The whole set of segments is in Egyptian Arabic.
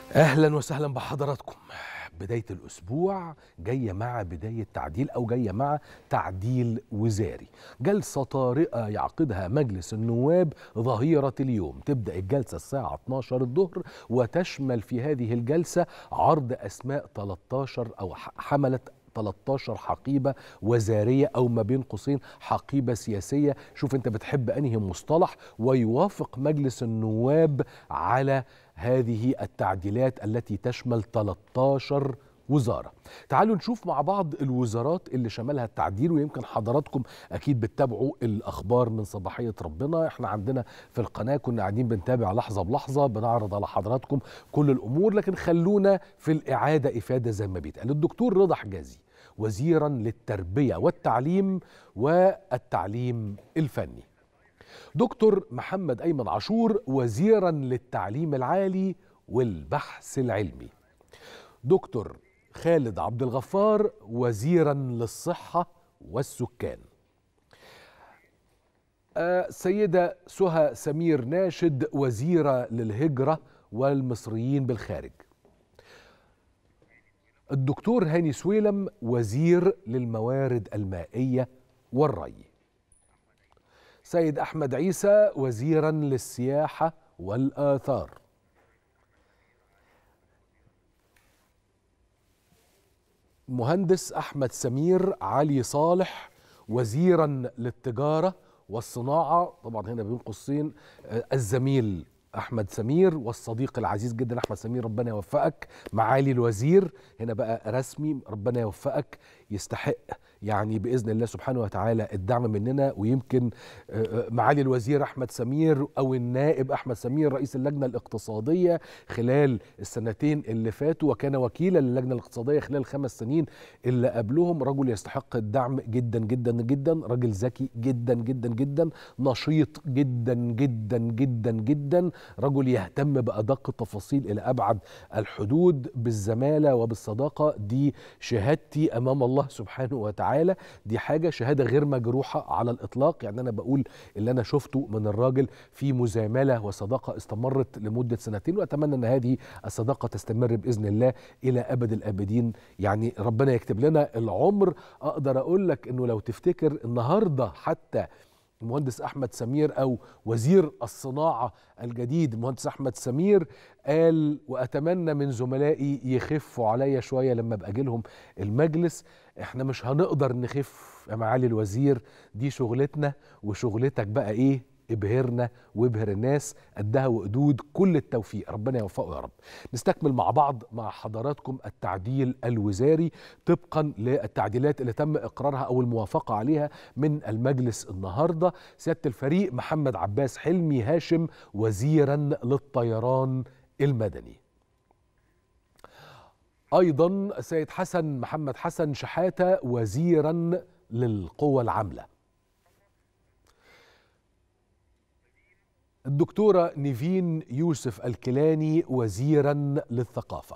اهلا وسهلا بحضراتكم بدايه الاسبوع جايه مع بدايه تعديل او جايه مع تعديل وزاري جلسه طارئه يعقدها مجلس النواب ظهيره اليوم تبدا الجلسه الساعه 12 الظهر وتشمل في هذه الجلسه عرض اسماء 13 او حمله 13 حقيبة وزارية أو ما بين قوسين حقيبة سياسية شوف أنت بتحب أنهي مصطلح ويوافق مجلس النواب على هذه التعديلات التي تشمل 13 وزارة تعالوا نشوف مع بعض الوزارات اللي شملها التعديل ويمكن حضراتكم أكيد بتتابعوا الأخبار من صباحية ربنا احنا عندنا في القناة كنا قاعدين بنتابع لحظة بلحظة بنعرض على حضراتكم كل الأمور لكن خلونا في الإعادة إفادة زي ما بيتقال الدكتور رضا حجازي وزيرا للتربية والتعليم والتعليم الفني دكتور محمد أيمن عاشور وزيرا للتعليم العالي والبحث العلمي دكتور خالد عبد الغفار وزيرا للصحة والسكان سيدة سهى سمير ناشد وزيرة للهجرة والمصريين بالخارج الدكتور هاني سويلم وزير للموارد المائية والري سيد أحمد عيسى وزيرا للسياحة والآثار مهندس أحمد سمير علي صالح وزيرا للتجارة والصناعة طبعا هنا بين قوسين الزميل احمد سمير والصديق العزيز جدا احمد سمير ربنا يوفقك معالي الوزير هنا بقى رسمي ربنا يوفقك يستحق يعني باذن الله سبحانه وتعالى الدعم مننا ويمكن معالي الوزير احمد سمير او النائب احمد سمير رئيس اللجنه الاقتصاديه خلال السنتين اللي فاتوا وكان وكيلا للجنه الاقتصاديه خلال الخمس سنين اللي قبلهم رجل يستحق الدعم جدا جدا جدا راجل ذكي جدا جدا جدا نشيط جدا جدا جدا جدا رجل يهتم بادق التفاصيل الى ابعد الحدود بالزماله وبالصداقه دي شهادتي امام الله سبحانه وتعالى دي حاجه شهاده غير مجروحه على الاطلاق يعني انا بقول اللي انا شفته من الراجل في مزامله وصداقه استمرت لمده سنتين واتمنى ان هذه الصداقه تستمر باذن الله الى ابد الابدين يعني ربنا يكتب لنا العمر اقدر اقول لك انه لو تفتكر النهارده حتى المهندس احمد سمير او وزير الصناعه الجديد المهندس احمد سمير قال واتمنى من زملائي يخفوا عليا شويه لما ابقى لهم المجلس احنا مش هنقدر نخف يا معالي الوزير دي شغلتنا وشغلتك بقى ايه ابهرنا وابهر الناس قدها وقدود كل التوفيق ربنا يوفقه يا رب نستكمل مع بعض مع حضراتكم التعديل الوزاري طبقا للتعديلات اللي تم اقرارها او الموافقه عليها من المجلس النهارده سياده الفريق محمد عباس حلمي هاشم وزيرا للطيران المدني ايضا سيد حسن محمد حسن شحاته وزيرا للقوى العامله الدكتورة نيفين يوسف الكيلاني وزيرا للثقافة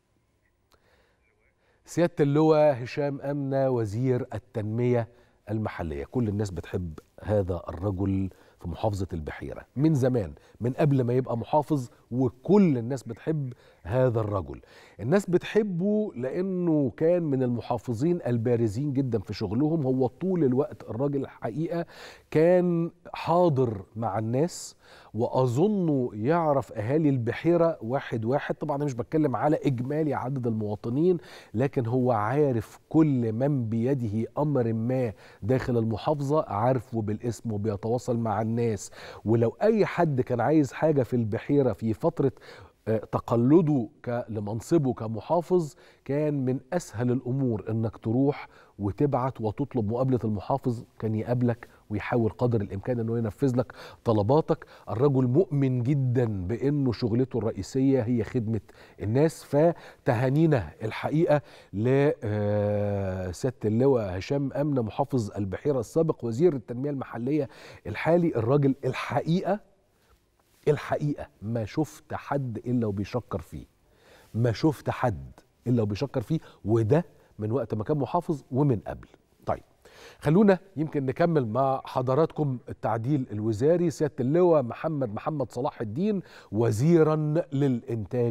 سيادة اللواء هشام أمنة وزير التنمية المحلية كل الناس بتحب هذا الرجل في محافظة البحيرة من زمان من قبل ما يبقى محافظ وكل الناس بتحب هذا الرجل الناس بتحبه لأنه كان من المحافظين البارزين جدا في شغلهم هو طول الوقت الراجل الحقيقة كان حاضر مع الناس وأظنه يعرف أهالي البحيرة واحد واحد طبعا أنا مش بتكلم على إجمالي عدد المواطنين لكن هو عارف كل من بيده أمر ما داخل المحافظة عارفه بالاسم وبيتواصل مع الناس ولو أي حد كان عايز حاجة في البحيرة في فترة تقلده لمنصبه كمحافظ كان من اسهل الامور انك تروح وتبعت وتطلب مقابله المحافظ كان يقابلك ويحاول قدر الامكان انه ينفذ لك طلباتك الرجل مؤمن جدا بانه شغلته الرئيسيه هي خدمه الناس فتهانينا الحقيقه لسياده اللواء هشام امنه محافظ البحيره السابق وزير التنميه المحليه الحالي الراجل الحقيقه الحقيقه ما شفت حد الا وبيشكر فيه ما شفت حد الا وبيشكر فيه وده من وقت ما كان محافظ ومن قبل طيب خلونا يمكن نكمل مع حضراتكم التعديل الوزاري سياده اللواء محمد محمد صلاح الدين وزيرا للانتاج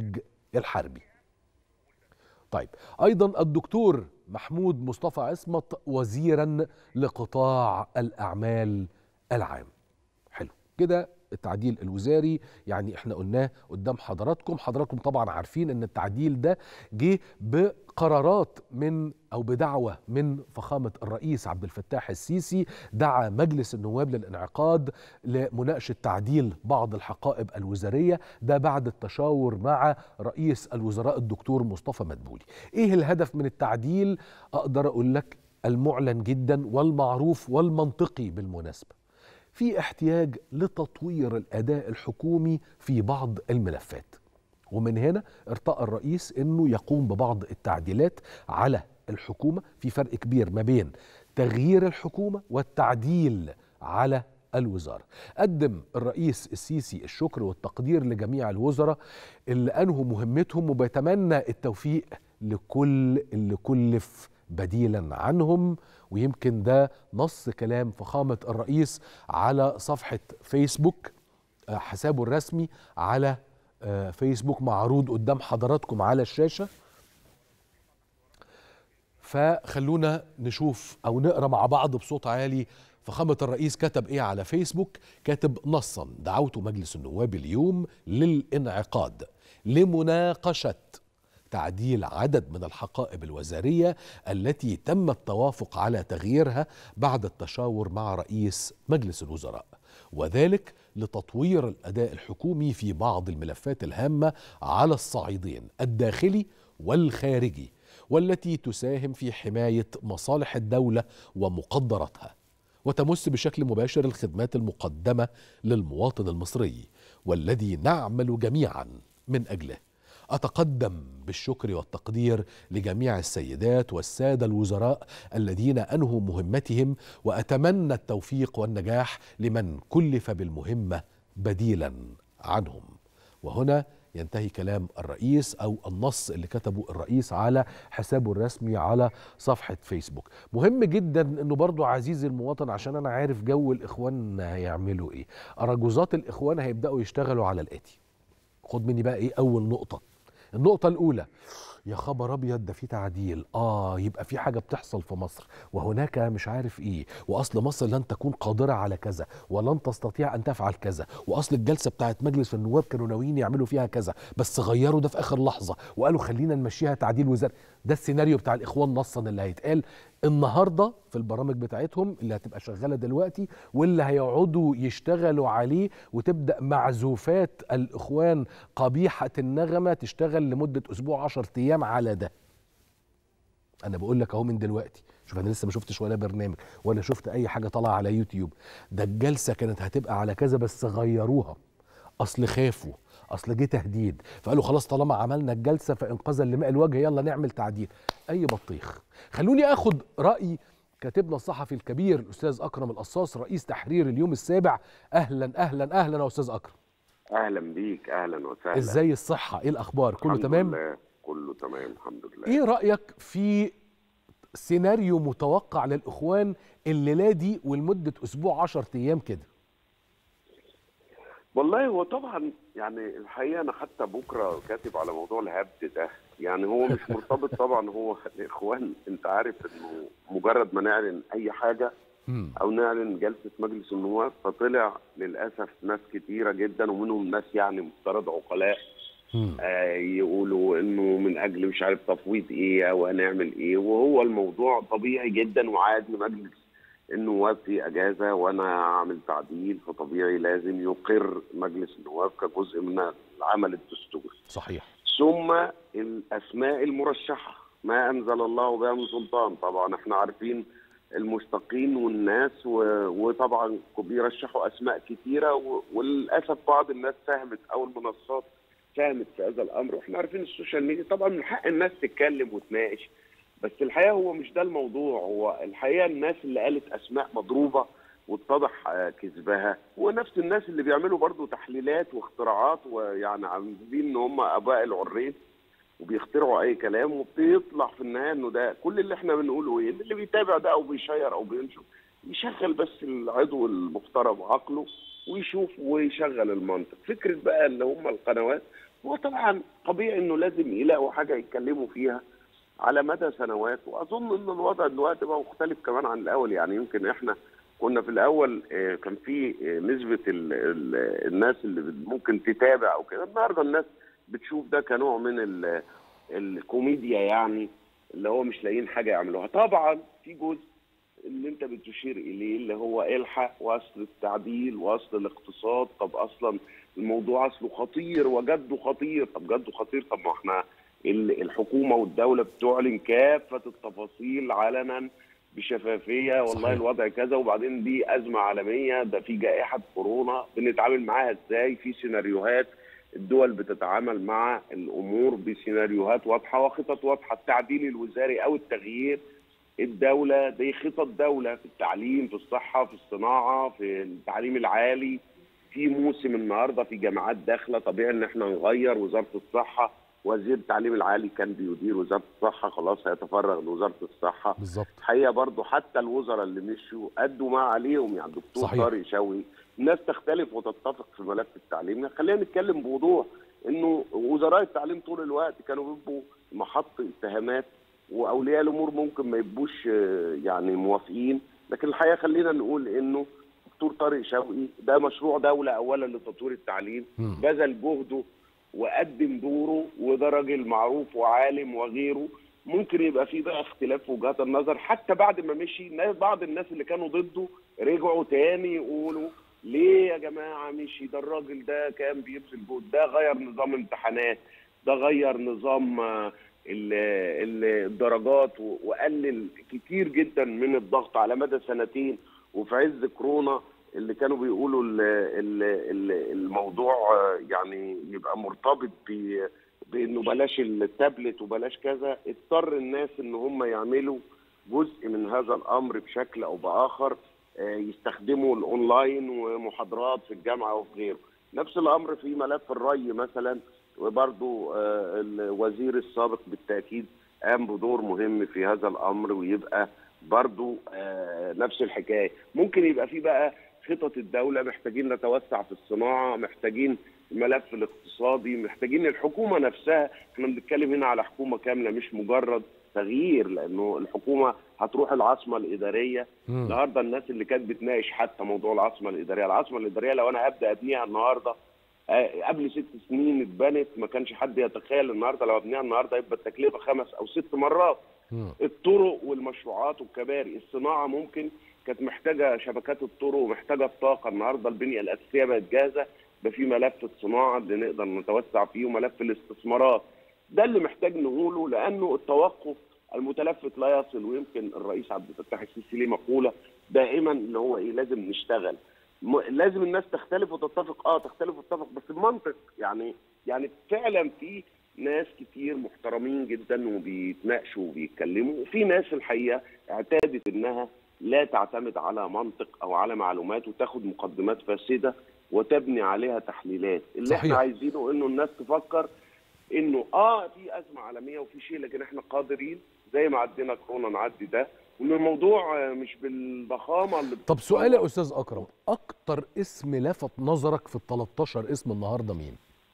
الحربي طيب ايضا الدكتور محمود مصطفى عصمت وزيرا لقطاع الاعمال العام حلو كده التعديل الوزاري يعني احنا قلناه قدام حضراتكم حضراتكم طبعا عارفين ان التعديل ده جه بقرارات من او بدعوه من فخامه الرئيس عبد الفتاح السيسي دعا مجلس النواب للانعقاد لمناقشه تعديل بعض الحقائب الوزاريه ده بعد التشاور مع رئيس الوزراء الدكتور مصطفى مدبولي ايه الهدف من التعديل اقدر اقول لك المعلن جدا والمعروف والمنطقي بالمناسبه في احتياج لتطوير الاداء الحكومي في بعض الملفات ومن هنا ارتأى الرئيس انه يقوم ببعض التعديلات على الحكومه في فرق كبير ما بين تغيير الحكومه والتعديل على الوزاره. قدم الرئيس السيسي الشكر والتقدير لجميع الوزراء اللي انهوا مهمتهم وبيتمنى التوفيق لكل اللي كلف بديلا عنهم ويمكن ده نص كلام فخامة الرئيس على صفحة فيسبوك حسابه الرسمي على فيسبوك معروض قدام حضراتكم على الشاشة فخلونا نشوف أو نقرأ مع بعض بصوت عالي فخامة الرئيس كتب إيه على فيسبوك كاتب نصا دعوت مجلس النواب اليوم للانعقاد لمناقشة تعديل عدد من الحقائب الوزاريه التي تم التوافق على تغييرها بعد التشاور مع رئيس مجلس الوزراء وذلك لتطوير الاداء الحكومي في بعض الملفات الهامه على الصعيدين الداخلي والخارجي والتي تساهم في حمايه مصالح الدوله ومقدراتها وتمس بشكل مباشر الخدمات المقدمه للمواطن المصري والذي نعمل جميعا من اجله اتقدم بالشكر والتقدير لجميع السيدات والساده الوزراء الذين انهوا مهمتهم واتمنى التوفيق والنجاح لمن كلف بالمهمه بديلا عنهم وهنا ينتهي كلام الرئيس او النص اللي كتبه الرئيس على حسابه الرسمي على صفحه فيسبوك مهم جدا انه برضو عزيزي المواطن عشان انا عارف جو الاخوان هيعملوا ايه اراجوزات الاخوان هيبداوا يشتغلوا على الاتي خد مني بقى ايه اول نقطه النقطة الأولى يا خبر ابيض ده في تعديل اه يبقى في حاجه بتحصل في مصر وهناك مش عارف ايه واصل مصر لن تكون قادره على كذا ولن تستطيع ان تفعل كذا واصل الجلسه بتاعت مجلس النواب كانوا ناويين يعملوا فيها كذا بس غيروا ده في اخر لحظه وقالوا خلينا نمشيها تعديل وزاري ده السيناريو بتاع الاخوان نصا اللي هيتقال النهارده في البرامج بتاعتهم اللي هتبقى شغاله دلوقتي واللي هيقعدوا يشتغلوا عليه وتبدا معزوفات الاخوان قبيحه النغمه تشتغل لمده اسبوع 10 ايام على ده انا بقول لك اهو من دلوقتي شوف انا لسه ما شفتش ولا برنامج ولا شفت اي حاجه طالعه على يوتيوب ده الجلسه كانت هتبقى على كذا بس غيروها اصل خافوا اصل جه تهديد فقالوا خلاص طالما عملنا الجلسه فانقاذا لماء الوجه يلا نعمل تعديل اي بطيخ خلوني اخد راي كاتبنا الصحفي الكبير الاستاذ اكرم القصاص رئيس تحرير اليوم السابع اهلا اهلا اهلا يا استاذ اكرم اهلا بيك اهلا وسهلا ازاي الصحه ايه الاخبار كله الحمد تمام لله. كله تمام الحمد لله ايه رايك في سيناريو متوقع للاخوان الليله دي ولمده اسبوع 10 ايام كده والله هو طبعا يعني الحقيقه انا حتى بكره كاتب على موضوع الهبد ده يعني هو مش مرتبط طبعا هو الاخوان انت عارف انه مجرد ما نعلن اي حاجه مم. او نعلن جلسه مجلس النواب فطلع للاسف ناس كتيره جدا ومنهم ناس يعني مفترض عقلاء مم. آه، يقولوا انه من اجل مش عارف تفويض ايه او هنعمل ايه وهو الموضوع طبيعي جدا وعادي مجلس النواب في اجازه وانا هعمل تعديل فطبيعي لازم يقر مجلس النواب كجزء من العمل الدستوري صحيح ثم الاسماء المرشحه ما انزل الله بها من سلطان طبعا احنا عارفين المشتقين والناس و... وطبعا بيرشحوا اسماء كثيره و... وللاسف بعض الناس ساهمت او المنصات ساهمت في هذا الامر واحنا عارفين السوشيال ميديا طبعا من حق الناس تتكلم وتناقش بس الحقيقه هو مش ده الموضوع هو الحقيقه الناس اللي قالت اسماء مضروبه واتضح آه، كذبها ونفس الناس اللي بيعملوا برضو تحليلات واختراعات ويعني عاملين ان هم اباء العريس وبيخترعوا اي كلام وبيطلع في النهايه انه ده كل اللي احنا بنقوله ايه اللي بيتابع ده او بيشير او بينشر يشغل بس العضو المحترم عقله ويشوف ويشغل المنطق فكره بقى اللي هم القنوات هو طبعا طبيعي انه لازم يلاقوا حاجه يتكلموا فيها على مدى سنوات واظن ان الوضع دلوقتي بقى مختلف كمان عن الاول يعني يمكن احنا كنا في الاول آه، كان في آه، نسبه ال ال الناس اللي ممكن تتابع او كده النهارده الناس بتشوف ده كنوع من ال- الكوميديا يعني اللي هو مش لاقيين حاجه يعملوها طبعا في جزء اللي انت بتشير اليه اللي هو الحق واصل التعديل واصل الاقتصاد طب اصلا الموضوع اصله خطير وجده خطير طب جده خطير طب ما احنا ال- الحكومه والدوله بتعلن كافه التفاصيل علنا بشفافيه والله صحيح. الوضع كذا وبعدين دي ازمه عالميه ده في جائحه كورونا بنتعامل معاها ازاي في سيناريوهات الدول بتتعامل مع الامور بسيناريوهات واضحه وخطط واضحه التعديل الوزاري او التغيير الدوله دي خطط دوله في التعليم في الصحه في الصناعه في التعليم العالي في موسم النهارده في جامعات داخله طبيعي ان احنا نغير وزاره الصحه وزير التعليم العالي كان بيدير وزاره الصحه خلاص هيتفرغ لوزاره الصحه بالظبط الحقيقه برضو حتى الوزراء اللي مشوا ادوا ما عليهم يعني الدكتور صحيح. طارق شوقي الناس تختلف وتتفق في ملف التعليم خلينا نتكلم بوضوح انه وزراء التعليم طول الوقت كانوا بيبقوا محط اتهامات واولياء الامور ممكن ما يبقوش آه، يعني موافقين لكن الحقيقه خلينا نقول انه دكتور طارق شوقي ده مشروع دوله اولا لتطوير التعليم مم. بذل جهده وقدم دوره وده راجل معروف وعالم وغيره ممكن يبقى في بقى اختلاف في وجهات النظر حتى بعد ما مشي ناس- بعض الناس اللي كانوا ضده رجعوا تاني يقولوا ليه يا جماعه مشي ده الراجل ده كان بيبذل جهد ده غير نظام امتحانات ده غير نظام آه، ال- ال- الدرجات و- وقلل كتير جدا من الضغط على مدى سنتين وفي عز كورونا اللي كانوا بيقولوا ال- ال- ال- الموضوع آه، يعني يبقى مرتبط ب- بانه بلاش التابلت وبلاش كذا اضطر الناس ان هم يعملوا جزء من هذا الامر بشكل او باخر آه، يستخدموا الاونلاين ومحاضرات في الجامعه وفي غيره نفس الامر في ملف الري مثلا وبرضو آه، الوزير السابق بالتاكيد قام بدور مهم في هذا الامر ويبقى برضو آه، نفس الحكايه ممكن يبقى في بقى خطط الدوله محتاجين نتوسع في الصناعه محتاجين الملف الاقتصادي محتاجين الحكومه نفسها احنا بنتكلم هنا على حكومه كامله مش مجرد تغيير لانه الحكومه هتروح العاصمه الاداريه مم. النهارده الناس اللي كانت بتناقش حتى موضوع العاصمه الاداريه، العاصمه الاداريه لو انا هبدا ابنيها النهارده آه، قبل ست سنين اتبنت ما كانش حد يتخيل النهارده لو ابنيها النهارده يبقى التكلفه خمس او ست مرات. مم. الطرق والمشروعات والكباري، الصناعه ممكن كانت محتاجه شبكات الطرق ومحتاجه الطاقه، النهارده البنيه الاساسيه بقت جاهزه يبقى في ملف الصناعه اللي نقدر نتوسع فيه وملف الاستثمارات. ده اللي محتاج نقوله لانه التوقف المتلفت لا يصل ويمكن الرئيس عبد الفتاح السيسي ليه مقوله دائما اللي هو ايه لازم نشتغل م- لازم الناس تختلف وتتفق اه تختلف وتتفق بس بمنطق يعني يعني فعلا في ناس كتير محترمين جدا وبيتناقشوا وبيتكلموا وفي ناس الحقيقه اعتادت انها لا تعتمد على منطق او على معلومات وتاخد مقدمات فاسده وتبني عليها تحليلات اللي صحيح. احنا عايزينه انه الناس تفكر انه اه في ازمه عالميه وفي شيء لكن احنا قادرين زي ما عدينا كورونا نعدي ده وان الموضوع آه، مش بالضخامه اللي طب سؤال يا استاذ اكرم اكتر اسم لفت نظرك في ال 13 اسم النهارده مين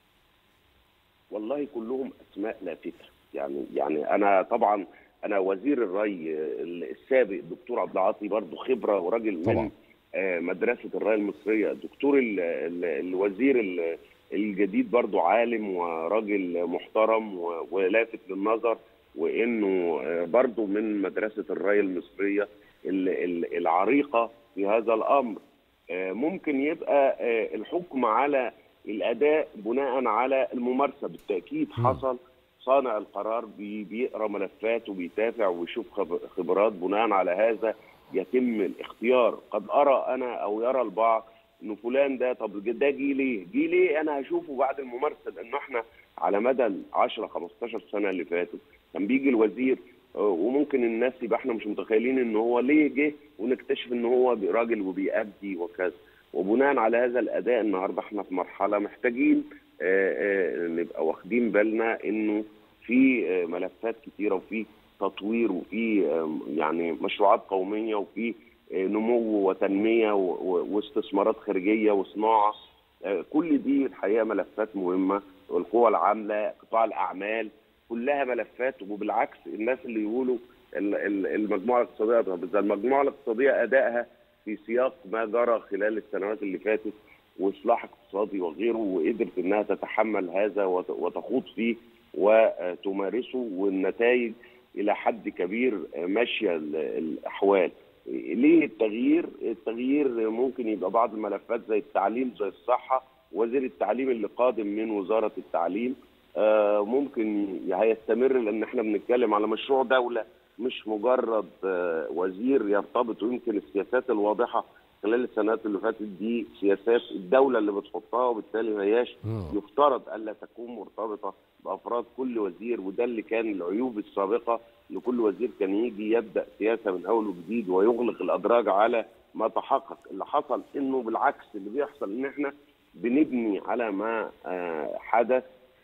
والله كلهم اسماء لافته يعني يعني انا طبعا انا وزير الري السابق الدكتور عبد العاطي برضه خبره وراجل طبعا. من آه، مدرسه الري المصريه الدكتور ال- ال- الوزير ال- الجديد برضه عالم وراجل محترم و- ولافت للنظر وانه آه، برضه من مدرسه الري المصريه ال- ال- العريقه في هذا الامر آه، ممكن يبقى آه، الحكم على الاداء بناء على الممارسه بالتاكيد مم. حصل صانع القرار بي- بيقرا ملفات وبيتابع ويشوف خب- خبرات بناء على هذا يتم الاختيار قد ارى انا او يرى البعض انه فلان ده طب ده جه ليه؟ جه ليه انا هشوفه بعد الممارسه لانه احنا على مدى ال 10 15 سنه اللي فاتوا كان بيجي الوزير آه، وممكن الناس يبقى احنا مش متخيلين ان هو ليه جه ونكتشف ان هو راجل وبيأدي وكذا وبناء على هذا الاداء النهارده احنا في مرحله محتاجين آه، آه، نبقى واخدين بالنا انه في آه، ملفات كتيره وفي تطوير وفي آه، يعني مشروعات قوميه وفي آه، نمو وتنميه و- و- واستثمارات خارجيه وصناعه آه، كل دي الحقيقه ملفات مهمه والقوى العامله قطاع الاعمال كلها ملفات وبالعكس الناس اللي يقولوا ال- ال- المجموعه الاقتصاديه طب إذا المجموعه الاقتصاديه ادائها في سياق ما جرى خلال السنوات اللي فاتت واصلاح اقتصادي وغيره وقدرت انها تتحمل هذا وت- وتخوض فيه وتمارسه والنتائج الى حد كبير ماشيه ال- الاحوال. ليه التغيير؟ التغيير ممكن يبقى بعض الملفات زي التعليم زي الصحه وزير التعليم اللي قادم من وزاره التعليم آه، ممكن هيستمر لان احنا بنتكلم على مشروع دوله مش مجرد آه، وزير يرتبط ويمكن السياسات الواضحه خلال السنوات اللي فاتت دي سياسات الدوله اللي بتحطها وبالتالي ما هياش مم. يفترض الا تكون مرتبطه بافراد كل وزير وده اللي كان العيوب السابقه لكل وزير كان يجي يبدا سياسه من اول وجديد ويغلق الادراج على ما تحقق اللي حصل انه بالعكس اللي بيحصل ان احنا بنبني على ما آه، حدث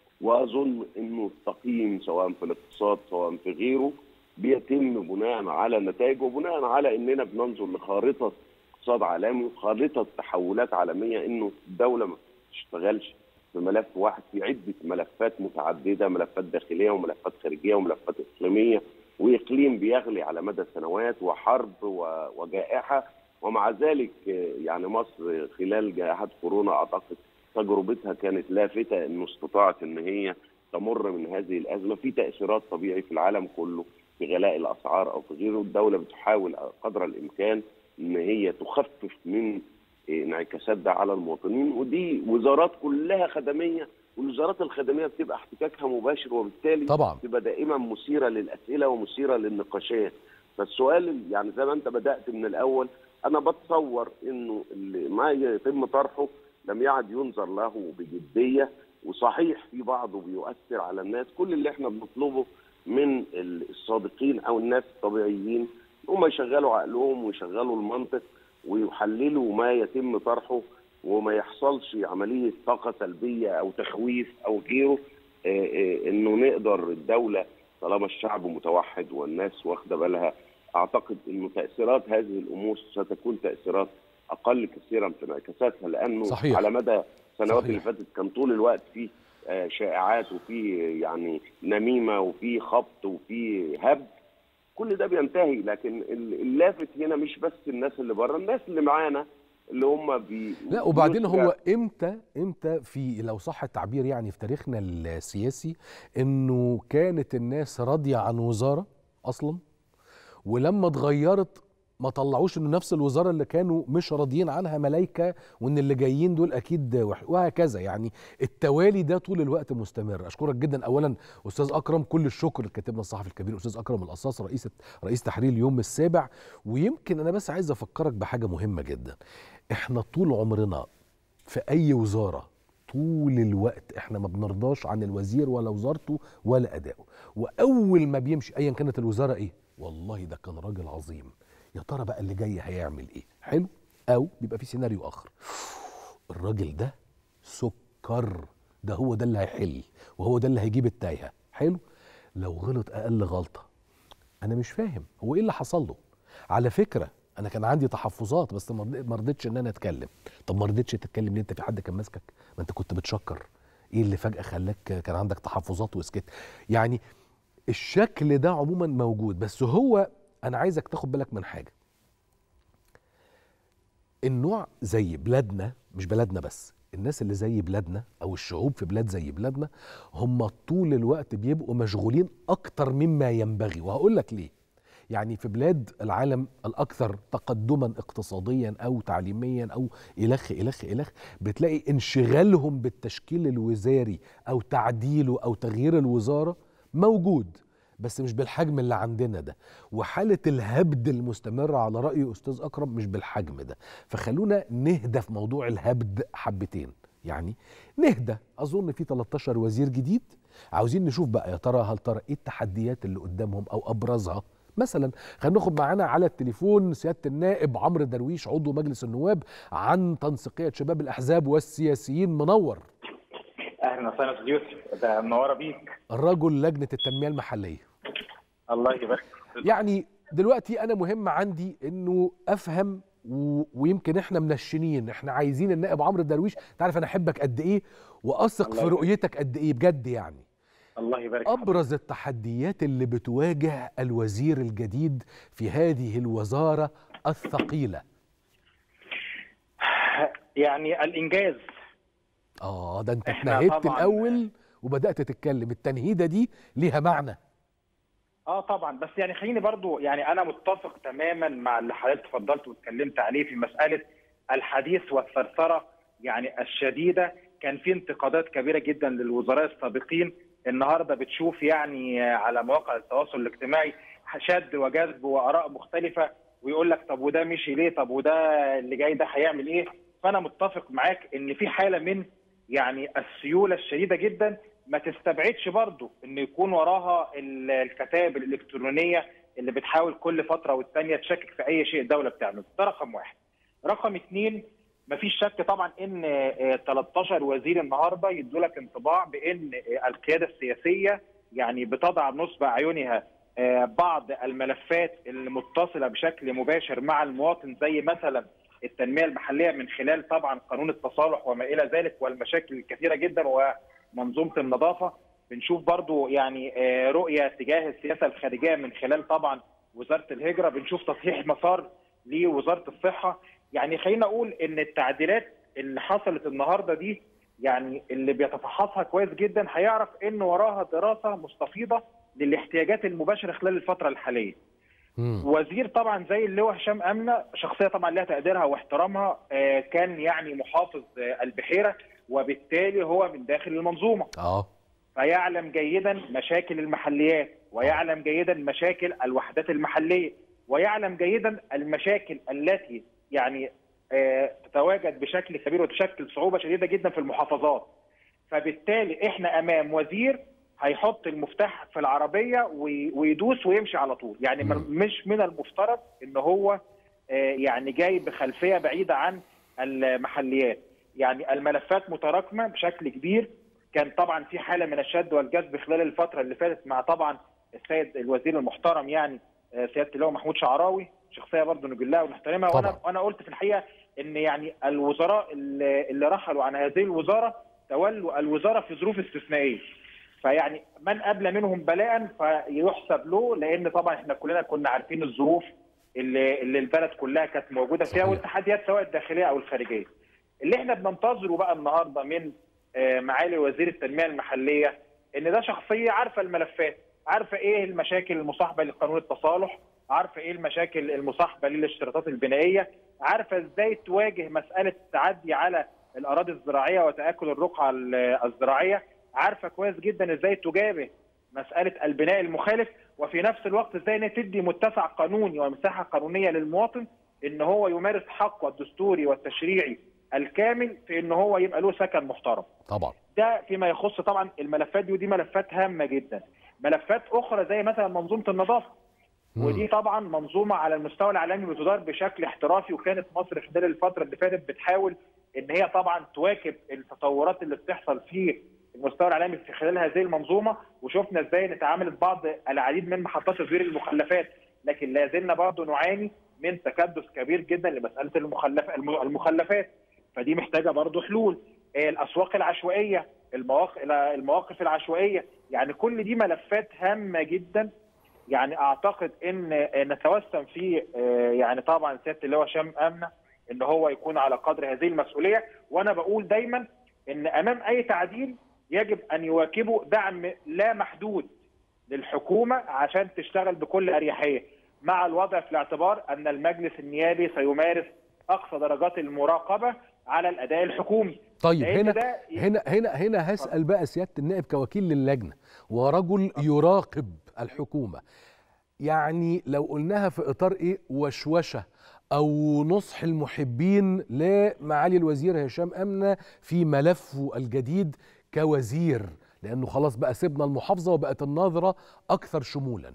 واظن انه التقييم سواء في الاقتصاد سواء في غيره بيتم بناء على نتائج وبناء على اننا بننظر لخارطه اقتصاد عالمي وخارطه تحولات عالميه انه الدوله ما تشتغلش في ملف واحد في عده ملفات متعدده ملفات داخليه وملفات خارجيه وملفات اقليميه واقليم بيغلي على مدى سنوات وحرب و- وجائحه ومع ذلك آه، يعني مصر خلال جائحه كورونا اعتقد تجربتها كانت لافته انه استطاعت ان هي تمر من هذه الازمه في تاثيرات طبيعي في العالم كله في غلاء الاسعار او في غيره الدوله بتحاول قدر الامكان ان هي تخفف من انعكاسات ده على المواطنين ودي وزارات كلها خدميه والوزارات الخدميه بتبقى احتكاكها مباشر وبالتالي طبعا تبقى دائما مثيره للاسئله ومثيره للنقاشات فالسؤال يعني زي ما انت بدات من الاول انا بتصور انه اللي ما يتم طرحه لم يعد ينظر له بجديه وصحيح في بعضه بيؤثر على الناس كل اللي احنا بنطلبه من الصادقين او الناس الطبيعيين هم يشغلوا عقلهم ويشغلوا المنطق ويحللوا ما يتم طرحه وما يحصلش عمليه طاقه سلبيه او تخويف او غيره آه، آه، انه نقدر الدوله طالما الشعب متوحد والناس واخده بالها اعتقد انه تاثيرات هذه الامور ستكون تاثيرات اقل كثيرا في انعكاساتها لانه صحيح. على مدى السنوات صحيح. اللي فاتت كان طول الوقت فيه آه، شائعات وفي يعني نميمه وفي خبط وفي هبد كل ده بينتهي لكن ال- اللافت هنا مش بس الناس اللي بره الناس اللي معانا اللي هم بي لا وبعدين بيسرع- هو امتى امتى في لو صح التعبير يعني في تاريخنا السياسي انه كانت الناس راضيه عن وزاره اصلا ولما اتغيرت ما طلعوش انه نفس الوزاره اللي كانوا مش راضيين عنها ملايكه وان اللي جايين دول اكيد وح- وهكذا يعني التوالي ده طول الوقت مستمر اشكرك جدا اولا استاذ اكرم كل الشكر لكاتبنا الصحفي الكبير استاذ اكرم القصاص رئيس رئيس تحرير اليوم السابع ويمكن انا بس عايز افكرك بحاجه مهمه جدا احنا طول عمرنا في اي وزاره طول الوقت احنا ما بنرضاش عن الوزير ولا وزارته ولا اداؤه واول ما بيمشي ايا كانت الوزاره ايه والله ده كان راجل عظيم يا ترى بقى اللي جاي هيعمل ايه حلو او بيبقى في سيناريو اخر الراجل ده سكر ده هو ده اللي هيحل وهو ده اللي هيجيب التايهه حلو لو غلط اقل غلطه انا مش فاهم هو ايه اللي حصل له على فكره انا كان عندي تحفظات بس ما رض- ما رضيتش ان انا اتكلم طب ما رضيتش تتكلم ليه انت في حد كان ماسكك ما انت كنت بتشكر ايه اللي فجاه خلاك كان عندك تحفظات وسكت يعني الشكل ده عموما موجود بس هو انا عايزك تاخد بالك من حاجه النوع زي بلادنا مش بلدنا بس الناس اللي زي بلادنا او الشعوب في بلاد زي بلادنا هم طول الوقت بيبقوا مشغولين اكتر مما ينبغي وهقول لك ليه يعني في بلاد العالم الاكثر تقدما اقتصاديا او تعليميا او الخ الخ الخ بتلاقي انشغالهم بالتشكيل الوزاري او تعديله او تغيير الوزاره موجود بس مش بالحجم اللي عندنا ده وحالة الهبد المستمرة على رأي أستاذ أكرم مش بالحجم ده فخلونا نهدى في موضوع الهبد حبتين يعني نهدى أظن في 13 وزير جديد عاوزين نشوف بقى يا ترى هل ترى إيه التحديات اللي قدامهم أو أبرزها مثلا خلينا ناخد معانا على التليفون سيادة النائب عمرو درويش عضو مجلس النواب عن تنسيقية شباب الأحزاب والسياسيين منور اهلا وسهلا استاذ يوسف ده منوره بيك الرجل لجنة التنمية المحلية الله يبارك يعني دلوقتي انا مهم عندي انه افهم و... ويمكن احنا منشنين احنا عايزين النائب عمرو درويش تعرف انا احبك قد ايه واثق الله في يبارك. رؤيتك قد ايه بجد يعني الله يبارك فيك. ابرز التحديات اللي بتواجه الوزير الجديد في هذه الوزاره الثقيله يعني الانجاز اه ده انت إحنا اتنهدت طبعاً- الاول وبدات تتكلم التنهيده دي ليها معنى اه طبعا بس يعني خليني برضو يعني انا متفق تماما مع اللي حضرتك اتفضلت واتكلمت عليه في مساله الحديث والثرثره يعني الشديده كان في انتقادات كبيره جدا للوزراء السابقين النهارده بتشوف يعني على مواقع التواصل الاجتماعي شد وجذب واراء مختلفه ويقول لك طب وده مشي ليه طب وده اللي جاي ده هيعمل ايه فانا متفق معاك ان في حاله من يعني السيوله الشديده جدا ما تستبعدش برضه ان يكون وراها ال- الكتائب الالكترونيه اللي بتحاول كل فتره والتانيه تشكك في اي شيء الدوله بتعمله ده رقم واحد رقم اثنين مفيش شك طبعا ان آه، 13 وزير النهارده يدوا لك انطباع بان آه، القياده السياسيه يعني بتضع نصب اعينها آه، بعض الملفات المتصله بشكل مباشر مع المواطن زي مثلا التنميه المحليه من خلال طبعا قانون التصالح وما الى ذلك والمشاكل الكثيره جدا ومنظومه النظافه بنشوف برضو يعني آه، رؤيه تجاه السياسه الخارجيه من خلال طبعا وزاره الهجره بنشوف تصحيح مسار لوزاره الصحه يعني خلينا اقول ان التعديلات اللي حصلت النهارده دي يعني اللي بيتفحصها كويس جدا هيعرف ان وراها دراسه مستفيضه للاحتياجات المباشره خلال الفتره الحاليه. مم. وزير طبعا زي اللواء هشام امنه شخصيه طبعا لها تقديرها واحترامها آه، كان يعني محافظ آه، البحيره وبالتالي هو من داخل المنظومه اه فيعلم جيدا مشاكل المحليات ويعلم جيدا مشاكل الوحدات المحليه ويعلم جيدا المشاكل التي يعني آه، تتواجد بشكل كبير وتشكل صعوبه شديده جدا في المحافظات فبالتالي احنا امام وزير هيحط المفتاح في العربيه وي- ويدوس ويمشي على طول يعني مم. مش من المفترض ان هو آه، يعني جاي بخلفيه بعيده عن المحليات يعني الملفات متراكمه بشكل كبير كان طبعا في حاله من الشد والجذب خلال الفتره اللي فاتت مع طبعا السيد الوزير المحترم يعني آه، سياده اللواء محمود شعراوي شخصيه برضه نجلها ونحترمها وانا طبعاً. وانا قلت في الحقيقه ان يعني الوزراء اللي اللي رحلوا عن هذه الوزاره تولوا الوزاره في ظروف استثنائيه فيعني من قبل منهم بلاء فيحسب له لان طبعا احنا كلنا كنا عارفين الظروف اللي, اللي البلد كلها كانت موجوده فيها صحيح. والتحديات سواء الداخليه او الخارجيه. اللي احنا بننتظره بقى النهارده من آه، معالي وزير التنميه المحليه ان ده شخصيه عارفه الملفات، عارفه ايه المشاكل المصاحبه لقانون التصالح، عارفه ايه المشاكل المصاحبه للاشتراطات البنائيه، عارفه ازاي تواجه مساله التعدي على الاراضي الزراعيه وتاكل الرقعه ال- الزراعيه، عارفه كويس جدا ازاي تجابه مساله البناء المخالف وفي نفس الوقت ازاي إنها تدي متسع قانوني ومساحه قانونيه للمواطن ان هو يمارس حقه الدستوري والتشريعي الكامل في ان هو يبقى له سكن محترم. طبعا ده فيما يخص طبعا الملفات دي ودي ملفات هامه جدا. ملفات اخرى زي مثلا منظومه النظافه مم. ودي طبعا منظومه على المستوى العالمي بتدار بشكل احترافي وكانت مصر خلال الفتره اللي فاتت بتحاول ان هي طبعا تواكب التطورات اللي بتحصل في المستوى العالمي في خلال هذه المنظومه وشفنا ازاي ان اتعاملت بعض العديد من محطات تدوير المخلفات لكن لا زلنا برضه نعاني من تكدس كبير جدا لمساله المخلف المخلفات فدي محتاجه برضه حلول آه، الاسواق العشوائيه المواقف المواقف العشوائيه يعني كل دي ملفات هامه جدا يعني اعتقد ان نتوسم في آه، يعني طبعا سياده اللواء هشام امنه ان هو يكون على قدر هذه المسؤوليه وانا بقول دايما ان امام اي تعديل يجب ان يواكبه دعم لا محدود للحكومه عشان تشتغل بكل اريحيه مع الوضع في الاعتبار ان المجلس النيابي سيمارس اقصى درجات المراقبه على الاداء الحكومي طيب لأن هنا ده هنا هنا هنا هسأل بقى سيادة النائب كوكيل للجنة ورجل يراقب الحكومة يعني لو قلناها في إطار إيه وشوشة أو نصح المحبين لمعالي الوزير هشام أمنة في ملفه الجديد كوزير لأنه خلاص بقى سيبنا المحافظة وبقت النظرة أكثر شمولا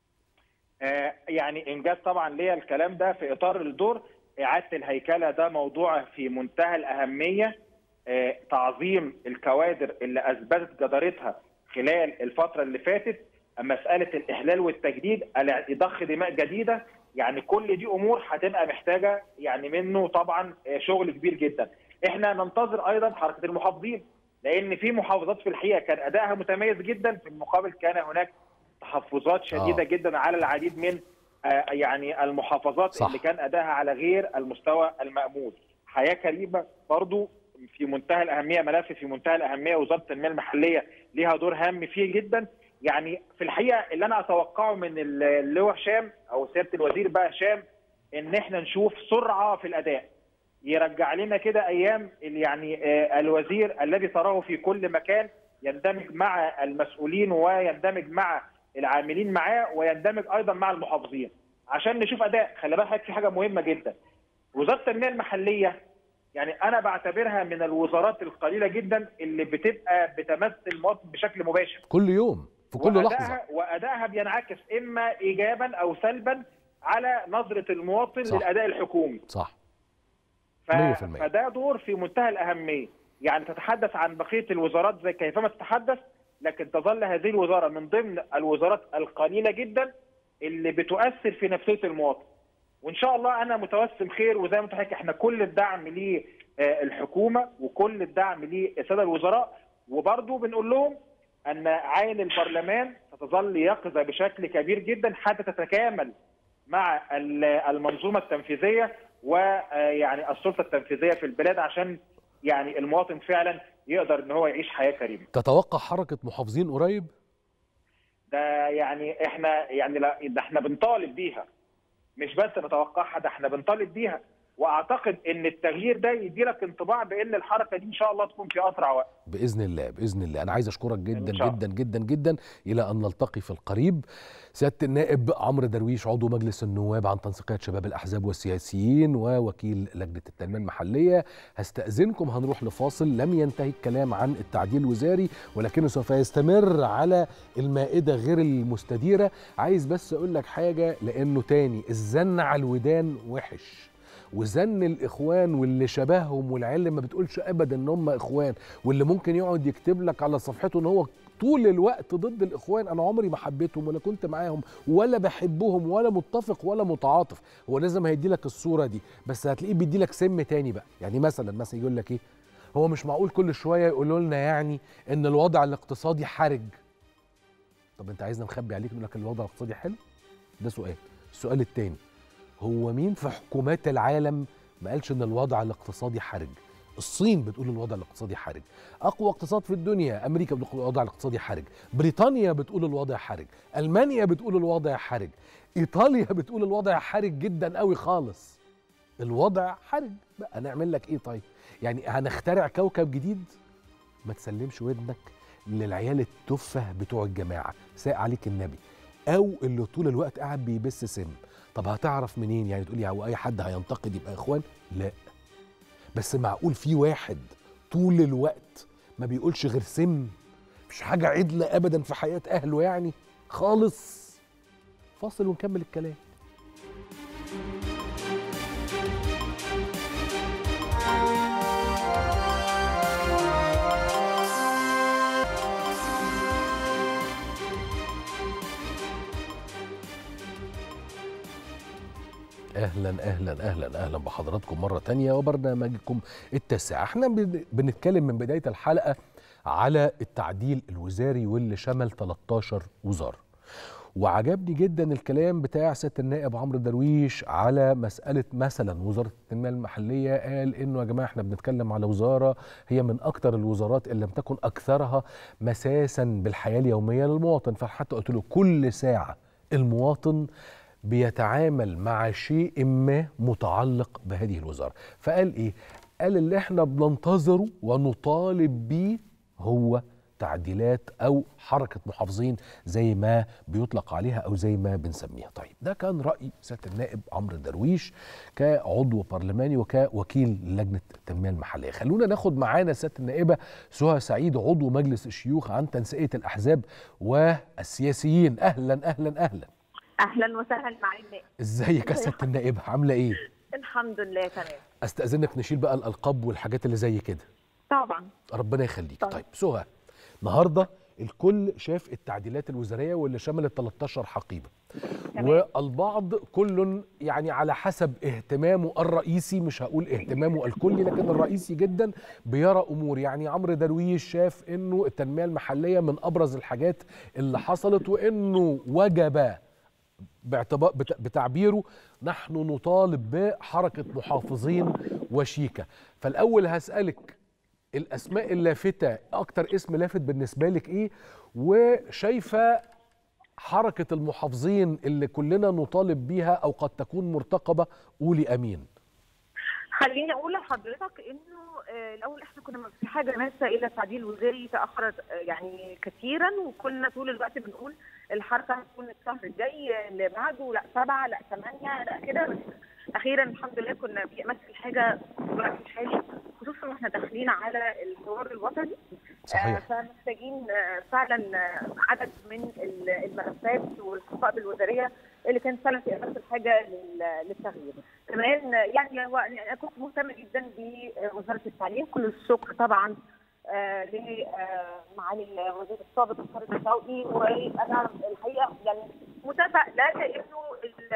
آه، يعني انجاز طبعا ليا الكلام ده في اطار الدور اعاده الهيكله ده موضوع في منتهى الاهميه آه، تعظيم الكوادر اللي اثبتت جدارتها خلال الفتره اللي فاتت مساله الاحلال والتجديد ضخ دماء جديده يعني كل دي امور هتبقى محتاجه يعني منه طبعا شغل كبير جدا احنا ننتظر ايضا حركه المحافظين لان في محافظات في الحقيقه كان ادائها متميز جدا في المقابل كان هناك تحفظات شديده آه. آه. جدا على العديد من آه، يعني المحافظات صح. صح. اللي كان ادائها على غير المستوى المامول حياه كريمه برضو في منتهى الاهميه ملف في منتهى الاهميه وزاره التنميه المحليه ليها دور هام فيه جدا يعني في الحقيقه اللي انا اتوقعه من اللواء هشام او سياده الوزير بقى هشام ان احنا نشوف سرعه في الاداء يرجع لنا كده ايام اللي يعني آه، الوزير الذي تراه في كل مكان يندمج مع المسؤولين ويندمج مع العاملين معاه ويندمج ايضا مع المحافظين عشان نشوف اداء خلي بالك في حاجه مهمه جدا وزاره التنميه المحليه يعني انا بعتبرها من الوزارات القليله جدا اللي بتبقى بتمثل المواطن بشكل مباشر كل يوم في كل لحظه وأدائها وادائها بينعكس اما ايجابا او سلبا على نظره المواطن صح. للاداء الحكومي صح ف... 100%. فده دور في منتهى الاهميه يعني تتحدث عن بقيه الوزارات زي كيفما تتحدث لكن تظل هذه الوزاره من ضمن الوزارات القليله جدا اللي بتؤثر في نفسيه المواطن وان شاء الله انا متوسم خير وزي ما قلت لحضرتك احنا كل الدعم للحكومه وكل الدعم للساده الوزراء وبرضه بنقول لهم ان عين البرلمان ستظل يقظه بشكل كبير جدا حتى تتكامل مع ال- المنظومه التنفيذيه ويعني السلطه التنفيذيه في البلاد عشان يعني المواطن فعلا يقدر ان هو يعيش حياه كريمه. تتوقع حركه محافظين قريب ده يعني احنا يعني لا ده احنا بنطالب بيها مش بس نتوقعها ده احنا بنطالب بيها واعتقد ان التغيير ده يديلك انطباع بان الحركه دي ان شاء الله تكون في اسرع وقت. باذن الله باذن الله انا عايز اشكرك جدا إن شاء الله. جدا جدا جدا الى ان نلتقي في القريب سياده النائب عمرو درويش عضو مجلس النواب عن تنسيقيه شباب الاحزاب والسياسيين ووكيل لجنه التنميه المحليه هستاذنكم هنروح لفاصل لم ينتهي الكلام عن التعديل الوزاري ولكنه سوف يستمر على المائده غير المستديره عايز بس اقول لك حاجه لانه تاني الزن على الودان وحش وزن الاخوان واللي شبههم والعيال اللي ما بتقولش ابدا ان هم اخوان واللي ممكن يقعد يكتب لك على صفحته ان هو طول الوقت ضد الاخوان انا عمري ما حبيتهم ولا كنت معاهم ولا بحبهم ولا متفق ولا متعاطف هو لازم هيدي لك الصوره دي بس هتلاقيه بيدي لك سم تاني بقى يعني مثلا مثلا يقول لك ايه هو مش معقول كل شويه يقولوا لنا يعني ان الوضع الاقتصادي حرج طب انت عايزنا نخبي عليك نقول لك الوضع الاقتصادي حلو ده سؤال السؤال التاني هو مين في حكومات العالم ما قالش ان الوضع الاقتصادي حرج الصين بتقول الوضع الاقتصادي حرج اقوى اقتصاد في الدنيا امريكا بتقول الوضع الاقتصادي حرج بريطانيا بتقول الوضع حرج المانيا بتقول الوضع حرج ايطاليا بتقول الوضع حرج جدا قوي خالص الوضع حرج بقى نعمل لك ايه طيب يعني هنخترع كوكب جديد ما تسلمش ودنك للعيال التفه بتوع الجماعه ساق عليك النبي او اللي طول الوقت قاعد بيبث سم طب هتعرف منين يعني تقولي هو اي حد هينتقد يبقى اخوان لا بس معقول في واحد طول الوقت ما بيقولش غير سم مش حاجه عدله ابدا في حياه اهله يعني خالص فاصل ونكمل الكلام اهلا اهلا اهلا اهلا بحضراتكم مره تانية وبرنامجكم التاسع احنا بن- بنتكلم من بدايه الحلقه على التعديل الوزاري واللي شمل 13 وزاره وعجبني جدا الكلام بتاع سياده النائب عمرو درويش على مساله مثلا وزاره التنميه المحليه قال انه يا جماعه احنا بنتكلم على وزاره هي من اكثر الوزارات ان لم تكن اكثرها مساسا بالحياه اليوميه للمواطن فحتى قلت له كل ساعه المواطن بيتعامل مع شيء ما متعلق بهذه الوزاره فقال ايه قال اللي احنا بننتظره ونطالب بيه هو تعديلات او حركه محافظين زي ما بيطلق عليها او زي ما بنسميها طيب ده كان راي سياده النائب عمرو درويش كعضو برلماني وكوكيل لجنه التنميه المحليه خلونا ناخد معانا سياده النائبه سهى سعيد عضو مجلس الشيوخ عن تنسيقيه الاحزاب والسياسيين اهلا اهلا اهلا اهلا وسهلا معاك ازيك يا سياده النائبه عامله ايه الحمد لله تمام استاذنك نشيل بقى الالقاب والحاجات اللي زي كده طبعا ربنا يخليك طيب. طيب سهى النهارده الكل شاف التعديلات الوزاريه واللي شملت 13 حقيبه تمام. والبعض كل يعني على حسب اهتمامه الرئيسي مش هقول اهتمامه الكلي لكن الرئيسي جدا بيرى امور يعني عمرو درويش شاف انه التنميه المحليه من ابرز الحاجات اللي حصلت وانه وجب باعتبار بت- بتعبيره نحن نطالب بحركه محافظين وشيكه فالاول هسالك الاسماء اللافته اكتر اسم لافت بالنسبه لك ايه وشايفه حركه المحافظين اللي كلنا نطالب بيها او قد تكون مرتقبه قولي امين خليني اقول لحضرتك انه آه، الاول احنا كنا في حاجه ماسه الى تعديل وزاري تاخر آه، يعني كثيرا وكنا طول الوقت بنقول الحركه هتكون الشهر الجاي اللي بعده لا سبعه لا ثمانيه لا كده بس اخيرا الحمد لله كنا بنمثل الحاجه في الوقت الحالي خصوصا واحنا داخلين على الحوار الوطني صحيح. آه، فمحتاجين آه، فعلا آه، عدد من ال- الملفات والحقائب الوزاريه اللي كانت فعلا في امس الحاجه لل- للتغيير. كمان آه، يعني هو يعني انا كنت مهتمه جدا بوزاره التعليم كل الشكر طبعا آه، لمعالي الوزير السابق خالد شوقي وانا الحقيقه يعني متفائله انه ال-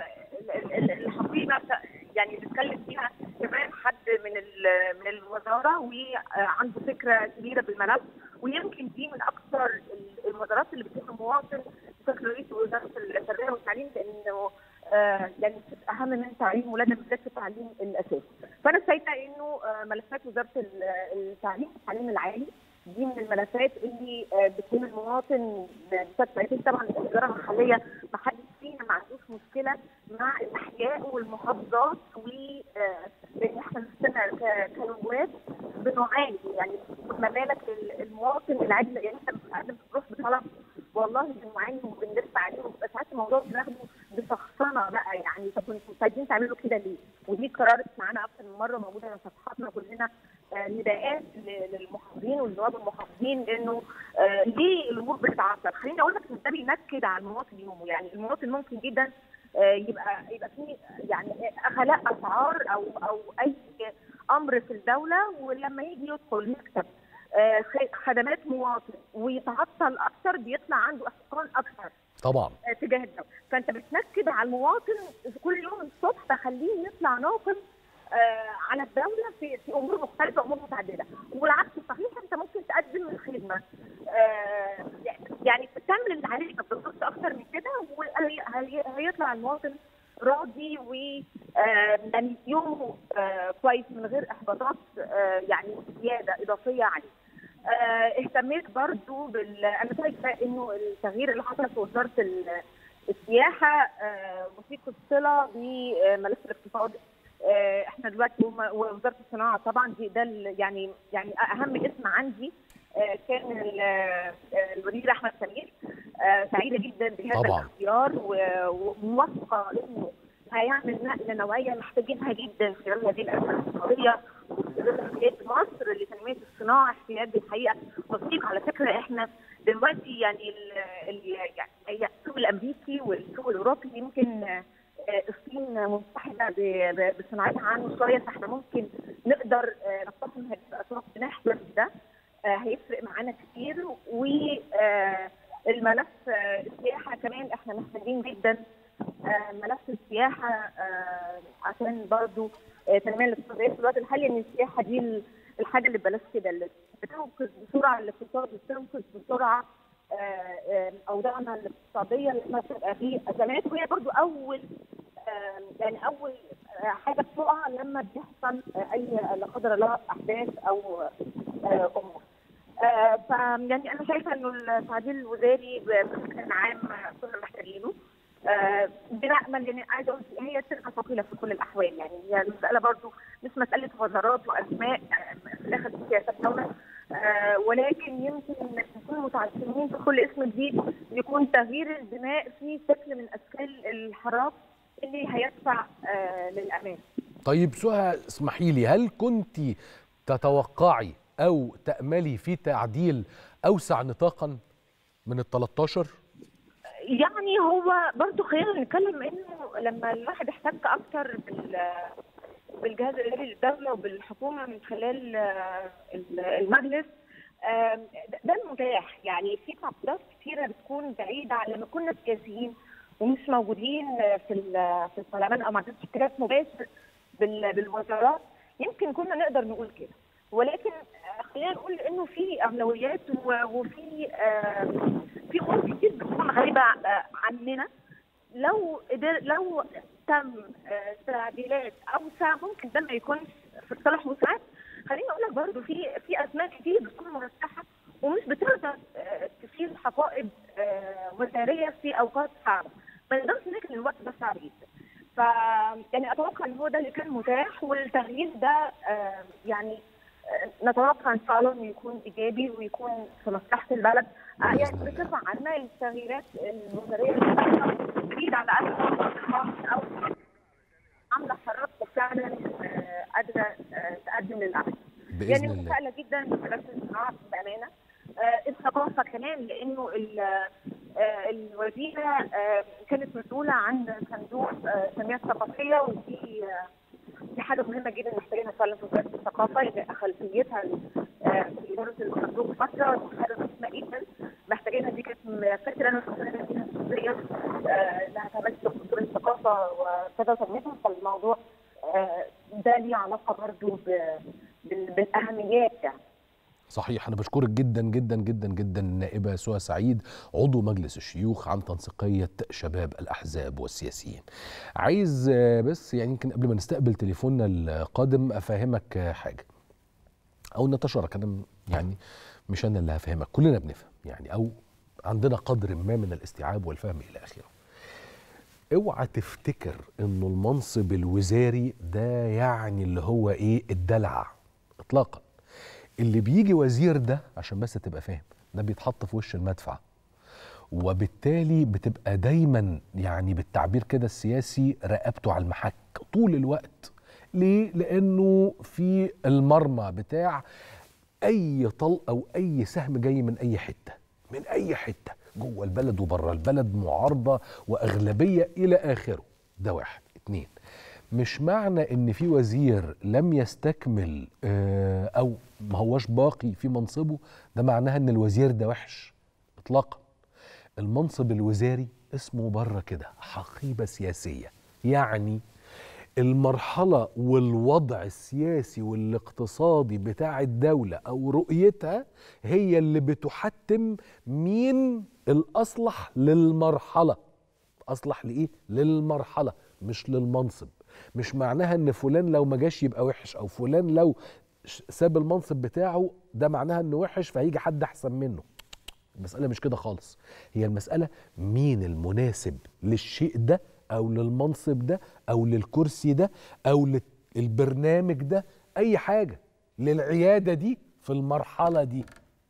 ال- ال- الحقيبه يعني بنتكلم فيها كمان حد من ال- من الوزاره وعنده فكره كبيره بالملف ويمكن دي من اكثر ال- المزارات اللي بتهم المواطن بشكل رئيسي وزاره التربيه والتعليم لانه آه، يعني اهم من تعليم ولادنا بالذات في التعليم الاساسي. فانا شايفه انه آه، ملفات وزاره ال- التعليم التعليم العالي دي من الملفات اللي آه، بتهم المواطن بشكل اساسي طبعا الاداره المحليه ما حدش فينا ما عندوش مشكله مع الاحياء والمحافظات و آه، لان احنا نفسنا ك- كنواب بنعاني يعني ما بالك ال- المواطن العادي يعني احنا بنقدم بنروح بطلب والله بنعاني وبنلف عليه وبيبقى ساعات الموضوع بناخده بشخصنه بقى يعني طب انتوا مش عايزين تعملوا كده ليه؟ ودي قررت معانا اكثر من مره موجوده على صفحاتنا كلنا آه، نداءات ل- للمحافظين والنواب المحافظين انه آه، ليه الامور بتتعطل؟ خليني اقول لك ان ده بينكد على المواطن يومه يعني المواطن ممكن جدا آه، يبقى يبقى فيه يعني غلاء اسعار او او اي امر في الدوله ولما يجي يدخل مكتب آه، خ- خدمات مواطن ويتعطل اكثر بيطلع عنده احتقان اكثر طبعا آه، تجاه الدوله فانت بتنكد على المواطن كل يوم الصبح تخليه يطلع ناقم آه، على الدوله في في امور مختلفه امور متعدده والعكس صحيح انت ممكن تقدم الخدمه آه، يعني تعمل اللي عليك ما بتبص اكتر من كده وهيطلع المواطن راضي و آه، يعني يومه آه، كويس من غير احباطات آه، يعني زياده اضافيه عليه. آه، اهتميت برضو بال انا شايفه انه التغيير اللي حصل في وزاره ال- السياحه آه، وثيق الصله بملف الاقتصاد آه، احنا دلوقتي وم- ووزاره الصناعه طبعا دي ده ال- يعني يعني اهم اسم عندي آه، كان ال- آه، الوزير احمد سمير آه، سعيده جدا بهذا طبعاً. الاختيار و- وموافقه انه هيعمل نقله نوعيه محتاجينها جدا خلال هذه الازمه الاقتصاديه وخلال احتياج مصر لتنميه الصناعه احتياج الحقيقه وثيق على فكره احنا دلوقتي يعني ال- ال- يعني السوق الامريكي والسوق الاوروبي يمكن آه، الصين متحده ب- ب- بصناعتها عنه شويه فاحنا ممكن نقدر آه، نقتحم هذه الاسواق بنحلم ده آه، هيفرق معانا كتير والملف السياحه كمان احنا محتاجين جدا آه، ملف السياحه آه، عشان برضو آه، التنميه الاقتصاديه في الوقت الحالي ان السياحه دي ال- الحاجه اللي بلاش كده اللي بتنقذ بسرعه الاقتصاد وبتنقذ بسرعه آه، آه، اوضاعنا الاقتصاديه اللي احنا بتبقى في ازمات وهي برضو اول آه، يعني اول آه، حاجه بتقع لما بيحصل آه، اي لا قدر الله احداث او آه، امور. آه، ف يعني انا شايفه انه التعديل الوزاري بشكل عام كنا محتاجينه آه، بنأمل يعني عايزه اقول هي سرقه ثقيله في كل الاحوال يعني هي المساله برضو مش مساله وزارات واسماء آه، في الاخر دي سياسات دوله آه، ولكن يمكن نكون متعثرين في كل اسم جديد يكون تغيير البناء في شكل من اشكال الحراك اللي هيدفع آه، للامان. طيب سهى اسمحي لي هل كنت تتوقعي او تاملي في تعديل اوسع نطاقا من ال 13 يعني هو برضو خلينا نتكلم انه لما الواحد احتك اكتر بال بالجهاز الاداري للدوله وبالحكومه من خلال آه، المجلس آم، ده المتاح يعني في تعقيدات كثيره بتكون بعيده عن لما كنا سياسيين ومش موجودين في ال- في البرلمان او ما عندناش احتكاك مباشر بال- بالوزارات يمكن كنا نقدر نقول كده ولكن آه، خلينا نقول انه في اولويات و- وفي آه، في امور كتير بتكون غايبه آه، عننا لو قدر لو تم آه، تعديلات او ساعة ممكن ده ما يكونش في صالح وساعات خليني اقول لك برضه في في اسماء كتير بتكون مرشحه ومش بتقدر آه، تشيل حقائب آه، وزاريه في اوقات صعبه ما نقدرش نكن الوقت ده صعب جدا ف يعني اتوقع ان هو ده اللي كان متاح والتغيير ده آه، يعني آه، نتوقع ان شاء الله انه يكون ايجابي ويكون في مصلحه البلد آه، يعني بإذن الله. بصفه عامه التغييرات الوزاريه اللي بتحصل بعيد على قد او عامله حركه فعلا آه، قادره آه، تقدم للعمل باذن يعني الله متفائله جدا بمجال الصناعه بامانه آه، الثقافه كمان لانه ال- آه، الوزيره آه، كانت مسؤوله عن صندوق آه، التنميه الثقافيه ودي آه، دي حاجه مهمه جدا محتاجينها فعلا في وزاره الثقافه يبقى خلفيتها آه، في اداره الصندوق فتره دي حاجه مهمه جدا محتاجينها دي كانت فكره انا مقتنعه بيها شخصيا آه، انها تمثل دكتور الثقافه وكذا تنميتها فالموضوع آه، ده ليه علاقه برضه ب- بال- بالاهميات يعني صحيح انا بشكرك جدا جدا جدا جدا النائبه سهى سعيد عضو مجلس الشيوخ عن تنسيقيه شباب الاحزاب والسياسيين عايز آه، بس يعني يمكن قبل ما نستقبل تليفوننا القادم افهمك آه، حاجه او نتشارك انا م- يعني مش انا اللي هفهمك كلنا بنفهم يعني او عندنا قدر ما من الاستيعاب والفهم الى اخره اوعى تفتكر انه المنصب الوزاري ده يعني اللي هو ايه الدلع اطلاقا اللي بيجي وزير ده عشان بس تبقى فاهم ده بيتحط في وش المدفع وبالتالي بتبقى دايما يعني بالتعبير كده السياسي رقبته على المحك طول الوقت ليه لانه في المرمى بتاع اي طلق او اي سهم جاي من اي حته من اي حته جوه البلد وبره البلد معارضه واغلبيه الى اخره ده واحد اتنين مش معنى ان في وزير لم يستكمل آه، او ما هوش باقي في منصبه ده معناها ان الوزير ده وحش اطلاقا المنصب الوزاري اسمه بره كده حقيبه سياسيه يعني المرحله والوضع السياسي والاقتصادي بتاع الدوله او رؤيتها هي اللي بتحتم مين الاصلح للمرحله اصلح لايه للمرحله مش للمنصب مش معناها ان فلان لو ما جاش يبقى وحش او فلان لو ش- ساب المنصب بتاعه ده معناها انه وحش فهيجي حد احسن منه المسألة مش كده خالص هي المسألة مين المناسب للشيء ده أو للمنصب ده أو للكرسي ده أو للبرنامج ده أي حاجة للعيادة دي في المرحلة دي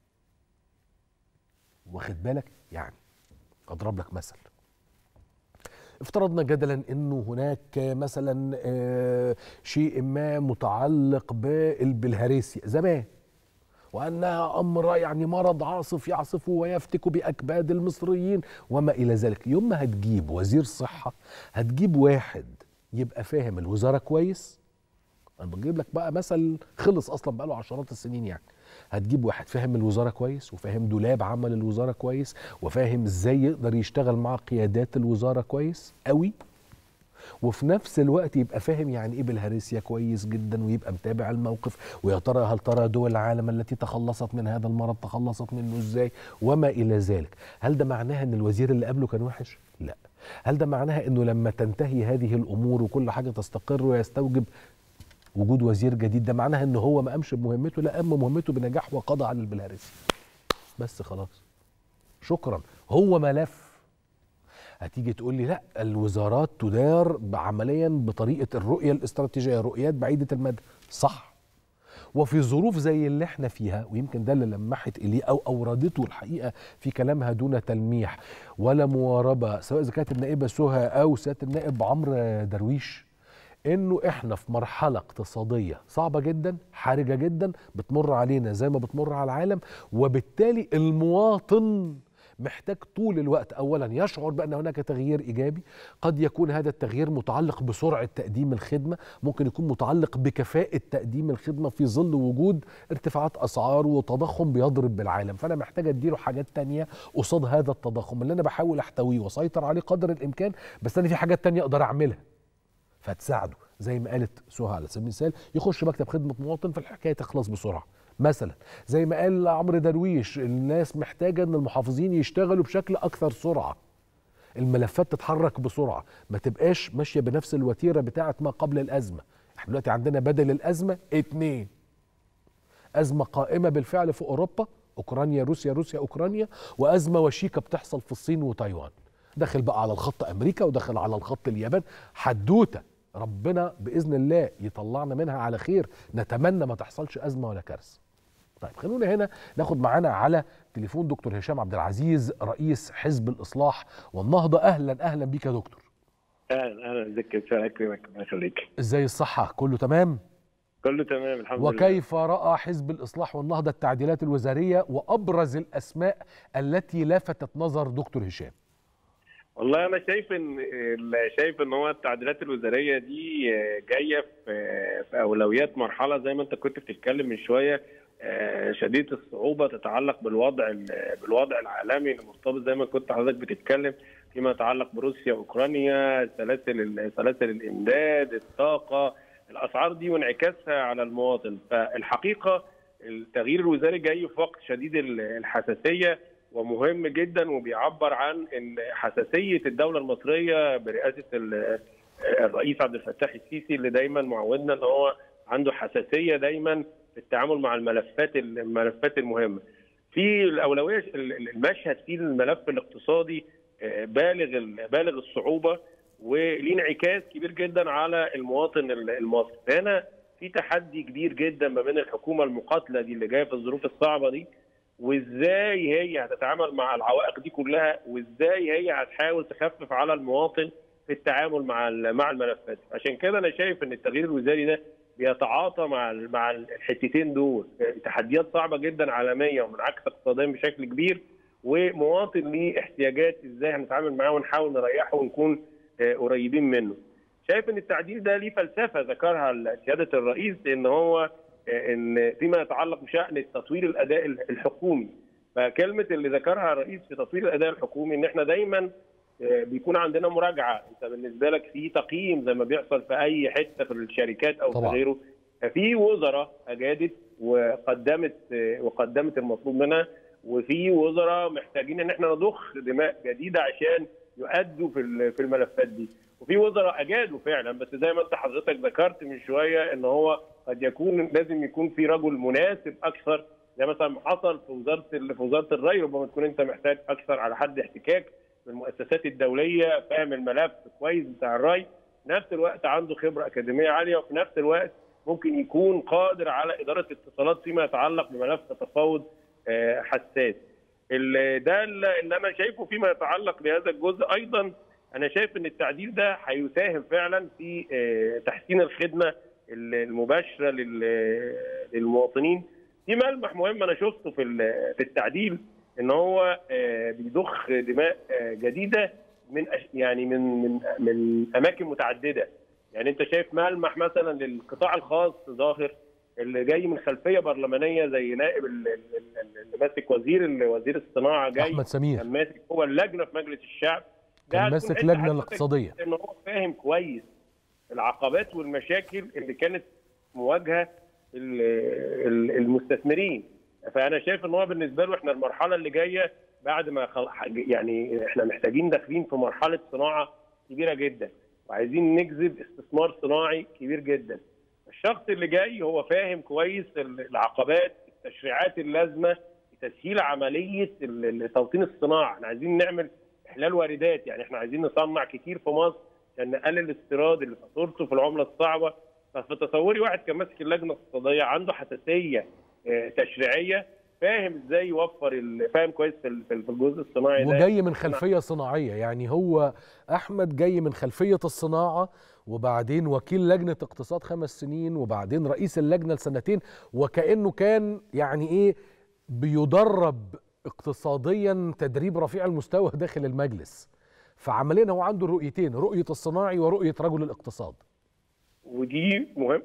واخد بالك يعني أضرب لك مثل افترضنا جدلا انه هناك مثلا آه، شيء ما متعلق بالبلهارسيا زمان وانها امر يعني مرض عاصف يعصف ويفتك باكباد المصريين وما الى ذلك يوم ما هتجيب وزير صحه هتجيب واحد يبقى فاهم الوزاره كويس انا بجيب لك بقى مثل خلص اصلا بقى له عشرات السنين يعني هتجيب واحد فاهم الوزاره كويس وفاهم دولاب عمل الوزاره كويس وفاهم ازاي يقدر يشتغل مع قيادات الوزاره كويس قوي وفي نفس الوقت يبقى فاهم يعني ايه بالهارسيا كويس جدا ويبقى متابع الموقف ويا ترى هل ترى دول العالم التي تخلصت من هذا المرض تخلصت منه ازاي وما الى ذلك هل ده معناها ان الوزير اللي قبله كان وحش لا هل ده معناها انه لما تنتهي هذه الامور وكل حاجه تستقر ويستوجب وجود وزير جديد ده معناها ان هو ما قامش بمهمته لا قام بمهمته بنجاح وقضى على البلهارسيا بس خلاص شكرا هو ملف هتيجي تقول لي لا الوزارات تدار عمليا بطريقه الرؤيه الاستراتيجيه رؤيات بعيده المدى صح وفي ظروف زي اللي احنا فيها ويمكن ده اللي لمحت اليه او اوردته الحقيقه في كلامها دون تلميح ولا مواربه سواء اذا كانت النائبه سهى او سياده النائب عمرو درويش انه احنا في مرحله اقتصاديه صعبه جدا حرجه جدا بتمر علينا زي ما بتمر على العالم وبالتالي المواطن محتاج طول الوقت اولا يشعر بان هناك تغيير ايجابي قد يكون هذا التغيير متعلق بسرعه تقديم الخدمه ممكن يكون متعلق بكفاءه تقديم الخدمه في ظل وجود ارتفاعات اسعار وتضخم بيضرب بالعالم فانا محتاج اديله حاجات تانية قصاد هذا التضخم اللي انا بحاول احتويه واسيطر عليه قدر الامكان بس انا في حاجات تانية اقدر اعملها فتساعده زي ما قالت سهى على سبيل المثال يخش مكتب خدمه مواطن فالحكايه تخلص بسرعه مثلا زي ما قال عمرو درويش الناس محتاجه ان المحافظين يشتغلوا بشكل اكثر سرعه الملفات تتحرك بسرعه ما تبقاش ماشيه بنفس الوتيره بتاعه ما قبل الازمه احنا دلوقتي عندنا بدل الازمه اتنين ازمه قائمه بالفعل في اوروبا اوكرانيا روسيا روسيا اوكرانيا وازمه وشيكه بتحصل في الصين وتايوان داخل بقى على الخط امريكا وداخل على الخط اليابان حدوته ربنا باذن الله يطلعنا منها على خير نتمنى ما تحصلش ازمه ولا كارثه طيب خلونا هنا ناخد معانا على تليفون دكتور هشام عبد العزيز رئيس حزب الاصلاح والنهضه اهلا اهلا بيك يا دكتور اهلا اهلا ازيك يا استاذ اكرمك الله يخليك ازاي الصحه كله تمام كله تمام الحمد لله وكيف راى حزب الاصلاح والنهضه التعديلات الوزاريه وابرز الاسماء التي لفتت نظر دكتور هشام والله انا شايف ان شايف ان هو التعديلات الوزاريه دي جايه في في اولويات مرحله زي ما انت كنت بتتكلم من شويه شديده الصعوبه تتعلق بالوضع بالوضع العالمي المرتبط زي ما كنت حضرتك بتتكلم فيما يتعلق بروسيا اوكرانيا سلاسل سلاسل الامداد الطاقه الاسعار دي وانعكاسها على المواطن فالحقيقه التغيير الوزاري جاي في وقت شديد الحساسيه ومهم جدا وبيعبر عن ان حساسيه الدوله المصريه برئاسه الرئيس عبد الفتاح السيسي اللي دايما معودنا ان هو عنده حساسيه دايما في التعامل مع الملفات الملفات المهمه. في الاولويه المشهد في الملف الاقتصادي بالغ بالغ الصعوبه وليه انعكاس كبير جدا على المواطن المصري. هنا في تحدي كبير جدا ما بين الحكومه المقاتله دي اللي جايه في الظروف الصعبه دي وازاي هي هتتعامل مع العوائق دي كلها وازاي هي هتحاول تخفف على المواطن في التعامل مع مع الملفات عشان كده انا شايف ان التغيير الوزاري ده بيتعاطى مع مع الحتتين دول تحديات صعبه جدا عالميه ومنعكسه اقتصاديا بشكل كبير ومواطن ليه احتياجات ازاي هنتعامل معاه ونحاول نريحه ونكون قريبين منه شايف ان التعديل ده ليه فلسفه ذكرها سياده الرئيس ان هو ان فيما يتعلق بشان تطوير الاداء الحكومي فكلمه اللي ذكرها الرئيس في تطوير الاداء الحكومي ان احنا دايما بيكون عندنا مراجعه انت بالنسبه لك في تقييم زي ما بيحصل في اي حته في الشركات او طبعا. في غيره ففي وزراء اجادت وقدمت وقدمت المطلوب منها وفي وزراء محتاجين ان احنا نضخ دماء جديده عشان يؤدوا في في الملفات دي وفي وزراء اجادوا فعلا بس زي ما انت حضرتك ذكرت من شويه ان هو قد يكون لازم يكون في رجل مناسب اكثر زي مثلا ما حصل في وزاره في وزاره الري ربما تكون انت محتاج اكثر على حد احتكاك بالمؤسسات الدوليه فاهم الملف كويس بتاع الري في نفس الوقت عنده خبره اكاديميه عاليه وفي نفس الوقت ممكن يكون قادر على اداره اتصالات فيما يتعلق بملف تفاوض حساس ده اللي انا شايفه فيما يتعلق بهذا الجزء ايضا انا شايف ان التعديل ده هيساهم فعلا في تحسين الخدمه المباشره للمواطنين في ملمح مهم انا شفته في في التعديل ان هو بيضخ دماء جديده من يعني من من من اماكن متعدده يعني انت شايف ملمح مثلا للقطاع الخاص ظاهر اللي جاي من خلفيه برلمانيه زي نائب اللي ماسك وزير وزير الصناعه جاي احمد سمير كان ماسك هو اللجنه في مجلس الشعب كان ماسك اللجنه الاقتصاديه ان هو فاهم كويس العقبات والمشاكل اللي كانت مواجهه المستثمرين فانا شايف ان هو بالنسبه له احنا المرحله اللي جايه بعد ما خل... يعني احنا محتاجين داخلين في مرحله صناعه كبيره جدا وعايزين نجذب استثمار صناعي كبير جدا الشخص اللي جاي هو فاهم كويس العقبات التشريعات اللازمه لتسهيل عمليه توطين الصناعه احنا عايزين نعمل احلال واردات يعني احنا عايزين نصنع كتير في مصر عشان نقلل الاستيراد اللي فاتورته في العمله الصعبه ففي تصوري واحد كان ماسك اللجنه الاقتصاديه عنده حساسيه تشريعيه فاهم ازاي يوفر فاهم كويس في الجزء الصناعي ده وجاي من خلفيه صناعيه يعني هو احمد جاي من خلفيه الصناعه وبعدين وكيل لجنه اقتصاد خمس سنين وبعدين رئيس اللجنه لسنتين وكانه كان يعني ايه بيدرب اقتصاديا تدريب رفيع المستوى داخل المجلس فعمليا هو عنده الرؤيتين رؤيه الصناعي ورؤيه رجل الاقتصاد ودي مهم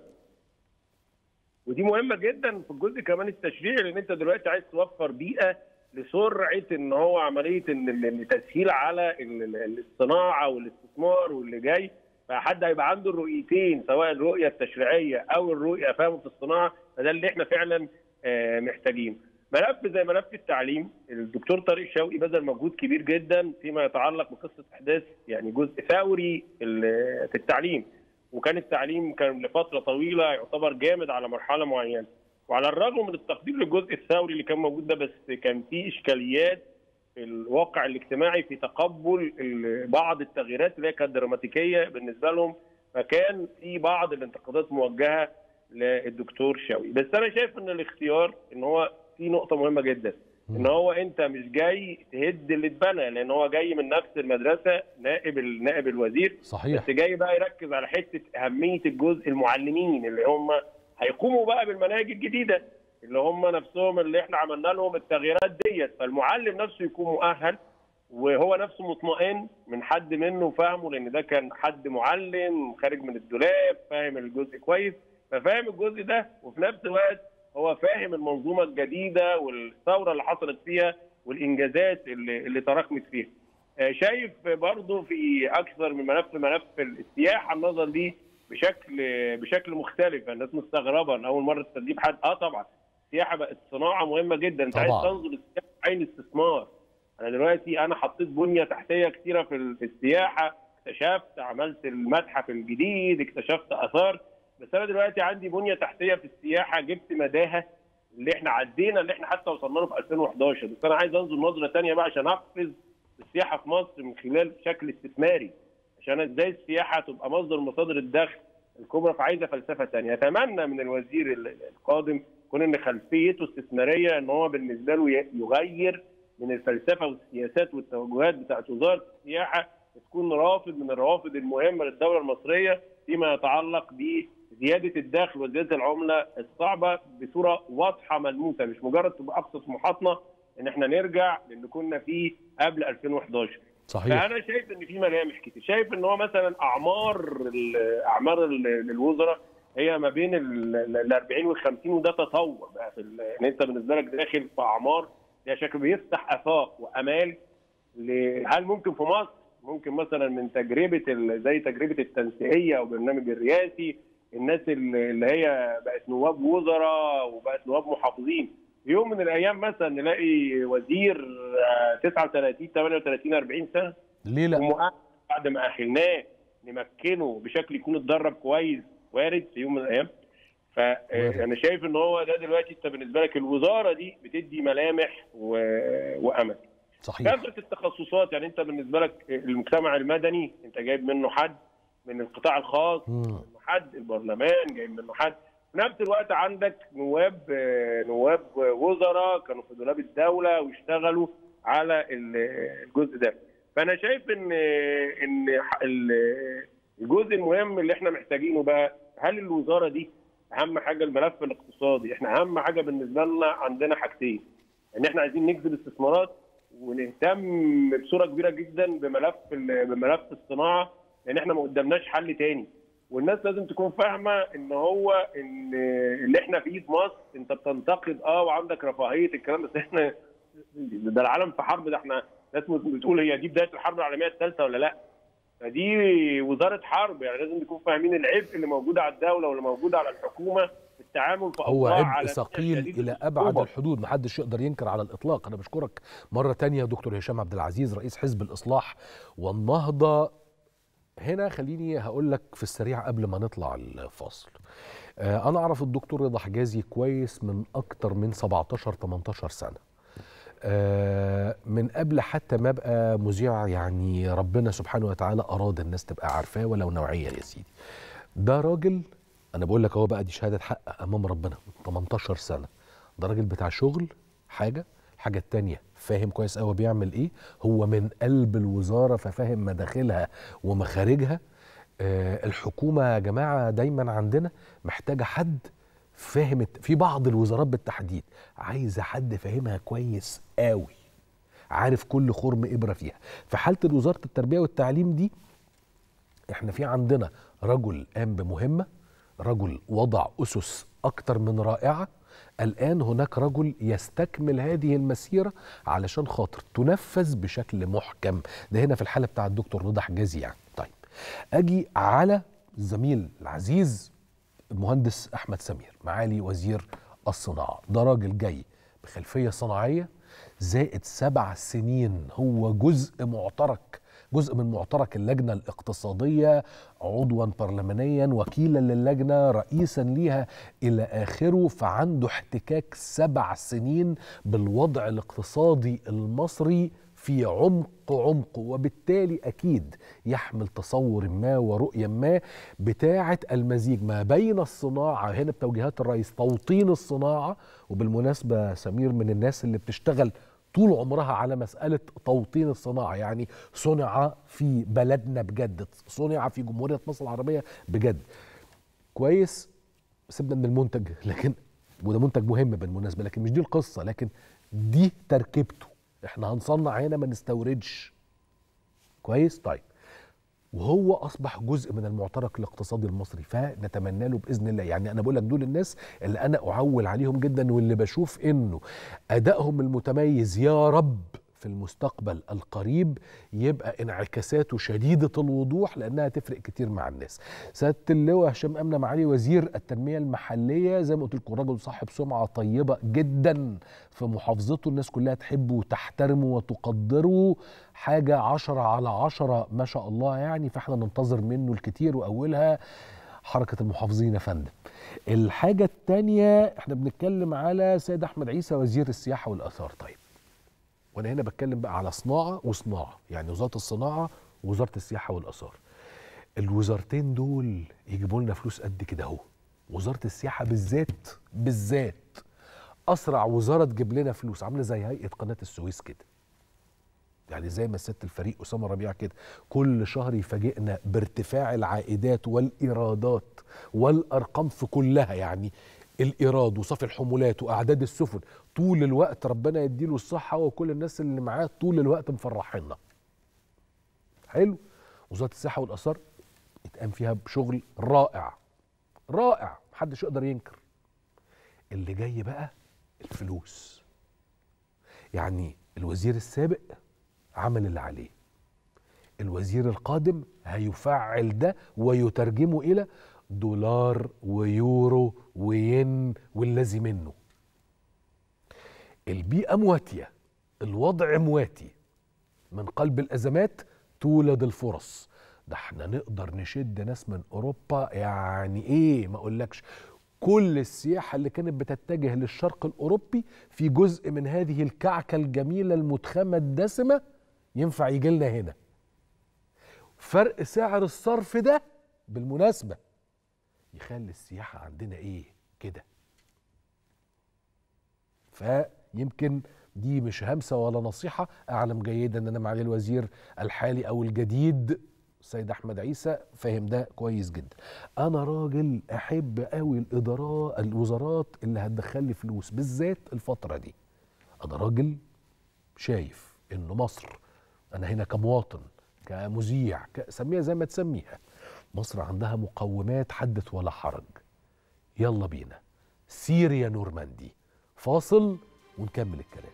ودي مهمه جدا في الجزء كمان التشريعي لان انت دلوقتي عايز توفر بيئه لسرعه ان هو عمليه ان ال- التسهيل على ال- ال- الصناعه والاستثمار واللي جاي فحد هيبقى عنده الرؤيتين سواء الرؤيه التشريعيه او الرؤيه فاهمه في الصناعه فده اللي احنا فعلا آه، محتاجينه. ملف زي ملف التعليم الدكتور طارق شوقي بذل مجهود كبير جدا فيما يتعلق بقصه احداث يعني جزء ثوري ال- في التعليم وكان التعليم كان لفتره طويله يعتبر جامد على مرحله معينه وعلى الرغم من التقدير للجزء الثوري اللي كان موجود ده بس كان في اشكاليات في الواقع الاجتماعي في تقبل ال- بعض التغييرات اللي هي كانت دراماتيكيه بالنسبه لهم فكان في بعض الانتقادات موجهه للدكتور شوقي بس انا شايف ان الاختيار ان هو في نقطه مهمه جدا ان هو انت مش جاي تهد اللي اتبنى لان هو جاي من نفس المدرسه نائب ال- نائب الوزير صحيح بس جاي بقى يركز على حته اهميه الجزء المعلمين اللي هم هيقوموا بقى بالمناهج الجديده اللي هم نفسهم اللي احنا عملنا لهم التغييرات ديت فالمعلم نفسه يكون مؤهل وهو نفسه مطمئن من حد منه فاهمه لان ده كان حد معلم خارج من الدولاب فاهم الجزء كويس ففاهم الجزء ده وفي نفس الوقت هو فاهم المنظومه الجديده والثوره اللي حصلت فيها والانجازات اللي, اللي تراكمت فيها. آه، شايف برضه في اكثر من ملف ملف السياحه النظر ليه بشكل بشكل مختلف الناس مستغربه ان اول مره تستجيب حد اه طبعا السياحه بقت صناعه مهمه جدا انت عايز طبعاً. تنظر للسياحه عين استثمار انا دلوقتي انا حطيت بنيه تحتيه كتيره في ال- في السياحه اكتشفت عملت المتحف الجديد اكتشفت اثار بس انا دلوقتي عندي بنيه تحتيه في السياحه جبت مداها اللي احنا عدينا اللي احنا حتى وصلنا له في 2011 بس انا عايز انظر نظره ثانيه بقى عشان اقفز السياحه في مصر من خلال شكل استثماري عشان ازاي السياحه تبقى مصدر من مصادر الدخل الكبرى فعايزه فلسفه ثانيه اتمنى من الوزير ال- القادم يكون ان خلفيته استثماريه ان هو بالنسبه له ي- يغير من الفلسفه والسياسات والتوجهات بتاعت وزاره السياحه تكون رافض من الروافد المهمه للدوله المصريه فيما يتعلق بزياده الدخل وزياده العمله الصعبه بصوره واضحه ملموسه مش مجرد تبقى اقصى طموحاتنا ان احنا نرجع للي كنا فيه قبل 2011 صحيح فانا شايف ان في ملامح كتير شايف ان هو مثلا اعمار ال- اعمار ال- الوزراء هي ما بين ال 40 وال 50 وده تطور بقى في ال- ان انت بالنسبه لك داخل في اعمار ده شكل بيفتح افاق وامال ل- هل ممكن في مصر ممكن مثلا من تجربه ال- زي تجربه التنسيقيه او برنامج الرئاسي الناس اللي اللي هي بقت نواب وزراء وبقت نواب محافظين في يوم من الايام مثلا نلاقي وزير آه، 39 38 40 سنه ليه لا ومؤهل بعد ما اهلناه نمكنه بشكل يكون اتدرب كويس وارد في يوم من الايام فانا شايف ان هو ده دلوقتي انت بالنسبه لك الوزاره دي بتدي ملامح و... وامل صحيح كثره التخصصات يعني انت بالنسبه لك المجتمع المدني انت جايب منه حد من القطاع الخاص مم. منه حد البرلمان جايب منه حد في نفس الوقت عندك نواب آه، نواب وزراء كانوا في دولاب الدوله واشتغلوا على ال- الجزء ده فانا شايف ان ان ح- ال- الجزء المهم اللي احنا محتاجينه بقى هل الوزاره دي اهم حاجه الملف الاقتصادي احنا اهم حاجه بالنسبه لنا عندنا حاجتين ان احنا عايزين نجذب استثمارات ونهتم بصوره كبيره جدا بملف ال- بملف الصناعه لان احنا ما قدامناش حل تاني والناس لازم تكون فاهمه ان هو ان اللي احنا فيه في مصر انت بتنتقد اه وعندك رفاهيه الكلام بس احنا ده العالم في حرب ده احنا ناس بتقول هي دي بدايه الحرب العالميه الثالثه ولا لا؟ فدي وزاره حرب يعني لازم نكون فاهمين العبء اللي موجود على الدوله واللي موجود على الحكومه في التعامل في هو أوضاع عبء عالمية ثقيل شديدة الى ابعد الصعوبة. الحدود محدش يقدر ينكر على الاطلاق انا بشكرك مره تانية دكتور هشام عبد العزيز رئيس حزب الاصلاح والنهضه هنا خليني هقول لك في السريع قبل ما نطلع الفاصل آه، انا اعرف الدكتور رضا حجازي كويس من اكتر من 17 18 سنه آه، من قبل حتى ما ابقى مذيع يعني ربنا سبحانه وتعالى اراد الناس تبقى عارفاه ولو نوعيا يا سيدي ده راجل انا بقول لك اهو بقى دي شهاده حق امام ربنا 18 سنه ده راجل بتاع شغل حاجه الحاجه التانية فاهم كويس قوي بيعمل ايه هو من قلب الوزاره ففاهم مداخلها ومخارجها آه الحكومه يا جماعه دايما عندنا محتاجه حد فاهم الت- في بعض الوزارات بالتحديد عايزه حد فاهمها كويس قوي عارف كل خرم ابره فيها في حاله وزاره التربيه والتعليم دي احنا في عندنا رجل قام بمهمه رجل وضع اسس اكتر من رائعه الان هناك رجل يستكمل هذه المسيره علشان خاطر تنفذ بشكل محكم ده هنا في الحاله بتاع الدكتور رضا حجازي يعني طيب اجي على الزميل العزيز المهندس احمد سمير معالي وزير الصناعه ده راجل جاي بخلفيه صناعيه زائد سبع سنين هو جزء معترك جزء من معترك اللجنه الاقتصاديه عضوا برلمانيا وكيلا للجنه رئيسا ليها الى اخره فعنده احتكاك سبع سنين بالوضع الاقتصادي المصري في عمق عمق وبالتالي اكيد يحمل تصور ما ورؤيه ما بتاعه المزيج ما بين الصناعه هنا بتوجيهات الرئيس توطين الصناعه وبالمناسبه سمير من الناس اللي بتشتغل طول عمرها على مسألة توطين الصناعة يعني صنع في بلدنا بجد صنع في جمهورية مصر العربية بجد كويس سيبنا من المنتج لكن وده منتج مهم بالمناسبة لكن مش دي القصة لكن دي تركيبته احنا هنصنع هنا ما نستوردش كويس طيب وهو اصبح جزء من المعترك الاقتصادي المصري فنتمنى له باذن الله يعني انا بقول لك دول الناس اللي انا اعول عليهم جدا واللي بشوف انه ادائهم المتميز يا رب في المستقبل القريب يبقى انعكاساته شديدة الوضوح لأنها تفرق كتير مع الناس سيادة اللواء هشام أمنة معالي وزير التنمية المحلية زي ما قلت لكم راجل صاحب سمعة طيبة جدا في محافظته الناس كلها تحبه وتحترمه وتقدره حاجة عشرة على عشرة ما شاء الله يعني فاحنا ننتظر منه الكتير وأولها حركة المحافظين يا فندم الحاجة التانية احنا بنتكلم على سيد أحمد عيسى وزير السياحة والآثار طيب وانا هنا بتكلم بقى على صناعه وصناعه يعني وزاره الصناعه ووزاره السياحه والاثار الوزارتين دول يجيبوا لنا فلوس قد كده اهو وزاره السياحه بالذات بالذات اسرع وزاره تجيب لنا فلوس عامله زي هيئه قناه السويس كده يعني زي ما سياده الفريق اسامه ربيع كده كل شهر يفاجئنا بارتفاع العائدات والايرادات والارقام في كلها يعني الايراد وصافي الحمولات واعداد السفن طول الوقت ربنا يديله الصحه وكل الناس اللي معاه طول الوقت مفرحينا حلو وزاره السياحه والاثار اتقام فيها بشغل رائع رائع محدش يقدر ينكر اللي جاي بقى الفلوس يعني الوزير السابق عمل اللي عليه الوزير القادم هيفعل ده ويترجمه الى دولار ويورو وين والذي منه البيئة مواتية الوضع مواتي من قلب الأزمات تولد الفرص ده احنا نقدر نشد ناس من أوروبا يعني إيه ما أقولكش كل السياحة اللي كانت بتتجه للشرق الأوروبي في جزء من هذه الكعكة الجميلة المتخمة الدسمة ينفع يجي لنا هنا فرق سعر الصرف ده بالمناسبة يخلي السياحة عندنا ايه كده فيمكن دي مش همسة ولا نصيحة أعلم جيدا أن أنا معالي الوزير الحالي أو الجديد السيد أحمد عيسى فاهم ده كويس جدا أنا راجل أحب قوي الإدارات الوزارات اللي هتدخل لي فلوس بالذات الفترة دي أنا راجل شايف إن مصر أنا هنا كمواطن كمذيع سميها زي ما تسميها مصر عندها مقومات حدث ولا حرج يلا بينا سيريا نورماندي فاصل ونكمل الكلام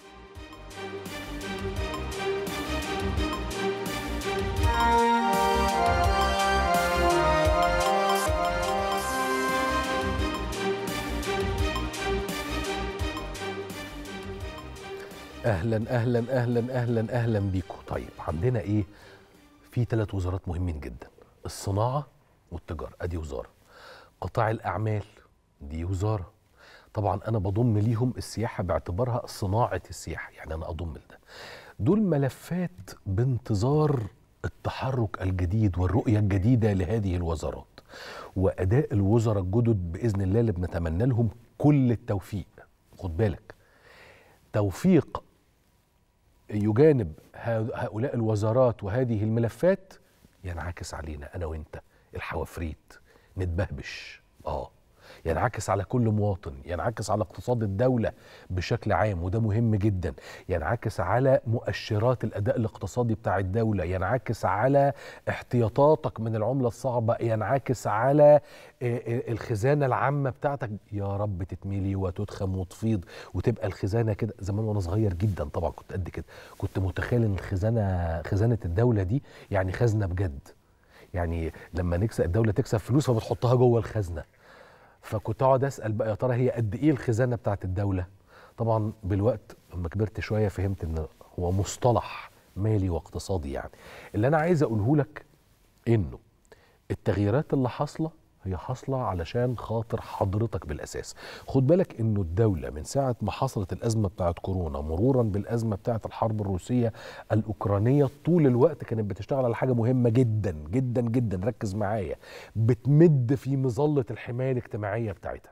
اهلا اهلا اهلا اهلا اهلا بيكم طيب عندنا ايه في ثلاث وزارات مهمين جدا الصناعه والتجاره ادي وزاره قطاع الاعمال دي وزاره طبعا انا بضم ليهم السياحه باعتبارها صناعه السياحه يعني انا اضم لده دول ملفات بانتظار التحرك الجديد والرؤيه الجديده لهذه الوزارات واداء الوزراء الجدد باذن الله اللي بنتمنى لهم كل التوفيق خد بالك توفيق يجانب هؤلاء الوزارات وهذه الملفات ينعكس علينا انا وانت الحوافريت نتبهبش اه ينعكس على كل مواطن ينعكس على اقتصاد الدولة بشكل عام وده مهم جدا ينعكس على مؤشرات الأداء الاقتصادي بتاع الدولة ينعكس على احتياطاتك من العملة الصعبة ينعكس على الخزانة العامة بتاعتك يا رب تتملي وتدخم وتفيض وتبقى الخزانة كده زمان وأنا صغير جدا طبعا كنت قد كده كنت متخيل ان الخزانة خزانة الدولة دي يعني خزنة بجد يعني لما نكسب الدولة تكسب فلوس فبتحطها جوه الخزنة فكنت اقعد اسال بقى يا ترى هي قد ايه الخزانه بتاعت الدوله طبعا بالوقت لما كبرت شويه فهمت ان هو مصطلح مالي واقتصادي يعني اللي انا عايز اقوله لك انه التغييرات اللي حاصله هي حاصله علشان خاطر حضرتك بالاساس خد بالك انه الدوله من ساعه ما حصلت الازمه بتاعت كورونا مرورا بالازمه بتاعت الحرب الروسيه الاوكرانيه طول الوقت كانت بتشتغل على حاجه مهمه جدا جدا جدا ركز معايا بتمد في مظله الحمايه الاجتماعيه بتاعتها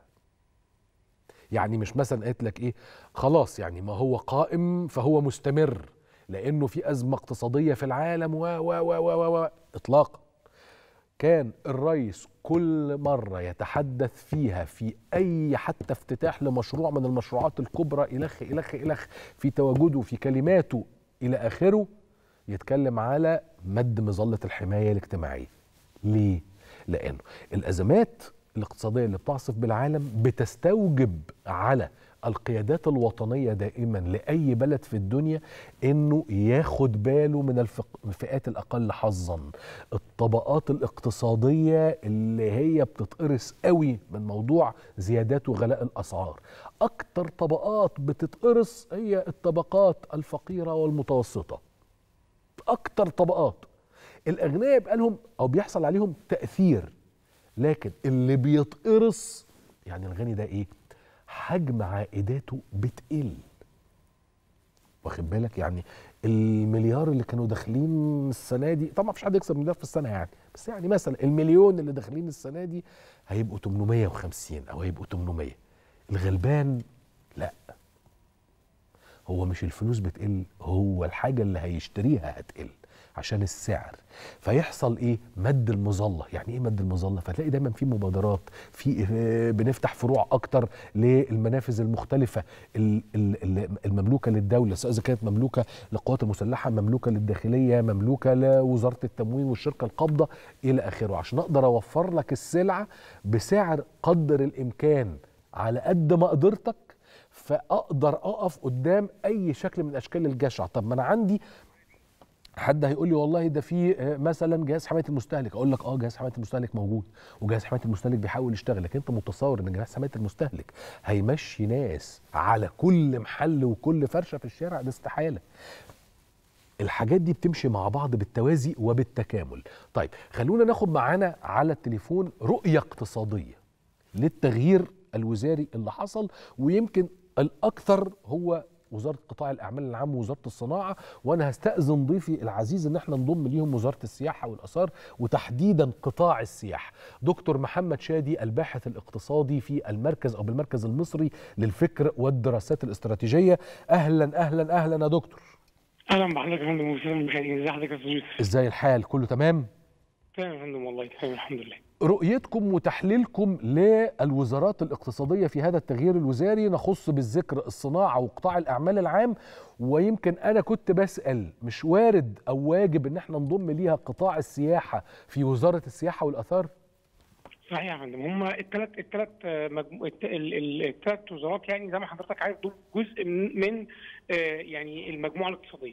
يعني مش مثلا قالت لك ايه خلاص يعني ما هو قائم فهو مستمر لانه في ازمه اقتصاديه في العالم و و و و, و اطلاقا كان الرئيس كل مرة يتحدث فيها في أي حتى افتتاح لمشروع من المشروعات الكبرى إلخ إلخ إلخ في تواجده في كلماته إلى آخره يتكلم على مد مظلة الحماية الاجتماعية ليه؟ لأنه الأزمات الاقتصادية اللي بتعصف بالعالم بتستوجب على القيادات الوطنية دائما لأي بلد في الدنيا إنه ياخد باله من الفئات الأقل حظا الطبقات الاقتصادية اللي هي بتتقرص قوي من موضوع زيادات وغلاء الأسعار أكتر طبقات بتتقرص هي الطبقات الفقيرة والمتوسطة أكتر طبقات الأغنياء يبقى لهم أو بيحصل عليهم تأثير لكن اللي بيتقرص يعني الغني ده إيه حجم عائداته بتقل واخد بالك يعني المليار اللي كانوا داخلين السنه دي طبعا مفيش حد يكسب مليار في السنه يعني بس يعني مثلا المليون اللي داخلين السنه دي هيبقوا 850 او هيبقوا 800 الغلبان لا هو مش الفلوس بتقل هو الحاجه اللي هيشتريها هتقل عشان السعر فيحصل ايه مد المظله يعني ايه مد المظله فتلاقي دايما في مبادرات في بنفتح فروع اكتر للمنافذ المختلفه المملوكه للدوله سواء اذا كانت مملوكه للقوات المسلحه مملوكه للداخليه مملوكه لوزاره التموين والشركه القابضه الى اخره عشان اقدر اوفر لك السلعه بسعر قدر الامكان على قد ما قدرتك فاقدر اقف قدام اي شكل من اشكال الجشع طب ما انا عندي حد هيقول لي والله ده في مثلا جهاز حمايه المستهلك اقول لك اه جهاز حمايه المستهلك موجود وجهاز حمايه المستهلك بيحاول يشتغل لكن انت متصور ان جهاز حمايه المستهلك هيمشي ناس على كل محل وكل فرشه في الشارع ده استحاله الحاجات دي بتمشي مع بعض بالتوازي وبالتكامل طيب خلونا ناخد معانا على التليفون رؤيه اقتصاديه للتغيير الوزاري اللي حصل ويمكن الاكثر هو وزاره قطاع الاعمال العام ووزاره الصناعه وانا هستاذن ضيفي العزيز ان احنا نضم ليهم وزاره السياحه والاثار وتحديدا قطاع السياحه دكتور محمد شادي الباحث الاقتصادي في المركز او بالمركز المصري للفكر والدراسات الاستراتيجيه اهلا اهلا اهلا يا دكتور اهلا بحضرتك يا فندم وسهلا المشاهدين ازي حضرتك يا استاذ يوسف ازاي الحال كله تمام تمام يا فندم والله تمام الحمد لله رؤيتكم وتحليلكم للوزارات الاقتصادية في هذا التغيير الوزاري نخص بالذكر الصناعة وقطاع الأعمال العام ويمكن أنا كنت بسأل مش وارد أو واجب إن احنا نضم ليها قطاع السياحة في وزارة السياحة والآثار؟ صحيح يا فندم هم الثلاث الثلاث مجمو... الثلاث وزارات يعني زي ما حضرتك عارف دول جزء من يعني المجموعه الاقتصاديه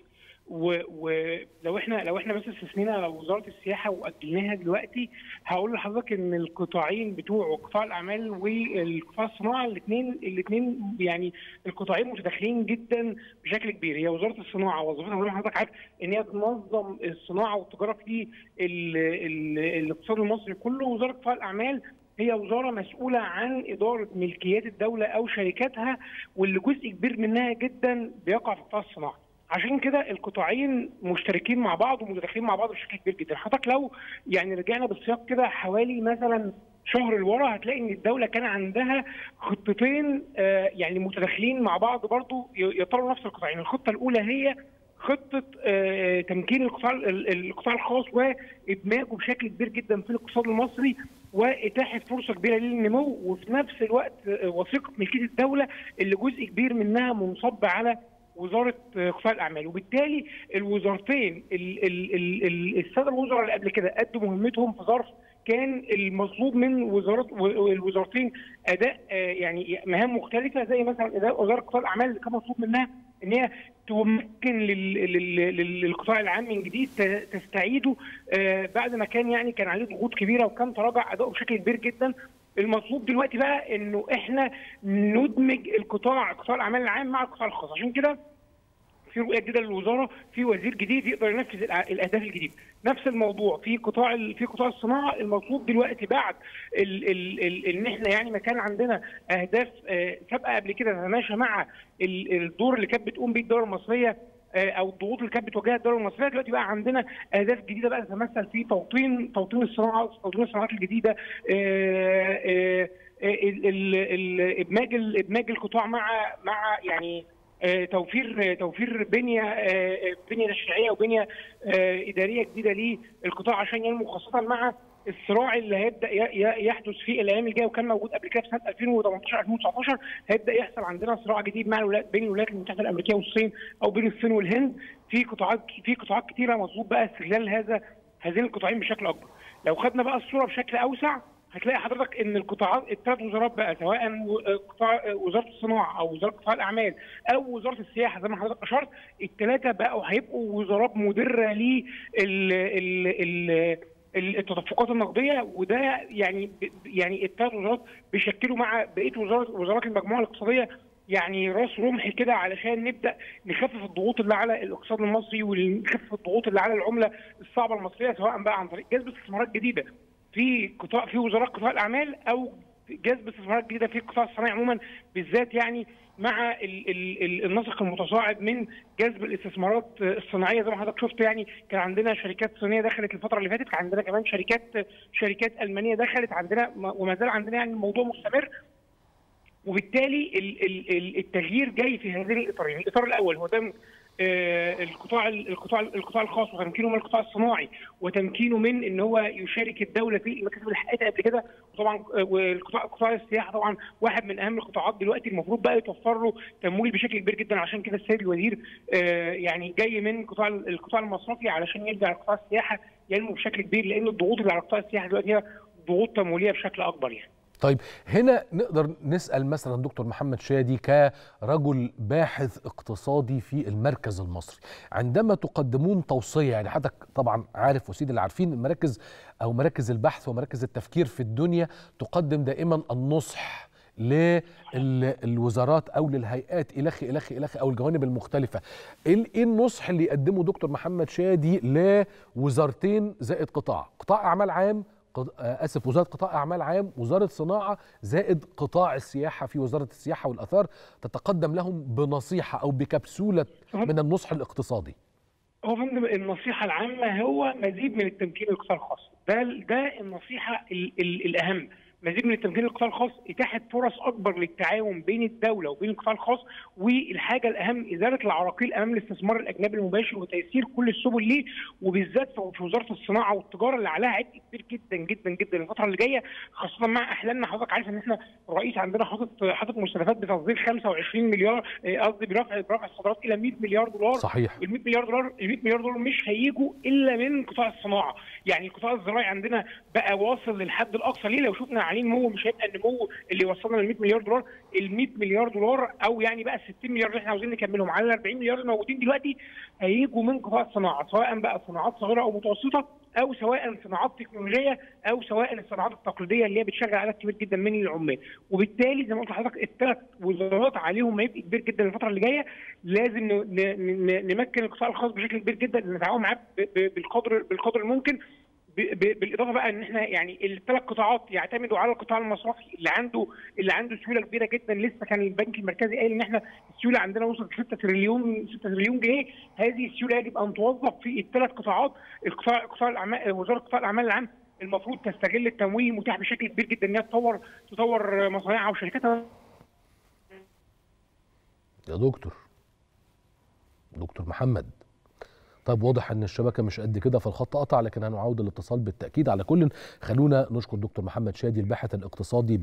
ولو احنا لو احنا بس استثنينا وزاره السياحه واجلناها دلوقتي هقول لحضرتك ان القطاعين بتوع قطاع الاعمال والقطاع الصناعه الاثنين الاثنين يعني القطاعين متداخلين جدا بشكل كبير هي وزاره الصناعه وظيفتها زي ما حضرتك عارف ان هي تنظم الصناعه والتجاره في الاقتصاد المصري كله وزاره قطاع الاعمال هي وزاره مسؤوله عن اداره ملكيات الدوله او شركاتها واللي جزء كبير منها جدا بيقع في قطاع الصناعه. عشان كده القطاعين مشتركين مع بعض ومتداخلين مع بعض بشكل كبير جدا حضرتك لو يعني رجعنا بالسياق كده حوالي مثلا شهر لورا هتلاقي ان الدوله كان عندها خطتين آه يعني متداخلين مع بعض برضو يطلعوا نفس القطاعين الخطه الاولى هي خطه آه تمكين القطاع القطاع الخاص وادماجه بشكل كبير جدا في الاقتصاد المصري واتاحه فرصه كبيره للنمو وفي نفس الوقت آه، وثيقه ملكيه الدوله اللي جزء كبير منها منصب على وزاره آه، قطاع الاعمال وبالتالي الوزارتين ال- ال- ال- ال- الساده الوزراء اللي قبل كده ادوا مهمتهم في ظرف كان المطلوب من وزارات و- الوزارتين اداء آه، يعني مهام مختلفه زي مثلا اداء وزاره قطاع الاعمال اللي كان مطلوب منها ان هي تمكن لل- لل- لل- للقطاع العام من جديد ت- تستعيده آه، بعد ما كان يعني كان عليه ضغوط كبيره وكان تراجع اداؤه بشكل كبير جدا المطلوب دلوقتي بقى انه احنا ندمج القطاع قطاع الاعمال العام مع القطاع الخاص عشان كده في رؤيه جديده للوزاره في وزير جديد يقدر ينفذ الأ- الاهداف الجديده نفس الموضوع في قطاع ال- في قطاع الصناعه المطلوب دلوقتي بعد ال ال ال ان احنا يعني ما كان عندنا اهداف آه، سابقه قبل كده تتماشى مع ال- الدور اللي كانت بتقوم بيه الدوله المصريه آه، او الضغوط اللي كانت بتواجهها الدوله المصريه دلوقتي بقى عندنا اهداف جديده بقى تتمثل في توطين توطين الصناعه توطين الصناعات الجديده آه، آه، آه، ال- ال- ال- ادماج ال- ادماج القطاع مع مع يعني آه، توفير آه، توفير بنيه آه، آه، بنيه تشريعيه وبنيه آه، اداريه جديده للقطاع عشان ينمو خاصه مع الصراع اللي هيبدا ي- ي- يحدث في الايام الجايه وكان موجود قبل كده في سنه 2018 2019 هيبدا يحصل عندنا صراع جديد مع الولايات بين الولايات المتحده الامريكيه والصين او بين الصين والهند في قطاعات في قطاعات كثيره مطلوب بقى استغلال هذا هذين القطاعين بشكل اكبر لو خدنا بقى الصوره بشكل اوسع هتلاقي حضرتك ان القطاعات الثلاث وزارات بقى سواء و- قطاع وزاره الصناعه او وزاره قطاع الاعمال او وزاره السياحه زي ما حضرتك اشرت الثلاثه بقوا هيبقوا وزارات مدره لل ال- ال- ال- التدفقات النقديه وده يعني ب- يعني الثلاث وزارات بيشكلوا مع بقيه وزارات وزارات المجموعه الاقتصاديه يعني راس رمح كده علشان نبدا نخفف الضغوط اللي على الاقتصاد المصري ونخفف الضغوط اللي على العمله الصعبه المصريه سواء بقى عن طريق جذب استثمارات جديده في قطاع في وزارات قطاع الاعمال او جذب استثمارات جديده في القطاع الصناعي عموما بالذات يعني مع ال ال ال النسق المتصاعد من جذب الاستثمارات الصناعيه زي ما حضرتك شفت يعني كان عندنا شركات صينيه دخلت الفتره اللي فاتت كان عندنا كمان شركات شركات المانيه دخلت عندنا وما زال عندنا يعني الموضوع مستمر وبالتالي ال- ال- ال- التغيير جاي في هذين الاطارين، الاطار الاول هو دمج آه، القطاع القطاع القطاع الخاص وتمكينه من القطاع الصناعي وتمكينه من ان هو يشارك الدوله في المكاسب اللي حققتها قبل كده وطبعا آه، والقطاع قطاع السياحه طبعا واحد من اهم القطاعات دلوقتي المفروض بقى يتوفر له تمويل بشكل كبير جدا عشان كده السيد الوزير آه، يعني جاي من قطاع القطاع المصرفي علشان يرجع قطاع السياحه ينمو بشكل كبير لان الضغوط اللي على قطاع السياحه دلوقتي هي ضغوط تمويليه بشكل اكبر يعني. طيب هنا نقدر نسأل مثلا دكتور محمد شادي كرجل باحث اقتصادي في المركز المصري عندما تقدمون توصية يعني حضرتك طبعا عارف وسيد اللي عارفين المراكز أو مراكز البحث ومراكز التفكير في الدنيا تقدم دائما النصح للوزارات او للهيئات الخ الخ الخ او الجوانب المختلفه ايه إيه النصح اللي يقدمه دكتور محمد شادي لوزارتين زائد قطاع قطاع اعمال عام قط- آه، اسف وزاره قطاع اعمال عام وزاره صناعه زائد قطاع السياحه في وزاره السياحه والاثار تتقدم لهم بنصيحه او بكبسوله من النصح الاقتصادي هو فندم النصيحة العامة هو مزيد من التمكين للقطاع الخاص ده ده النصيحة ال ال الأهم مزيد من التمكين للقطاع الخاص إتاحة فرص أكبر للتعاون بين الدولة وبين القطاع الخاص والحاجة الأهم إزالة العراقيل أمام الاستثمار الأجنبي المباشر وتيسير كل السبل ليه وبالذات في وزارة الصناعة والتجارة اللي عليها عبء كبير جدا جدا جدا الفترة اللي جاية خاصة مع أحلامنا حضرتك عارف إن إحنا الرئيس عندنا حاطط حاطط مستهدفات بتصدير 25 مليار آه، قصدي برفع برفع الصادرات إلى 100 مليار دولار صحيح ال 100 مليار دولار ال 100 مليار دولار مش هيجوا الا من قطاع الصناعه، يعني القطاع الزراعي عندنا بقى واصل للحد الاقصى ليه لو شفنا عليه نمو مش هيبقى النمو اللي وصلنا لل 100 مليار دولار، ال 100 مليار دولار او يعني بقى ال 60 مليار اللي احنا عاوزين نكملهم على ال 40 مليار الموجودين دلوقتي هيجوا من قطاع الصناعه سواء بقى صناعات صغيره او متوسطه او سواء صناعات تكنولوجيه او سواء الصناعات التقليديه اللي هي بتشغل عدد كبير جدا من العمال وبالتالي زي ما قلت لحضرتك الثلاث وزارات عليهم عبء كبير جدا الفتره اللي جايه لازم ن- ن- ن- نمكن القطاع الخاص بشكل كبير جدا نتعاون معاه ب- ب- بالقدر بالقدر الممكن ب- ب- بالاضافه بقى ان احنا يعني الثلاث قطاعات يعتمدوا على القطاع المصرفي اللي عنده اللي عنده سيوله كبيره جدا لسه كان البنك المركزي قايل ان احنا السيوله عندنا وصلت 6 تريليون 6 تريليون جنيه هذه السيوله يجب ان توظف في الثلاث قطاعات القطاع قطاع الاعمال وزاره قطاع الاعمال العام المفروض تستغل التمويل المتاح بشكل كبير جدا ان هي تطور تطور مصانعها وشركاتها يا دكتور دكتور محمد طيب واضح ان الشبكه مش قد كده فالخط قطع لكن هنعود الاتصال بالتاكيد على كل خلونا نشكر دكتور محمد شادي الباحث الاقتصادي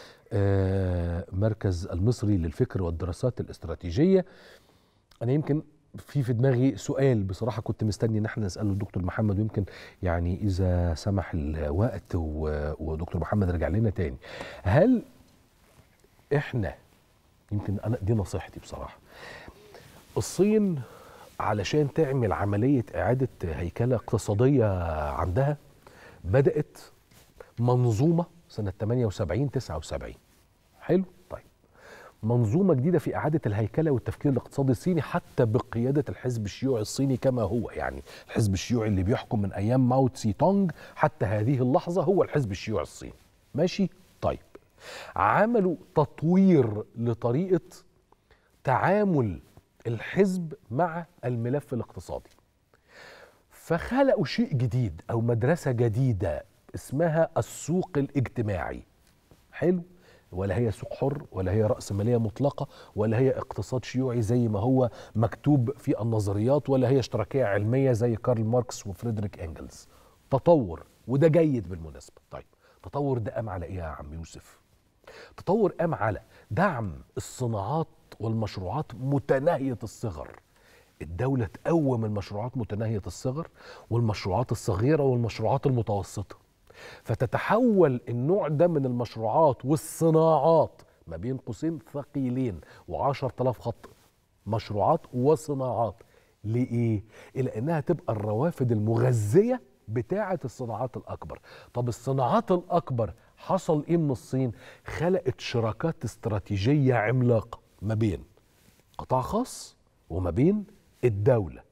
بمركز المصري للفكر والدراسات الاستراتيجيه انا يمكن في في دماغي سؤال بصراحه كنت مستني ان احنا نساله الدكتور محمد ويمكن يعني اذا سمح الوقت و- ودكتور محمد رجع لنا تاني هل احنا يمكن انا دي نصيحتي بصراحه الصين علشان تعمل عمليه اعاده هيكله اقتصاديه عندها بدات منظومه سنه 78 79 حلو طيب منظومه جديده في اعاده الهيكله والتفكير الاقتصادي الصيني حتى بقياده الحزب الشيوعي الصيني كما هو يعني الحزب الشيوعي اللي بيحكم من ايام ماو تسي تونج حتى هذه اللحظه هو الحزب الشيوعي الصيني ماشي طيب عملوا تطوير لطريقه تعامل الحزب مع الملف الاقتصادي فخلقوا شيء جديد او مدرسه جديده اسمها السوق الاجتماعي حلو ولا هي سوق حر ولا هي رأسمالية مطلقة ولا هي اقتصاد شيوعي زي ما هو مكتوب في النظريات ولا هي اشتراكية علمية زي كارل ماركس وفريدريك انجلز تطور وده جيد بالمناسبة طيب تطور ده قام على ايه يا عم يوسف تطور قام على دعم الصناعات والمشروعات متناهية الصغر الدولة تقوم المشروعات متناهية الصغر والمشروعات الصغيرة والمشروعات المتوسطة فتتحول النوع ده من المشروعات والصناعات ما بين قوسين ثقيلين وعشر تلاف خط مشروعات وصناعات لإيه؟ إلى أنها تبقى الروافد المغذية بتاعة الصناعات الأكبر طب الصناعات الأكبر حصل إيه من الصين؟ خلقت شراكات استراتيجية عملاقة ما بين قطاع خاص وما بين الدولة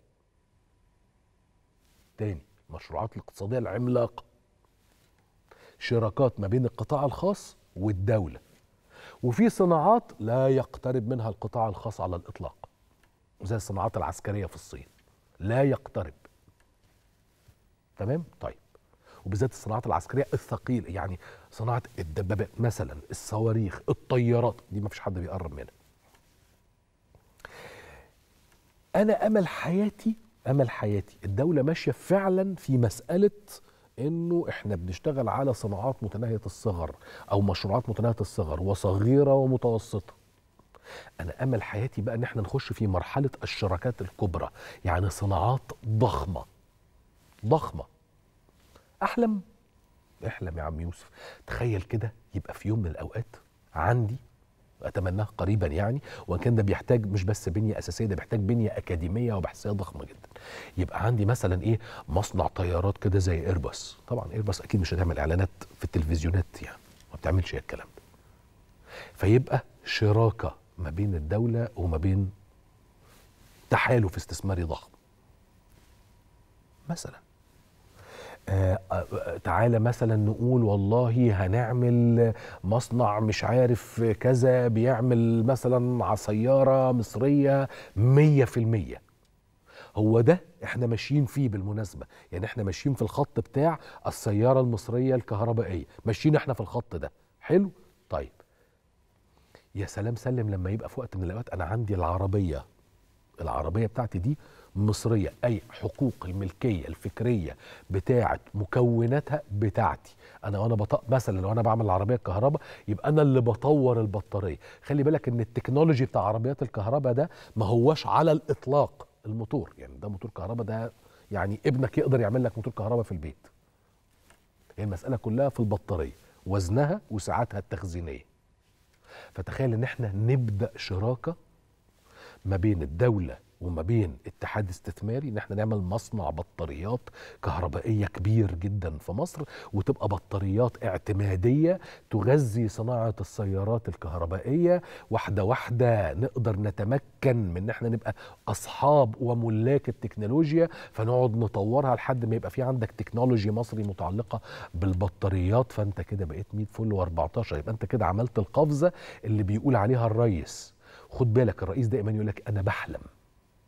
تاني المشروعات الاقتصادية العملاقة شراكات ما بين القطاع الخاص والدولة وفي صناعات لا يقترب منها القطاع الخاص على الإطلاق زي الصناعات العسكرية في الصين لا يقترب تمام طيب وبالذات الصناعات العسكرية الثقيلة يعني صناعة الدبابات مثلا الصواريخ الطيارات دي ما فيش حد بيقرب منها أنا أمل حياتي أمل حياتي الدولة ماشية فعلا في مسألة انه احنا بنشتغل على صناعات متناهيه الصغر او مشروعات متناهيه الصغر وصغيره ومتوسطه انا امل حياتي بقى ان احنا نخش في مرحله الشراكات الكبرى يعني صناعات ضخمه ضخمه احلم احلم يا عم يوسف تخيل كده يبقى في يوم من الاوقات عندي اتمناه قريبا يعني وان كان ده بيحتاج مش بس بنيه اساسيه ده بيحتاج بنيه اكاديميه وبحثيه ضخمه جدا يبقى عندي مثلا ايه مصنع طيارات كده زي ايرباص طبعا ايرباص اكيد مش هتعمل اعلانات في التلفزيونات يعني ما بتعملش هي الكلام ده فيبقى شراكه ما بين الدوله وما بين تحالف استثماري ضخم مثلا آه آه تعالى مثلا نقول والله هنعمل مصنع مش عارف كذا بيعمل مثلا سيارة مصرية مية في المية هو ده احنا ماشيين فيه بالمناسبة يعني احنا ماشيين في الخط بتاع السيارة المصرية الكهربائية ماشيين احنا في الخط ده حلو طيب يا سلام سلم لما يبقى في وقت من الاوقات انا عندي العربية العربية بتاعتي دي مصرية أي حقوق الملكية الفكرية بتاعة مكوناتها بتاعتي أنا وأنا بط... مثلا لو أنا بعمل العربية الكهرباء يبقى أنا اللي بطور البطارية خلي بالك إن التكنولوجي بتاع عربيات الكهرباء ده ما هوش على الإطلاق الموتور يعني ده موتور كهرباء ده يعني ابنك يقدر يعمل لك موتور كهرباء في البيت هي المسألة كلها في البطارية وزنها وساعاتها التخزينية فتخيل إن احنا نبدأ شراكة ما بين الدولة وما بين اتحاد استثماري ان احنا نعمل مصنع بطاريات كهربائيه كبير جدا في مصر وتبقى بطاريات اعتماديه تغذي صناعه السيارات الكهربائيه واحده واحده نقدر نتمكن من ان احنا نبقى اصحاب وملاك التكنولوجيا فنقعد نطورها لحد ما يبقى في عندك تكنولوجي مصري متعلقه بالبطاريات فانت كده بقيت 100 فل و14 يبقى انت كده عملت القفزه اللي بيقول عليها الرئيس خد بالك الرئيس دايما يقول لك انا بحلم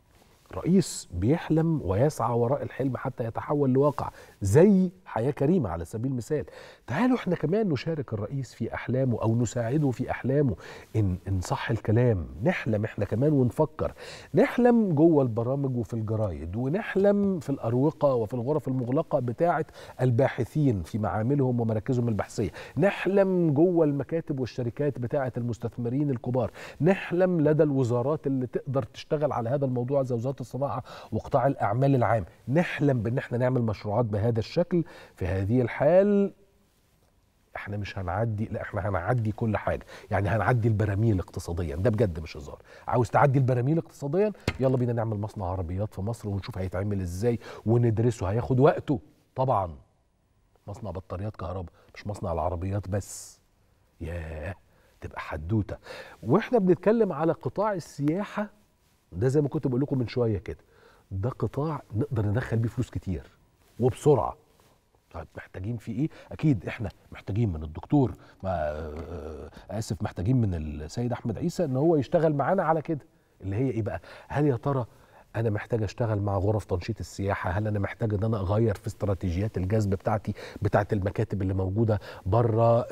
رئيس بيحلم ويسعى وراء الحلم حتى يتحول لواقع زي حياة كريمة على سبيل المثال تعالوا احنا كمان نشارك الرئيس في أحلامه أو نساعده في أحلامه إن, إن صح الكلام نحلم احنا كمان ونفكر نحلم جوه البرامج وفي الجرايد ونحلم في الأروقة وفي الغرف المغلقة بتاعة الباحثين في معاملهم ومراكزهم البحثية نحلم جوه المكاتب والشركات بتاعة المستثمرين الكبار نحلم لدى الوزارات اللي تقدر تشتغل على هذا الموضوع زي وزارة الصناعة وقطاع الأعمال العام نحلم بأن احنا نعمل مشروعات بهذا الشكل في هذه الحال احنا مش هنعدي لا احنا هنعدي كل حاجه يعني هنعدي البراميل اقتصاديا ده بجد مش هزار عاوز تعدي البراميل اقتصاديا يلا بينا نعمل مصنع عربيات في مصر ونشوف هيتعمل ازاي وندرسه هياخد وقته طبعا مصنع بطاريات كهرباء مش مصنع العربيات بس ياه تبقى حدوته واحنا بنتكلم على قطاع السياحه ده زي ما كنت بقول لكم من شويه كده ده قطاع نقدر ندخل بيه فلوس كتير وبسرعه طيب محتاجين فيه ايه اكيد احنا محتاجين من الدكتور ما آه، اسف محتاجين من السيد احمد عيسى ان هو يشتغل معانا على كده اللي هي ايه بقى هل يا ترى انا محتاج اشتغل مع غرف تنشيط السياحه هل انا محتاج ان انا اغير في استراتيجيات الجذب بتاعتي بتاعت المكاتب اللي موجوده بره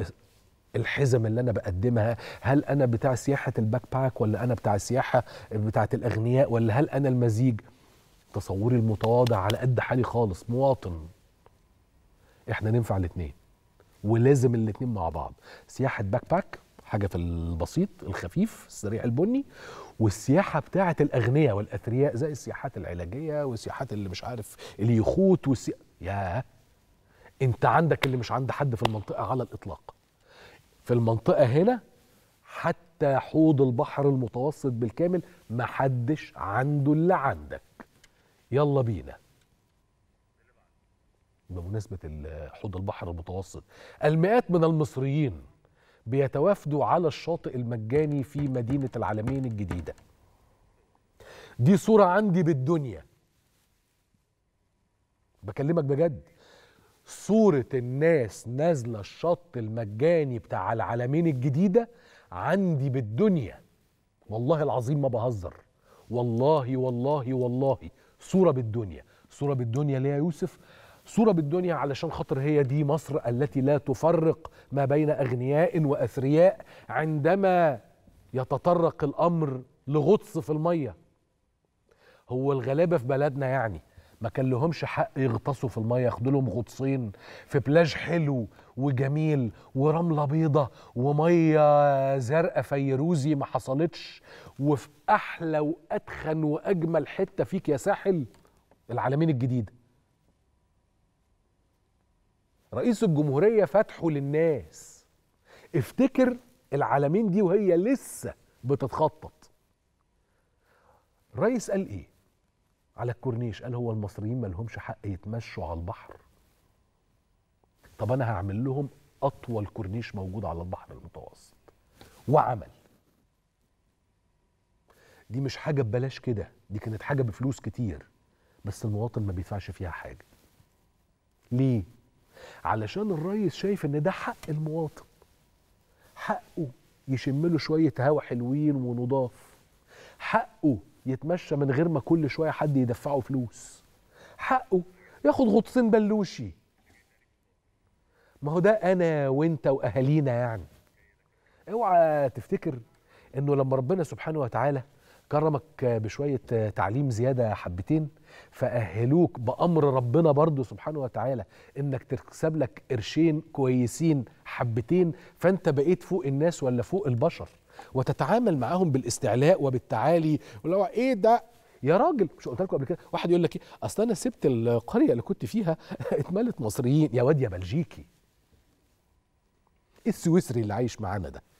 الحزم اللي انا بقدمها هل انا بتاع سياحه الباك باك ولا انا بتاع السياحه بتاعت الاغنياء ولا هل انا المزيج تصوري المتواضع على قد حالي خالص مواطن احنا ننفع الاثنين ولازم الاثنين مع بعض سياحه باك باك حاجه في البسيط الخفيف السريع البني والسياحه بتاعه الاغنياء والاثرياء زي السياحات العلاجيه والسياحات اللي مش عارف اليخوت والسي... يا انت عندك اللي مش عند حد في المنطقه على الاطلاق في المنطقه هنا حتى حوض البحر المتوسط بالكامل محدش عنده اللي عندك يلا بينا بمناسبة ال- حوض البحر المتوسط المئات من المصريين بيتوافدوا على الشاطئ المجاني في مدينة العالمين الجديدة دي صورة عندي بالدنيا بكلمك بجد صورة الناس نازلة الشط المجاني بتاع العالمين الجديدة عندي بالدنيا والله العظيم ما بهزر والله والله والله صورة بالدنيا صورة بالدنيا ليه يا يوسف صورة بالدنيا علشان خاطر هي دي مصر التي لا تفرق ما بين أغنياء وأثرياء عندما يتطرق الأمر لغطس في المية هو الغلابة في بلدنا يعني ما كان لهمش حق يغطسوا في المية ياخدوا لهم غطسين في بلاج حلو وجميل ورملة بيضة ومية زرقاء فيروزي ما حصلتش وفي أحلى وأتخن وأجمل حتة فيك يا ساحل العالمين الجديدة رئيس الجمهورية فتحه للناس افتكر العالمين دي وهي لسه بتتخطط الرئيس قال ايه على الكورنيش قال هو المصريين ما لهمش حق يتمشوا على البحر طب انا هعمل لهم اطول كورنيش موجود على البحر المتوسط وعمل دي مش حاجه ببلاش كده دي كانت حاجه بفلوس كتير بس المواطن ما بيدفعش فيها حاجه ليه علشان الريس شايف ان ده حق المواطن حقه يشم له شويه هوا حلوين ونضاف حقه يتمشى من غير ما كل شويه حد يدفعه فلوس حقه ياخد غطسين بلوشي ما هو ده انا وانت واهالينا يعني اوعى تفتكر انه لما ربنا سبحانه وتعالى كرمك بشويه تعليم زياده حبتين فاهلوك بامر ربنا برضه سبحانه وتعالى انك تكسب لك قرشين كويسين حبتين فانت بقيت فوق الناس ولا فوق البشر وتتعامل معاهم بالاستعلاء وبالتعالي ولو ايه ده يا راجل مش قلت لكم قبل كده واحد يقول لك ايه اصل انا سبت القريه اللي كنت فيها اتملت مصريين يا واد يا بلجيكي ايه السويسري اللي عايش معانا ده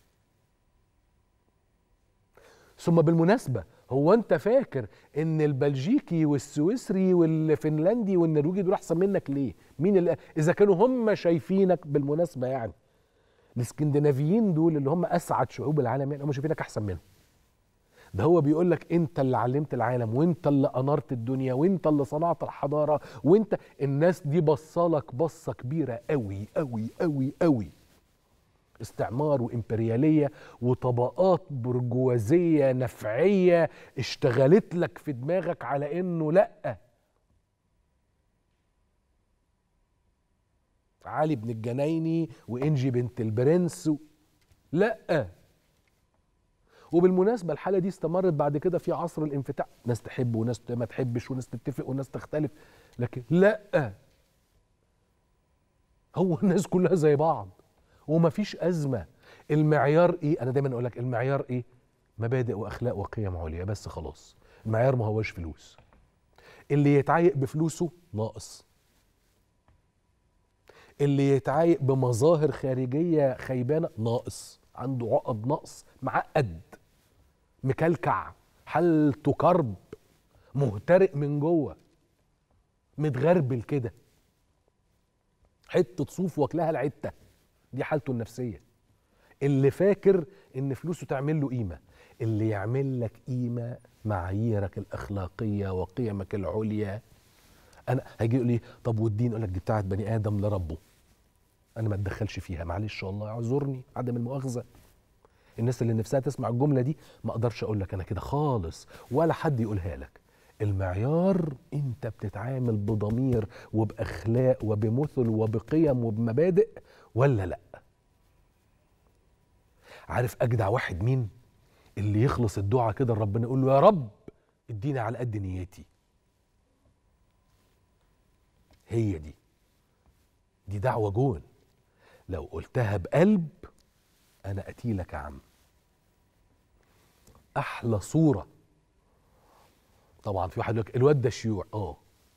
ثم بالمناسبة هو أنت فاكر إن البلجيكي والسويسري والفنلندي والنرويجي دول أحسن منك ليه؟ مين اللي إذا كانوا هم شايفينك بالمناسبة يعني الاسكندنافيين دول اللي هم أسعد شعوب العالم يعني هم شايفينك أحسن منهم. ده هو بيقول لك أنت اللي علمت العالم وأنت اللي أنرت الدنيا وأنت اللي صنعت الحضارة وأنت الناس دي بصالك بصة كبيرة أوي أوي أوي أوي. استعمار وإمبريالية وطبقات برجوازية نفعية اشتغلت لك في دماغك على إنه لأ علي بن الجنايني وإنجي بنت البرنس و... لأ وبالمناسبة الحالة دي استمرت بعد كده في عصر الانفتاح ناس تحب وناس ما تحبش وناس تتفق وناس تختلف لكن لأ هو الناس كلها زي بعض ومفيش أزمة المعيار إيه أنا دايما أقول لك المعيار إيه مبادئ وأخلاق وقيم عليا بس خلاص المعيار ما هوش فلوس اللي يتعايق بفلوسه ناقص اللي يتعايق بمظاهر خارجية خيبانة ناقص عنده عقد نقص معقد مكلكع حالته كرب مهترئ من جوه متغربل كده حته صوف واكلها العته دي حالته النفسيه اللي فاكر ان فلوسه تعمل له قيمه اللي يعمل لك قيمه معاييرك الاخلاقيه وقيمك العليا انا هيجي يقول لي طب والدين يقول لك دي بتاعت بني ادم لربه انا ما اتدخلش فيها معلش والله اعذرني عدم المؤاخذه الناس اللي نفسها تسمع الجمله دي ما اقدرش اقول لك انا كده خالص ولا حد يقولها لك المعيار انت بتتعامل بضمير وباخلاق وبمثل وبقيم وبمبادئ ولا لا عارف اجدع واحد مين اللي يخلص الدعاء كده لربنا يقول له يا رب اديني على قد نيتي هي دي دي دعوة جون لو قلتها بقلب أنا قتيلك يا عم أحلى صورة طبعا في واحد يقول لك الواد ده شيوع اه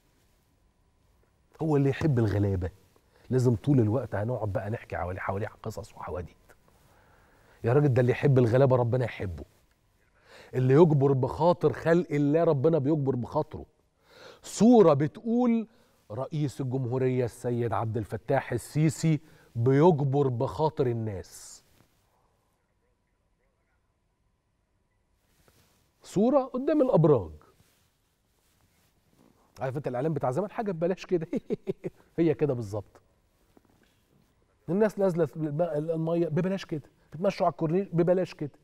هو اللي يحب الغلابة لازم طول الوقت هنقعد بقى نحكي حوالي حواليه قصص وحواديت يا راجل ده اللي يحب الغلابة ربنا يحبه اللي يجبر بخاطر خلق الله ربنا بيجبر بخاطره صورة بتقول رئيس الجمهورية السيد عبد الفتاح السيسي بيجبر بخاطر الناس صورة قدام الأبراج عارف انت الاعلان بتاع زمان حاجه ببلاش كده هي كده بالظبط الناس نازله الميه ببلاش كده بتمشوا على الكورنيش ببلاش كده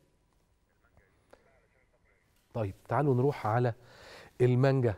طيب تعالوا نروح على المانجا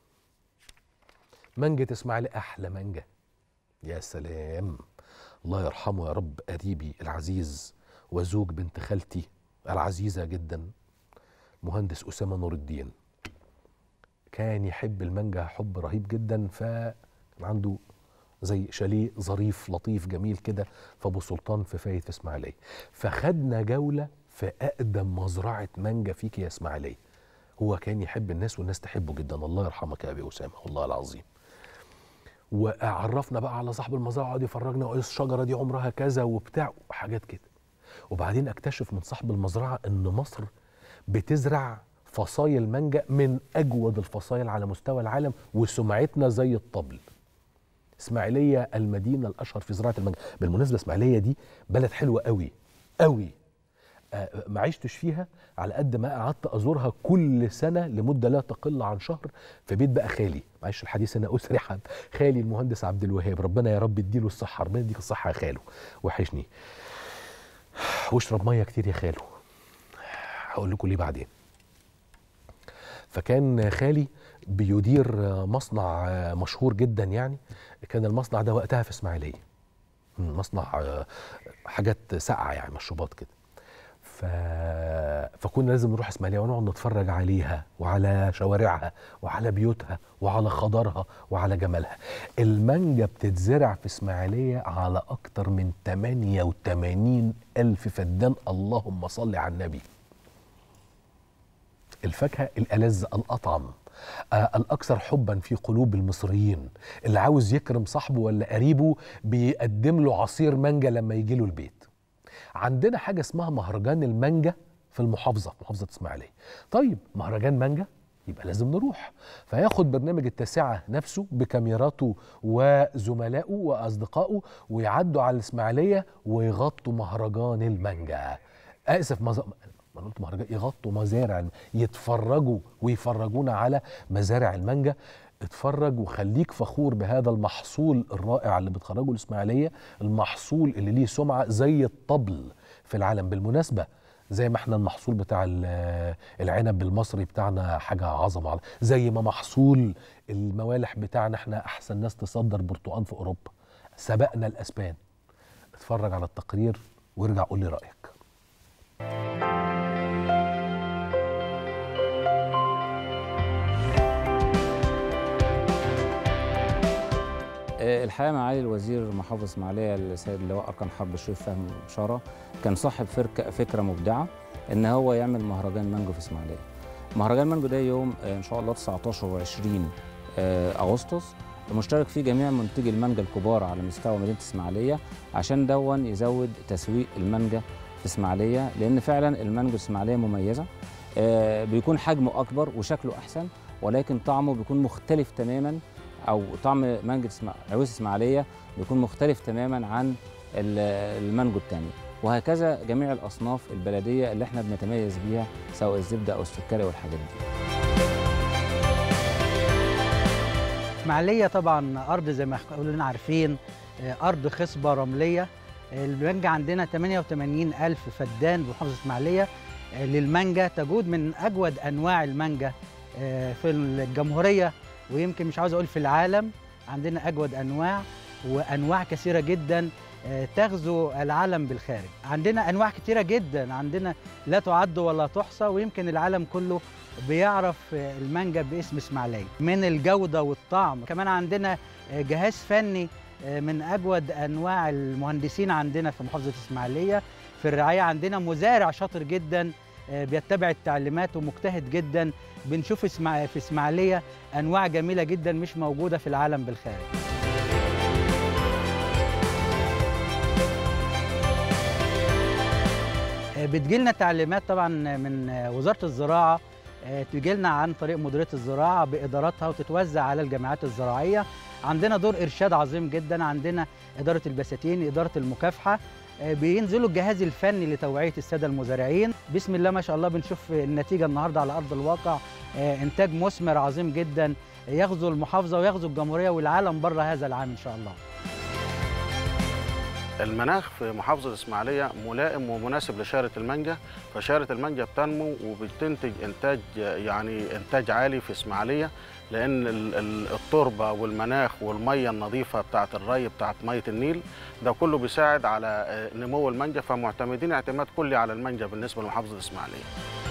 مانجة اسماعيل احلى مانجا يا سلام الله يرحمه يا رب قريبي العزيز وزوج بنت خالتي العزيزه جدا مهندس اسامه نور الدين كان يحب المانجا حب رهيب جدا فكان عنده زي شاليه ظريف لطيف جميل كده في ابو سلطان في فايد في اسماعيليه فخدنا جوله في اقدم مزرعه مانجا فيك يا اسماعيليه هو كان يحب الناس والناس تحبه جدا الله يرحمك يا ابي اسامه والله العظيم وعرفنا بقى على صاحب المزرعه قعد يفرجنا الشجره دي عمرها كذا وبتاع وحاجات كده وبعدين اكتشف من صاحب المزرعه ان مصر بتزرع فصايل مانجا من اجود الفصايل على مستوى العالم وسمعتنا زي الطبل اسماعيليه المدينه الاشهر في زراعه المانجا بالمناسبه اسماعيليه دي بلد حلوه قوي قوي آه ما عشتش فيها على قد ما قعدت ازورها كل سنه لمده لا تقل عن شهر في بيت بقى خالي معلش الحديث هنا اسري حد خالي المهندس عبد الوهاب ربنا يا رب يديله الصحه ربنا يديك الصحه يا خالو وحشني واشرب ميه كتير يا خالو هقول لكم ليه بعدين فكان خالي بيدير مصنع مشهور جدا يعني كان المصنع ده وقتها في اسماعيليه مصنع حاجات ساقعه يعني مشروبات كده ف... فكنا لازم نروح اسماعيليه ونقعد نتفرج عليها وعلى شوارعها وعلى بيوتها وعلى خضرها وعلى جمالها المانجا بتتزرع في اسماعيليه على اكتر من 88 الف فدان اللهم صل على النبي الفاكهه الالذ الاطعم آه الاكثر حبا في قلوب المصريين اللي عاوز يكرم صاحبه ولا قريبه بيقدم له عصير مانجا لما يجي له البيت عندنا حاجه اسمها مهرجان المانجا في المحافظه محافظه اسماعيليه طيب مهرجان مانجا يبقى لازم نروح فياخد برنامج التاسعة نفسه بكاميراته وزملائه وأصدقائه ويعدوا على الإسماعيلية ويغطوا مهرجان المانجا آسف مز... ما قلت مهرجان يغطوا مزارع يتفرجوا ويفرجونا على مزارع المانجا اتفرج وخليك فخور بهذا المحصول الرائع اللي بتخرجه الاسماعيليه المحصول اللي ليه سمعه زي الطبل في العالم بالمناسبه زي ما احنا المحصول بتاع ال- العنب المصري بتاعنا حاجه عظمه زي ما محصول الموالح بتاعنا احنا احسن ناس تصدر برتقال في اوروبا سبقنا الاسبان اتفرج على التقرير وارجع قول لي رايك آه، الحقيقه معالي الوزير محافظ اسماعيليه السيد اللواء اركان حرب الشريف فهمي بشاره كان صاحب فرك- فكره مبدعه ان هو يعمل مهرجان مانجو في اسماعيليه. مهرجان مانجو ده يوم آه، ان شاء الله 19 و20 اغسطس مشترك فيه جميع منتجي المانجا الكبار على مستوى مدينه اسماعيليه عشان دون يزود تسويق المانجا في اسماعيليه لان فعلا المانجو الاسماعيليه مميزه آه، بيكون حجمه اكبر وشكله احسن ولكن طعمه بيكون مختلف تماما او طعم مانجا اسمع... عويس اسماعيليه بيكون مختلف تماما عن ال- المانجو التاني وهكذا جميع الاصناف البلديه اللي احنا بنتميز بيها سواء الزبده او السكري والحاجات دي اسماعيليه طبعا ارض زي ما كلنا عارفين آه، ارض خصبه رمليه آه، المانجا عندنا 88 الف فدان بمحافظه اسماعيليه آه، للمانجا تجود من اجود انواع المانجا آه، في الجمهوريه ويمكن مش عاوز اقول في العالم عندنا اجود انواع وانواع كثيره جدا آه، تغزو العالم بالخارج عندنا انواع كثيره جدا عندنا لا تعد ولا تحصى ويمكن العالم كله بيعرف آه، المانجا باسم اسماعيليه من الجوده والطعم كمان عندنا آه، جهاز فني آه، من اجود انواع المهندسين عندنا في محافظه اسماعيليه في الرعايه عندنا مزارع شاطر جدا آه، بيتبع التعليمات ومجتهد جدا بنشوف اسمع في اسماعيليه انواع جميله جدا مش موجوده في العالم بالخارج آه، بتجيلنا تعليمات طبعا من آه، وزاره الزراعه آه، تجيلنا عن طريق مديريه الزراعه باداراتها وتتوزع على الجامعات الزراعيه عندنا دور ارشاد عظيم جدا عندنا اداره البساتين اداره المكافحه آه، بينزلوا الجهاز الفني لتوعيه الساده المزارعين بسم الله ما شاء الله بنشوف النتيجه النهارده على ارض الواقع آه، انتاج مثمر عظيم جدا يغزو المحافظه ويغزو الجمهوريه والعالم بره هذا العام ان شاء الله المناخ في محافظة الإسماعيلية ملائم ومناسب لشارة المانجا فشارة المانجا بتنمو وبتنتج إنتاج يعني إنتاج عالي في إسماعيلية لأن ال- ال- التربة والمناخ والمية النظيفة بتاعة الري بتاعة مية النيل ده كله بيساعد على آه، نمو المانجا فمعتمدين اعتماد كلي على المانجا بالنسبة لمحافظة الإسماعيلية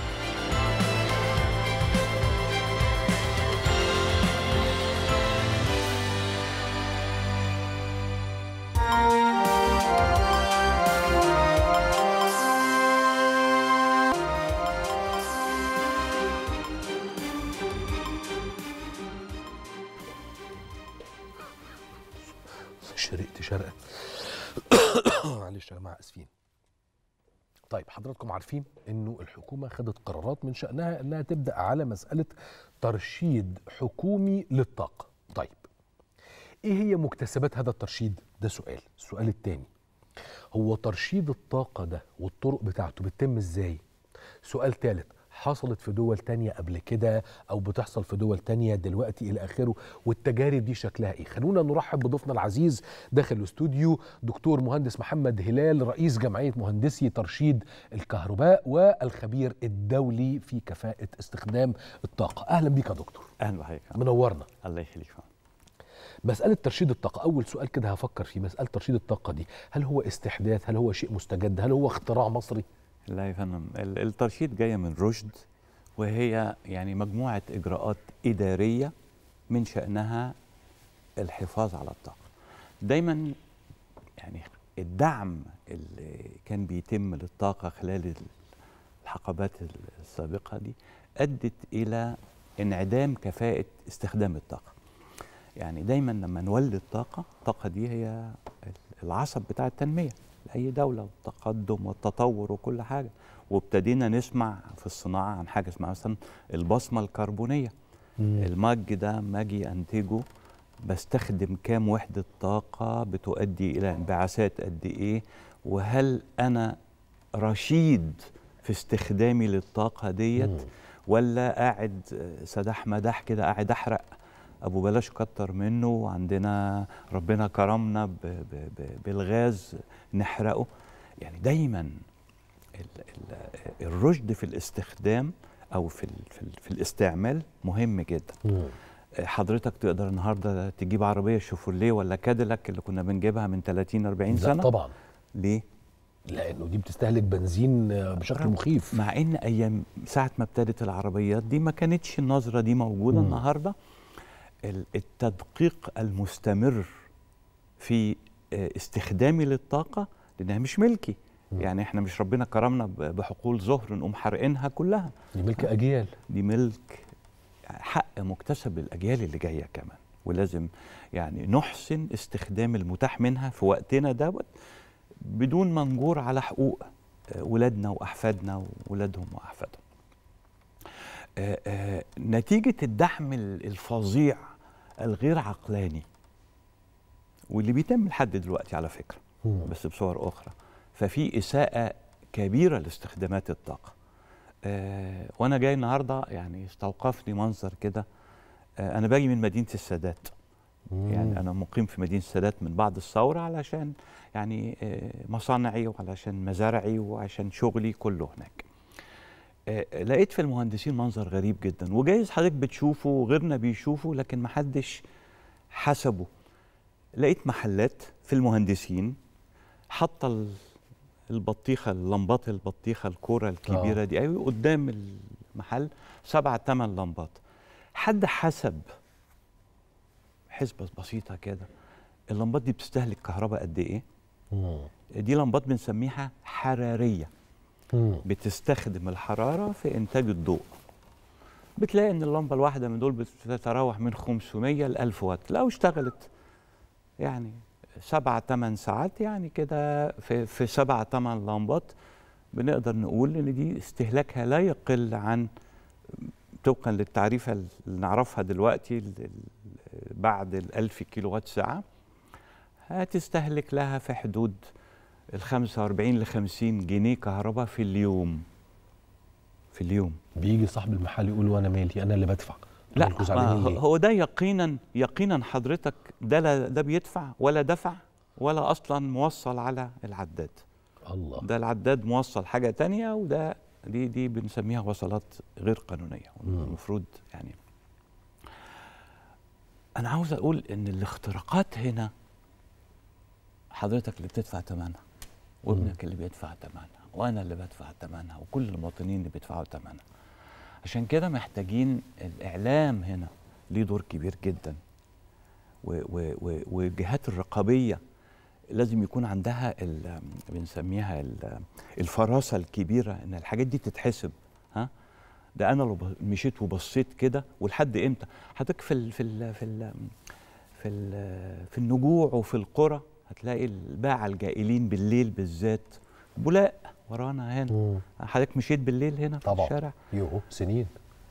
شرقت شرقة معلش يا جماعة اسفين طيب حضراتكم عارفين انه الحكومة خدت قرارات من شأنها انها تبدأ على مسألة ترشيد حكومي للطاقة طيب ايه هي مكتسبات هذا الترشيد ده سؤال السؤال الثاني هو ترشيد الطاقة ده والطرق بتاعته بتتم ازاي سؤال ثالث حصلت في دول تانية قبل كده أو بتحصل في دول تانية دلوقتي إلى آخره والتجارب دي شكلها إيه خلونا نرحب بضيفنا العزيز داخل الاستوديو دكتور مهندس محمد هلال رئيس جمعية مهندسي ترشيد الكهرباء والخبير الدولي في كفاءة استخدام الطاقة أهلا بيك يا دكتور اهلا بحضرتك منورنا الله يخليك مسألة ترشيد الطاقة أول سؤال كده هفكر فيه مسألة ترشيد الطاقة دي هل هو استحداث هل هو شيء مستجد هل هو اختراع مصري لا يا فندم ال- الترشيد جايه من رشد وهي يعني مجموعه اجراءات اداريه من شانها الحفاظ على الطاقه دايما يعني الدعم اللي كان بيتم للطاقه خلال الحقبات السابقه دي ادت الى انعدام كفاءه استخدام الطاقه يعني دايما لما نولد طاقه الطاقه دي هي العصب بتاع التنميه لاي دوله والتقدم والتطور وكل حاجه وابتدينا نسمع في الصناعه عن حاجه اسمها مثلا البصمه الكربونيه المج ده ما اجي انتجه بستخدم كام وحده طاقه بتؤدي الى انبعاثات قد ايه وهل انا رشيد في استخدامي للطاقه ديت ولا قاعد سداح مداح كده قاعد احرق ابو بلاش كتر منه وعندنا ربنا كرمنا ب ب ب بالغاز نحرقه يعني دايما ال ال الرشد في الاستخدام او في ال في, ال في الاستعمال مهم جدا حضرتك تقدر النهارده تجيب عربيه شوفرليه ولا كاديلاك اللي كنا بنجيبها من 30 40 لا سنه طبعا ليه لانه دي بستهلك بنزين آه، بشكل مخيف مع ان ايام ساعه ما ابتدت العربيات دي ما كانتش النظره دي موجوده مم. النهارده ال- التدقيق المستمر في آه، استخدامي للطاقه لانها مش ملكي يعني احنا مش ربنا كرمنا ب- بحقول ظهر نقوم حارقينها كلها دي ملك اجيال دي ملك حق مكتسب للاجيال اللي جايه كمان ولازم يعني نحسن استخدام المتاح منها في وقتنا دوت بدون ما نجور على حقوق آه، ولادنا واحفادنا وولادهم واحفادهم. آه، آه، نتيجه الدعم ال- الفظيع الغير عقلاني واللي بيتم لحد دلوقتي على فكره بس بصور اخرى ففي اساءه كبيره لاستخدامات الطاقه. آه، وانا جاي النهارده يعني استوقفني منظر كده آه، انا باجي من مدينه السادات يعني انا مقيم في مدينه السادات من بعد الثوره علشان يعني آه، مصانعي وعلشان مزارعي وعشان شغلي كله هناك آه، لقيت في المهندسين منظر غريب جدا وجايز حضرتك بتشوفه وغيرنا بيشوفه لكن محدش حسبه لقيت محلات في المهندسين حاطه ال- البطيخه اللمبات البطيخه الكوره الكبيره آه. دي ايوه قدام المحل سبعة ثمان لمبات حد حسب حسبة بسيطة كده اللمبات دي بتستهلك كهرباء قد ايه؟ دي لمبات بنسميها حرارية بتستخدم الحرارة في إنتاج الضوء بتلاقي إن اللمبة الواحدة من دول بتتراوح من 500 ل 1000 واط لو اشتغلت يعني سبعة ثمان ساعات يعني كده في في سبعة ثمان لمبات بنقدر نقول إن دي استهلاكها لا يقل عن طبقا للتعريفة اللي نعرفها دلوقتي ال- ال- بعد ال 1000 كيلو وات ساعة هتستهلك لها في حدود ال 45 ل 50 جنيه كهرباء في اليوم في اليوم بيجي صاحب المحل يقول وانا مالي انا اللي بدفع لا مالكوا ما زعلانين هو- ليه؟ هو ده يقينا يقينا حضرتك ده لا ده بيدفع ولا دفع ولا اصلا موصل على العداد الله ده العداد موصل حاجه تانية وده دي دي بنسميها وصلات غير قانونيه المفروض يعني انا عاوز اقول ان الاختراقات هنا حضرتك اللي بتدفع ثمنها وابنك اللي بيدفع ثمنها وانا اللي بدفع ثمنها وكل المواطنين اللي بيدفعوا ثمنها عشان كده محتاجين الاعلام هنا ليه دور كبير جدا و- و- و- والجهات الرقابيه لازم يكون عندها ال- بنسميها ال- الفراسه الكبيره ان الحاجات دي تتحسب ها ده انا لو ب- مشيت وبصيت كده ولحد امتى حضرتك في ال في ال في ال في ال في النجوع وفي القرى هتلاقي الباعة الجائلين بالليل بالذات بلاء ورانا هنا حضرتك مشيت بالليل هنا في طبعا الشارع يوه سنين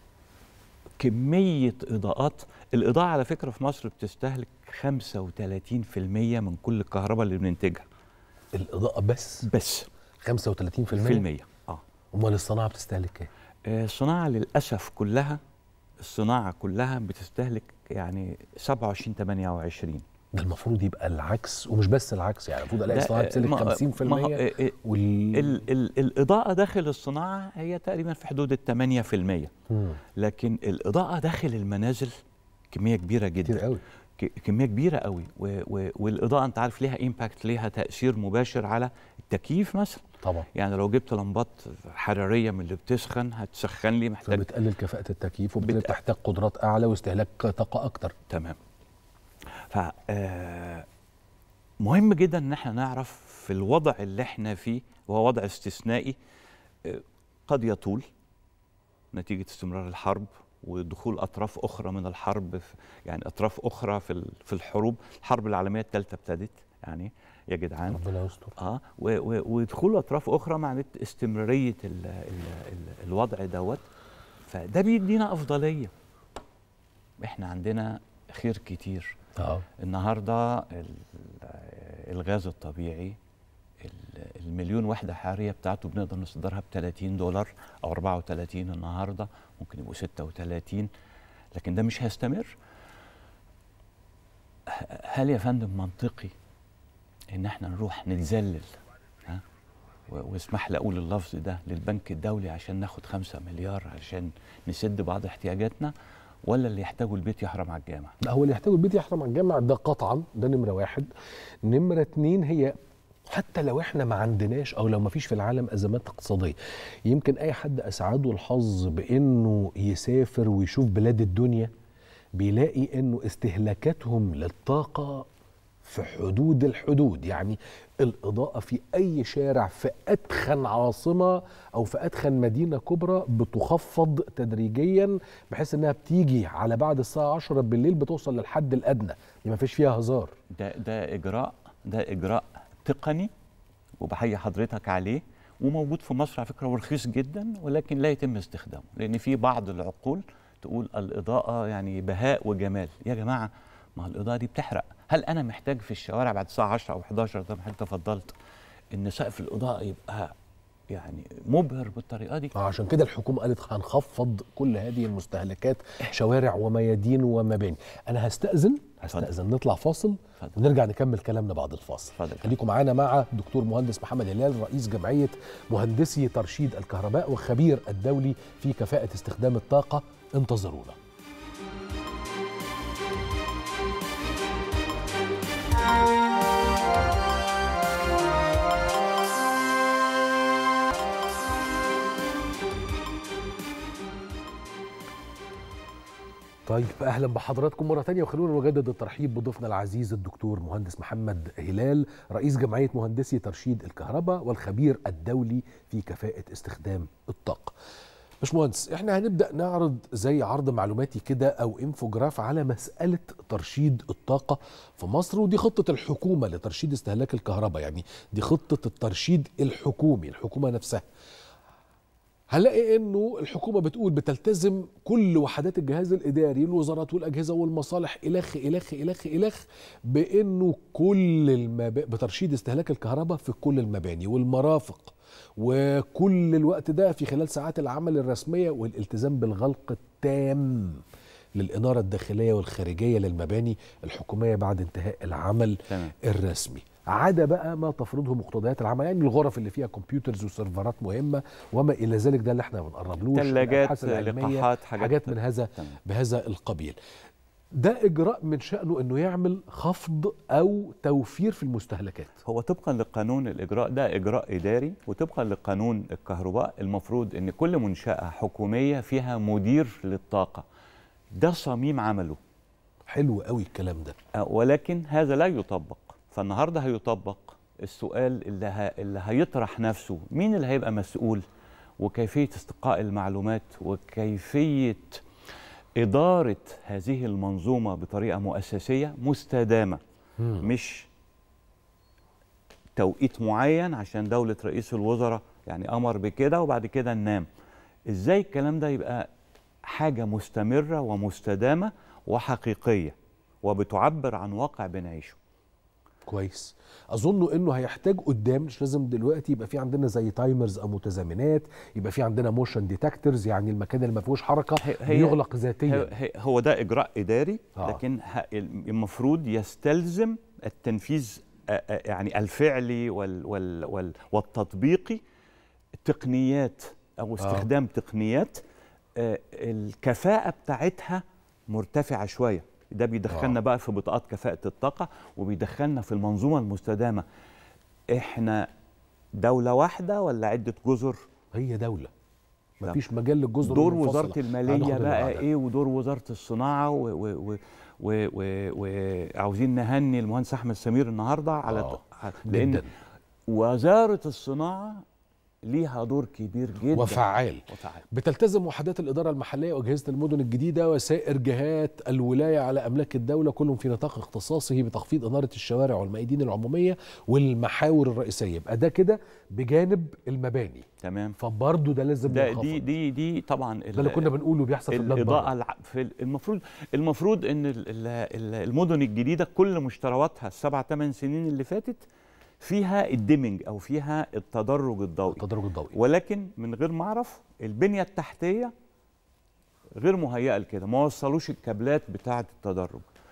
كمية إضاءات الإضاءة على فكرة في مصر بتستهلك 35% من كل الكهرباء اللي بننتجها الاضاءه بس بس 35% في المية اه امال الصناعه بتستهلك ايه؟ آه، الصناعة للأسف كلها الصناعة كلها بتستهلك يعني 27 28 ده المفروض يبقى العكس ومش بس العكس يعني المفروض الاقي ده، صناعه آه، بتستهلك ما- 50% ما هو، آه، آه، وال ال ال الإضاءة داخل الصناعة هي تقريبا في حدود ال 8% مم. لكن الإضاءة داخل المنازل كمية كبيرة جدا كتير قوي كمية كبيرة قوي و و والإضاءة أنت عارف ليها إمباكت ليها تأثير مباشر على التكييف مثلا طبعا يعني لو جبت لمبات حرارية من اللي بتسخن هتسخن لي محتاج فبتقلل كفاءه التكييف وبالتالي بتحتاج قدرات اعلى واستهلاك طاقه اكتر تمام ف آه، مهم جدا ان احنا نعرف في الوضع اللي احنا فيه وهو وضع استثنائي آه، قد يطول نتيجه استمرار الحرب ودخول اطراف اخرى من الحرب في يعني اطراف اخرى في ال- في الحروب الحرب العالميه الثالثه ابتدت يعني يا جدعان ربنا يستر اه و- و- ودخول اطراف اخرى معنات استمراريه ال ال ال الوضع دوت فده بيدينا افضليه احنا عندنا خير كتير اه النهارده ال- الغاز الطبيعي ال- المليون وحده حراريه بتاعته بنقدر نصدرها ب 30 دولار او 34 النهارده ممكن يبقوا 36 لكن ده مش هيستمر هل يا فندم منطقي ان احنا نروح نتذلل ها و- واسمح لي اقول اللفظ ده للبنك الدولي عشان ناخد خمسة مليار عشان نسد بعض احتياجاتنا ولا اللي يحتاجه البيت يحرم على الجامع لا هو اللي يحتاجه البيت يحرم على الجامع ده قطعا ده نمره واحد نمره اتنين هي حتى لو احنا ما عندناش او لو ما فيش في العالم ازمات اقتصاديه يمكن اي حد اسعده الحظ بانه يسافر ويشوف بلاد الدنيا بيلاقي انه استهلاكاتهم للطاقه في حدود الحدود يعني الإضاءة في أي شارع في أدخن عاصمة أو في أدخن مدينة كبرى بتخفض تدريجيا بحيث إنها بتيجي على بعد الساعة 10 بالليل بتوصل للحد الأدنى دي ما فيش فيها هزار ده ده اجراء ده اجراء تقني وبحيي حضرتك عليه وموجود في مصر على فكره ورخيص جدا ولكن لا يتم استخدامه لان في بعض العقول تقول الاضاءه يعني بهاء وجمال يا جماعه ما هو الاضاءه دي بتحرق هل انا محتاج في الشوارع بعد الساعه 10 او 11 زي ما حضرتك تفضلت ان سقف الاضاءه يبقى يعني مبهر بالطريقه دي عشان كده الحكومة قالت هنخفض كل هذه المستهلكات شوارع وميادين ومباني أنا هستأذن هستأذن نطلع فاصل ونرجع نكمل كلامنا بعد الفاصل خليكم معانا مع دكتور مهندس محمد هلال رئيس جمعية مهندسي ترشيد الكهرباء وخبير الدولي في كفاءة استخدام الطاقة انتظرونا طيب اهلا بحضراتكم مره تانية وخلونا نجدد الترحيب بضيفنا العزيز الدكتور مهندس محمد هلال رئيس جمعيه مهندسي ترشيد الكهرباء والخبير الدولي في كفاءه استخدام الطاقه. باشمهندس احنا هنبدا نعرض زي عرض معلوماتي كده او انفوجراف على مساله ترشيد الطاقه في مصر ودي خطه الحكومه لترشيد استهلاك الكهرباء يعني دي خطه الترشيد الحكومي الحكومه نفسها. هنلاقي انه الحكومه بتقول بتلتزم كل وحدات الجهاز الاداري الوزارات والاجهزه والمصالح الخ الخ الخ الخ بانه كل المب... بترشيد استهلاك الكهرباء في كل المباني والمرافق وكل الوقت ده في خلال ساعات العمل الرسميه والالتزام بالغلق التام للاناره الداخليه والخارجيه للمباني الحكوميه بعد انتهاء العمل تمام. الرسمي عدا بقى ما تفرضه مقتضيات العمل يعني الغرف اللي فيها كمبيوترز وسيرفرات مهمه وما الى ذلك ده اللي احنا ما بنقربلوش تلاجات، الأبحاث العلمية، لقاحات، حاجات- حاجات من هذا تمام. بهذا القبيل ده اجراء من شانه انه يعمل خفض او توفير في المستهلكات هو طبقا لقانون الاجراء ده اجراء اداري وطبقا لقانون الكهرباء المفروض ان كل منشاه حكوميه فيها مدير للطاقه ده صميم عمله حلو قوي الكلام ده آه، ولكن هذا لا يطبق فالنهارده هيطبق السؤال اللي, ه... اللي هيطرح نفسه مين اللي هيبقى مسؤول وكيفيه استقاء المعلومات وكيفيه اداره هذه المنظومه بطريقه مؤسسيه مستدامه مم. مش توقيت معين عشان دولة رئيس الوزراء يعني أمر بكده وبعد كده ننام إزاي الكلام ده يبقى حاجة مستمرة ومستدامة وحقيقية وبتعبر عن واقع بنعيشه كويس اظن انه هيحتاج قدام مش لازم دلوقتي يبقى في عندنا زي تايمرز او متزامنات يبقى في عندنا موشن ديتكتورز يعني المكان اللي ما فيهوش حركه بيغلق ذاتيا هي- هي- هو ده إجراء إداري آه. لكن ه- المفروض يستلزم التنفيذ آه، آه، يعني الفعلي وال وال وال والتطبيقي تقنيات أو استخدام تقنيات آه، الكفاءة بتاعتها مرتفعة شوية ده بيدخلنا آه. بقى في بطاقات كفاءة الطاقة وبيدخلنا في المنظومة المستدامة احنا دولة واحدة ولا عدة جزر؟ هي دولة لا. مفيش مجال للجزر دور المنفصلة. وزارة هناخد المالية اللي بقى بعدها. ايه ودور وزارة الصناعة و- و- و- و- و- وعاوزين نهني المهندس احمد سمير النهارده على آه، ط- لان جداً. وزارة الصناعة ليها دور كبير جدا وفعال وفعال بتلتزم وحدات الإدارة المحلية وأجهزة المدن الجديدة وسائر جهات الولاية على أملاك الدولة كلهم في نطاق اختصاصه بتخفيض إنارة الشوارع والميادين العمومية والمحاور الرئيسية يبقى ده كده بجانب المباني تمام فبرضه ده لازم ده ينخفض. دي دي دي طبعا ده اللي كنا بنقوله بيحصل في بلاد الاضاءه بره. الع- في ال- المفروض المفروض ان ال- ال- ال- المدن الجديده كل مشترواتها السبع ثمان سنين اللي فاتت فيها الديمنج او فيها التدرج الضوئي التدرج الضوئي ولكن من غير ما اعرف البنيه التحتيه غير مهيئه لكده ما وصلوش الكابلات بتاعه التدرج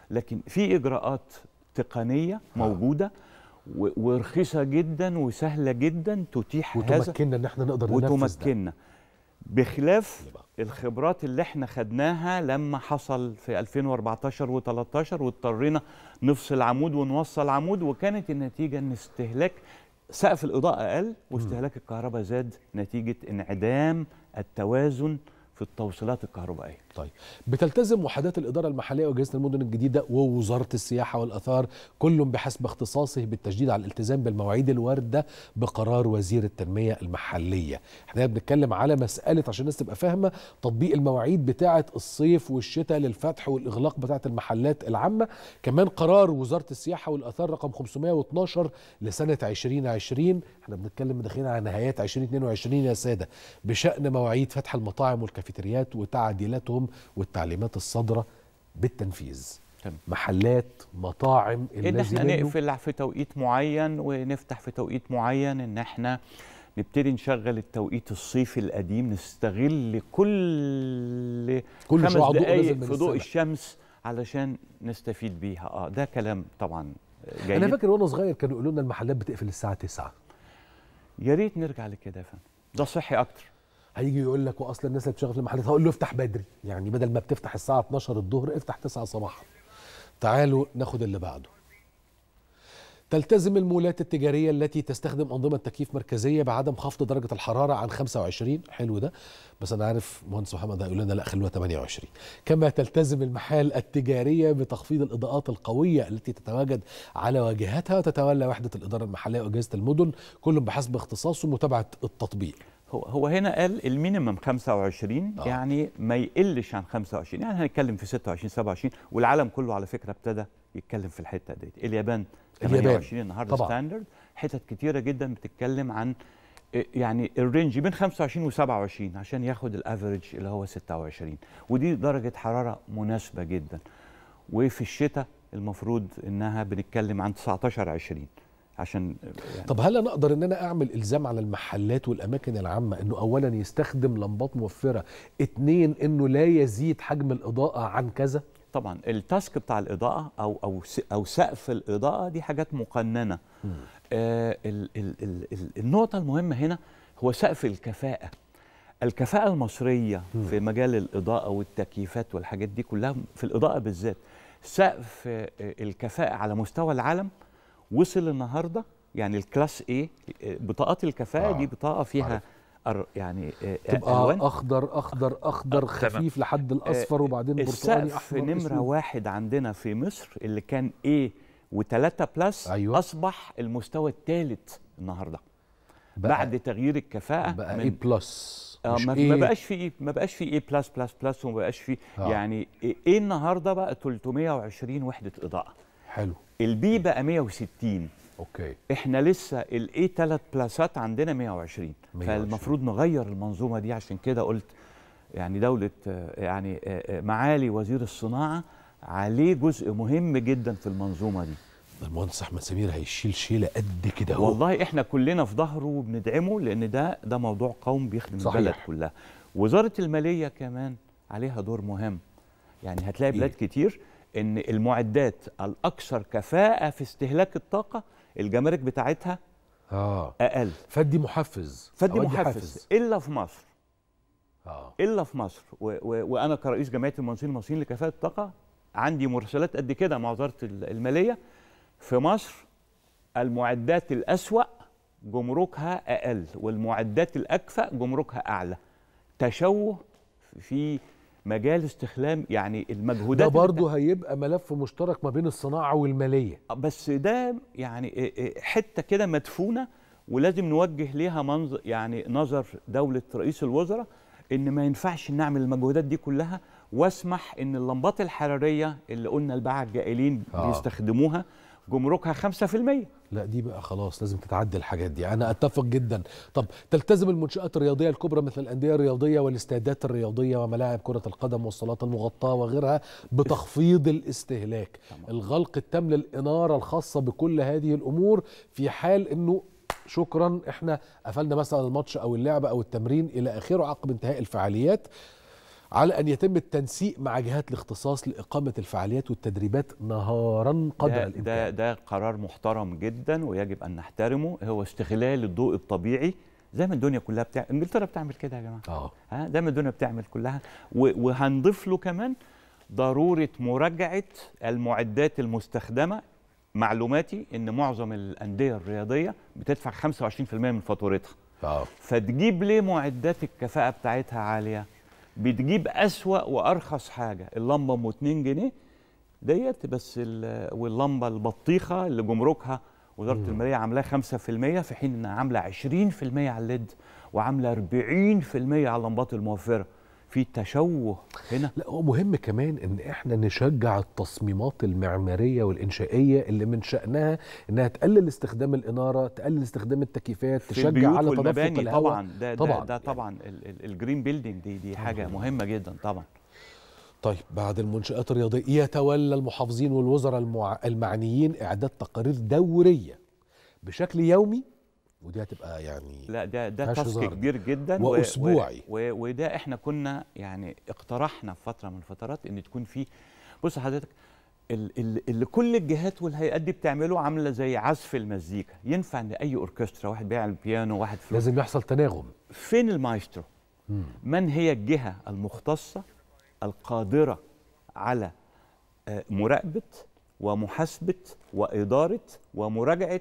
لكن في اجراءات تقنيه موجوده و- ورخيصه جدا وسهله جدا تتيح هذا وتمكننا ان احنا نقدر ننفذ ده وتمكننا بخلاف الخبرات اللي احنا خدناها لما حصل في 2014 و13 واضطرينا نفصل عمود ونوصل عمود وكانت النتيجه ان استهلاك سقف الاضاءه قل واستهلاك الكهرباء زاد نتيجه انعدام التوازن في التوصيلات الكهربائيه طيب بتلتزم وحدات الإدارة المحلية وأجهزة المدن الجديدة ووزارة السياحة والآثار كل بحسب اختصاصه بالتشديد على الالتزام بالمواعيد الواردة بقرار وزير التنمية المحلية احنا بنتكلم على مسألة عشان الناس تبقى فاهمة تطبيق المواعيد بتاعة الصيف والشتاء للفتح والإغلاق بتاعة المحلات العامة كمان قرار وزارة السياحة والآثار رقم 512 لسنة 2020 احنا بنتكلم داخلين على نهايات 2022 يا سادة بشأن مواعيد فتح المطاعم والكافيتريات وتعديلاتهم والتعليمات الصادرة بالتنفيذ تمام. محلات مطاعم ان اللازم احنا منه. نقفل في توقيت معين ونفتح في توقيت معين ان احنا نبتدي نشغل التوقيت الصيفي القديم نستغل كل كل خمس شعاع ضوء دقايق نازل من في ضوء السماء. الشمس علشان نستفيد بيها اه ده كلام طبعا جيد انا فاكر وانا صغير كانوا يقولوا لنا المحلات بتقفل الساعه 9 يا ريت نرجع لكده يا فندم ده صحي اكتر هيجي يقول لك واصلا الناس اللي بتشتغل في المحلات هقول له افتح بدري يعني بدل ما بتفتح الساعه 12 الظهر افتح 9 صباحا تعالوا ناخد اللي بعده تلتزم المولات التجارية التي تستخدم أنظمة تكييف مركزية بعدم خفض درجة الحرارة عن 25 حلو ده بس أنا عارف مهندس محمد هيقول لنا لا خلوها 28 كما تلتزم المحال التجارية بتخفيض الإضاءات القوية التي تتواجد على واجهتها وتتولى وحدة الإدارة المحلية وأجهزة المدن كل بحسب اختصاصه متابعة التطبيق هو هو هنا قال المينيمم 25 آه. آه. يعني ما يقلش عن 25 يعني هنتكلم في 26 27 والعالم كله على فكره ابتدى يتكلم في الحته ديت اليابان اليابان. 28 النهارده طبعاً. ستاندرد حتت كتيره جدا بتتكلم عن إيه يعني الرينج بين 25 و27 عشان ياخد الافريج اللي هو 26 ودي درجه حراره مناسبه جدا وفي الشتاء المفروض انها بنتكلم عن 19 20 عشان يعني طب هل انا اقدر ان انا اعمل الزام على المحلات والاماكن العامه انه اولا يستخدم لمبات موفره اتنين انه لا يزيد حجم الاضاءه عن كذا طبعا التاسك بتاع الاضاءه او او س- او سقف الاضاءه دي حاجات مقننه آه ال ال ال ال النقطه المهمه هنا هو سقف الكفاءه الكفاءه المصريه في مجال الاضاءه والتكييفات والحاجات دي كلها في الاضاءه بالذات سقف آه، الكفاءه على مستوى العالم وصل النهارده يعني الكلاس ايه بطاقات الكفاءه آه، دي بطاقه فيها عارف. أر يعني آه، تبقى ألوان. اخضر اخضر اخضر آه، تمام. خفيف لحد الاصفر وبعدين برتقاني السقف احمر نمرة أسود. واحد عندنا في مصر اللي كان ايه وثلاثة بلس أيوة. أصبح المستوى الثالث النهاردة بقى بعد تغيير الكفاءة بقى من- ايه بلس آه مش ما, إيه ما بقاش في ايه ما بقاش في ايه بلس بلس بلس وما بقاش في آه. يعني ايه إيه النهارده بقى 320 وحدة إضاءة حلو البي بقى 160 اوكي احنا لسه الاي ثلاث بلاسات عندنا 120 120. فالمفروض نغير المنظومه دي عشان كده قلت يعني دوله آه، يعني آه، آه، معالي وزير الصناعه عليه جزء مهم جدا في المنظومه دي المهندس احمد سمير هيشيل شيله قد كده اهو والله احنا كلنا في ظهره وبندعمه لان ده ده موضوع قوم بيخدم صحيح. البلد كلها وزاره الماليه كمان عليها دور مهم يعني هتلاقي إيه؟ بلاد كتير ان المعدات الاكثر كفاءه في استهلاك الطاقه الجمارك بتاعتها اه اقل فدي محفز فدي أودي محفز الا في مصر اه الا في مصر و و وانا كرئيس جمعيه المهندسين المصريين لكفاءه الطاقه عندي مراسلات قد كده مع وزاره ال- الماليه في مصر المعدات الاسوا جمركها اقل والمعدات الاكفأ جمركها اعلى تشوه في مجال استخدام يعني ده المجهودات اللي برضه هيبقى ملف مشترك ما بين الصناعه والماليه بس ده يعني إيه إيه حته كده مدفونه ولازم نوجه ليها منظر يعني نظر دوله رئيس الوزراء ان ما ينفعش نعمل المجهودات دي كلها واسمح ان اللمبات الحراريه اللي قلنا الباعة الجائلين آه. بيستخدموها جمركها 5% لا دي بقى خلاص لازم تتعدل الحاجات دي انا اتفق جدا طب تلتزم المنشآت الرياضيه الكبرى مثل الانديه الرياضيه والاستادات الرياضيه وملاعب كره القدم والصالات المغطاه وغيرها بتخفيض الاستهلاك الغلق التام للاناره الخاصه بكل هذه الامور في حال انه شكرا احنا قفلنا مثلا الماتش او اللعبه او التمرين الى اخره عقب انتهاء الفعاليات على ان يتم التنسيق مع جهات الاختصاص لاقامه الفعاليات والتدريبات نهارا قدر ده, الامكان ده ده قرار محترم جدا ويجب ان نحترمه هو استغلال الضوء الطبيعي زي ما الدنيا كلها بتاع انجلترا بتعمل كده يا جماعه اه ها زي ما الدنيا بتعمل كلها و... وهنضيف له كمان ضروره مراجعه المعدات المستخدمه معلوماتي ان معظم الانديه الرياضيه بتدفع 25% من فاتورتها اه فتجيب ليه معدات الكفاءه بتاعتها عاليه بتجيب اسوا وارخص حاجه اللمبه ام 2 جنيه ديت بس ال- واللمبه البطيخه اللي جمركها وزاره الماليه عاملاها 5% في حين انها عامله 20% على الليد وعامله 40% على اللمبات الموفره في تشوه هنا لا هو مهم كمان ان احنا نشجع التصميمات المعماريه والانشائيه اللي من شانها انها تقلل استخدام الاناره تقلل استخدام التكييفات في تشجع البيوت على تدفق والمباني الهواء طبعا ده طبعاً. ده, ده طبعا ال- ال- الجرين بيلدينج دي دي حاجه مهمه جدا طبعا طيب بعد المنشآت الرياضية يتولى المحافظين والوزراء المع... المعنيين إعداد تقارير دورية بشكل يومي ودي هتبقى يعني لا ده ده فيهاش تاسك هزار. كبير جدا و- وأسبوعي. و- و- وده احنا كنا يعني اقترحنا في فتره من الفترات ان تكون في بص حضرتك ال- ال- اللي كل الجهات والهيئات دي بتعمله عامله زي عزف المزيكا ينفع ان اي اوركسترا واحد بيعمل بيانو واحد فلوت لازم يحصل تناغم فين المايسترو من هي الجهه المختصه القادره على آه، مراقبه ومحاسبه واداره ومراجعه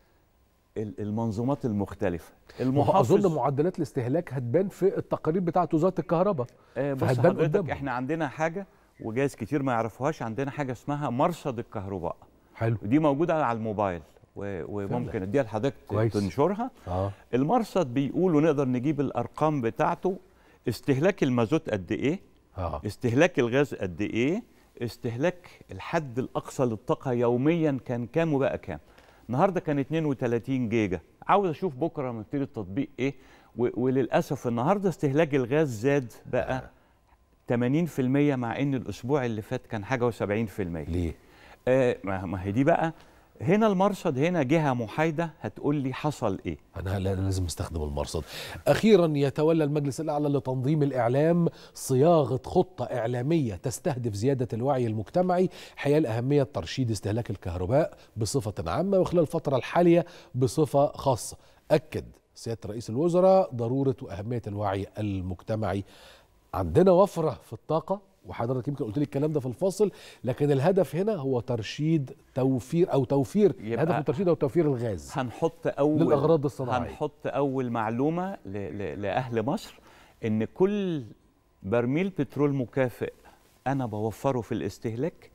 ال- المنظومات المختلفه ما هو أظن معدلات الاستهلاك هتبان في التقارير بتاعة وزارة الكهرباء آه، بص فهتبان حضرتك قدامهم. احنا عندنا حاجه وجايز كتير ما يعرفوهاش عندنا حاجه اسمها مرصد الكهرباء حلو ودي موجوده على الموبايل و- وممكن اديها لحضرتك ت- كويس. تنشرها اه المرصد بيقول ونقدر نجيب الارقام بتاعته استهلاك المازوت قد ايه اه استهلاك الغاز قد ايه استهلاك الحد الاقصى للطاقه يوميا كان كام وبقى كام النهارده كان 32 جيجا عاوز اشوف بكره لما يبتدي التطبيق ايه و- وللاسف النهارده استهلاك الغاز زاد بقى 80% مع ان الاسبوع اللي فات كان حاجه و70% ليه؟ آه ما ما هي دي بقى هنا المرصد هنا جهه محايده هتقول لي حصل ايه أنا لا- لازم استخدم المرصد أخيرا يتولى المجلس الأعلى لتنظيم الإعلام صياغة خطة إعلامية تستهدف زيادة الوعي المجتمعي حيال أهمية ترشيد استهلاك الكهرباء بصفة عامة وخلال الفترة الحالية بصفة خاصة أكد سيادة رئيس الوزراء ضرورة وأهمية الوعي المجتمعي عندنا وفرة في الطاقة وحضرتك يمكن قلت لي الكلام ده في الفاصل لكن الهدف هنا هو ترشيد توفير او توفير يبقى الهدف من ترشيد او توفير الغاز هنحط اول للأغراض الصناعية. هنحط اول معلومه ل... ل... لاهل مصر ان كل برميل بترول مكافئ انا بوفره في الاستهلاك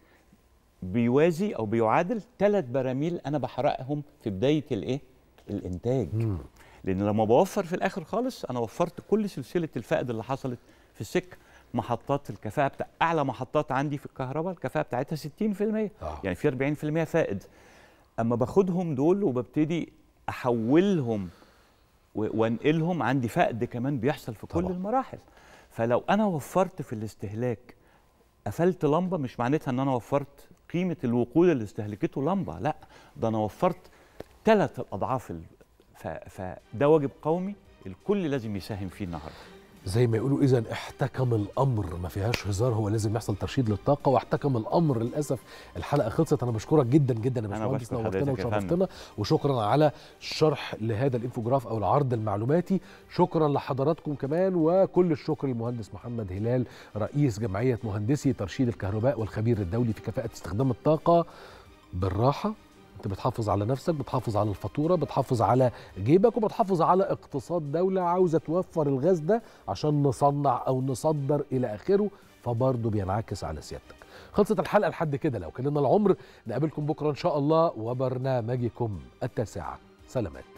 بيوازي او بيعادل ثلاث براميل انا بحرقهم في بدايه الايه الانتاج لان لما بوفر في الاخر خالص انا وفرت كل سلسله الفائد اللي حصلت في السكه محطات الكفاءه بتاع اعلى محطات عندي في الكهرباء الكفاءه بتاعتها 60% آه. يعني في 40% فائد اما باخدهم دول وببتدي احولهم و- وانقلهم عندي فقد كمان بيحصل في كل طبعا. المراحل فلو انا وفرت في الاستهلاك قفلت لمبه مش معناتها ان انا وفرت قيمه الوقود اللي استهلكته لمبه لا ده انا وفرت ثلاث الاضعاف ال- ف- فده واجب قومي الكل لازم يساهم فيه النهارده زي ما يقولوا اذا احتكم الامر ما فيهاش هزار هو لازم يحصل ترشيد للطاقه واحتكم الامر للاسف الحلقه خلصت انا بشكرك جدا جدا يا أنا باشمهندس بشكر نورتنا حضرتك يا فندم. وشرفتنا وشكرا على الشرح لهذا الانفوجراف او العرض المعلوماتي شكرا لحضراتكم كمان وكل الشكر للمهندس محمد هلال رئيس جمعيه مهندسي ترشيد الكهرباء والخبير الدولي في كفاءه استخدام الطاقه بالراحه انت بتحافظ على نفسك بتحافظ على الفاتوره بتحافظ على جيبك وبتحافظ على اقتصاد دوله عاوزه توفر الغاز ده عشان نصنع او نصدر الى اخره فبرضه بينعكس على سيادتك خلصت الحلقه لحد كده لو كان لنا العمر نقابلكم بكره ان شاء الله وبرنامجكم التاسعه سلامات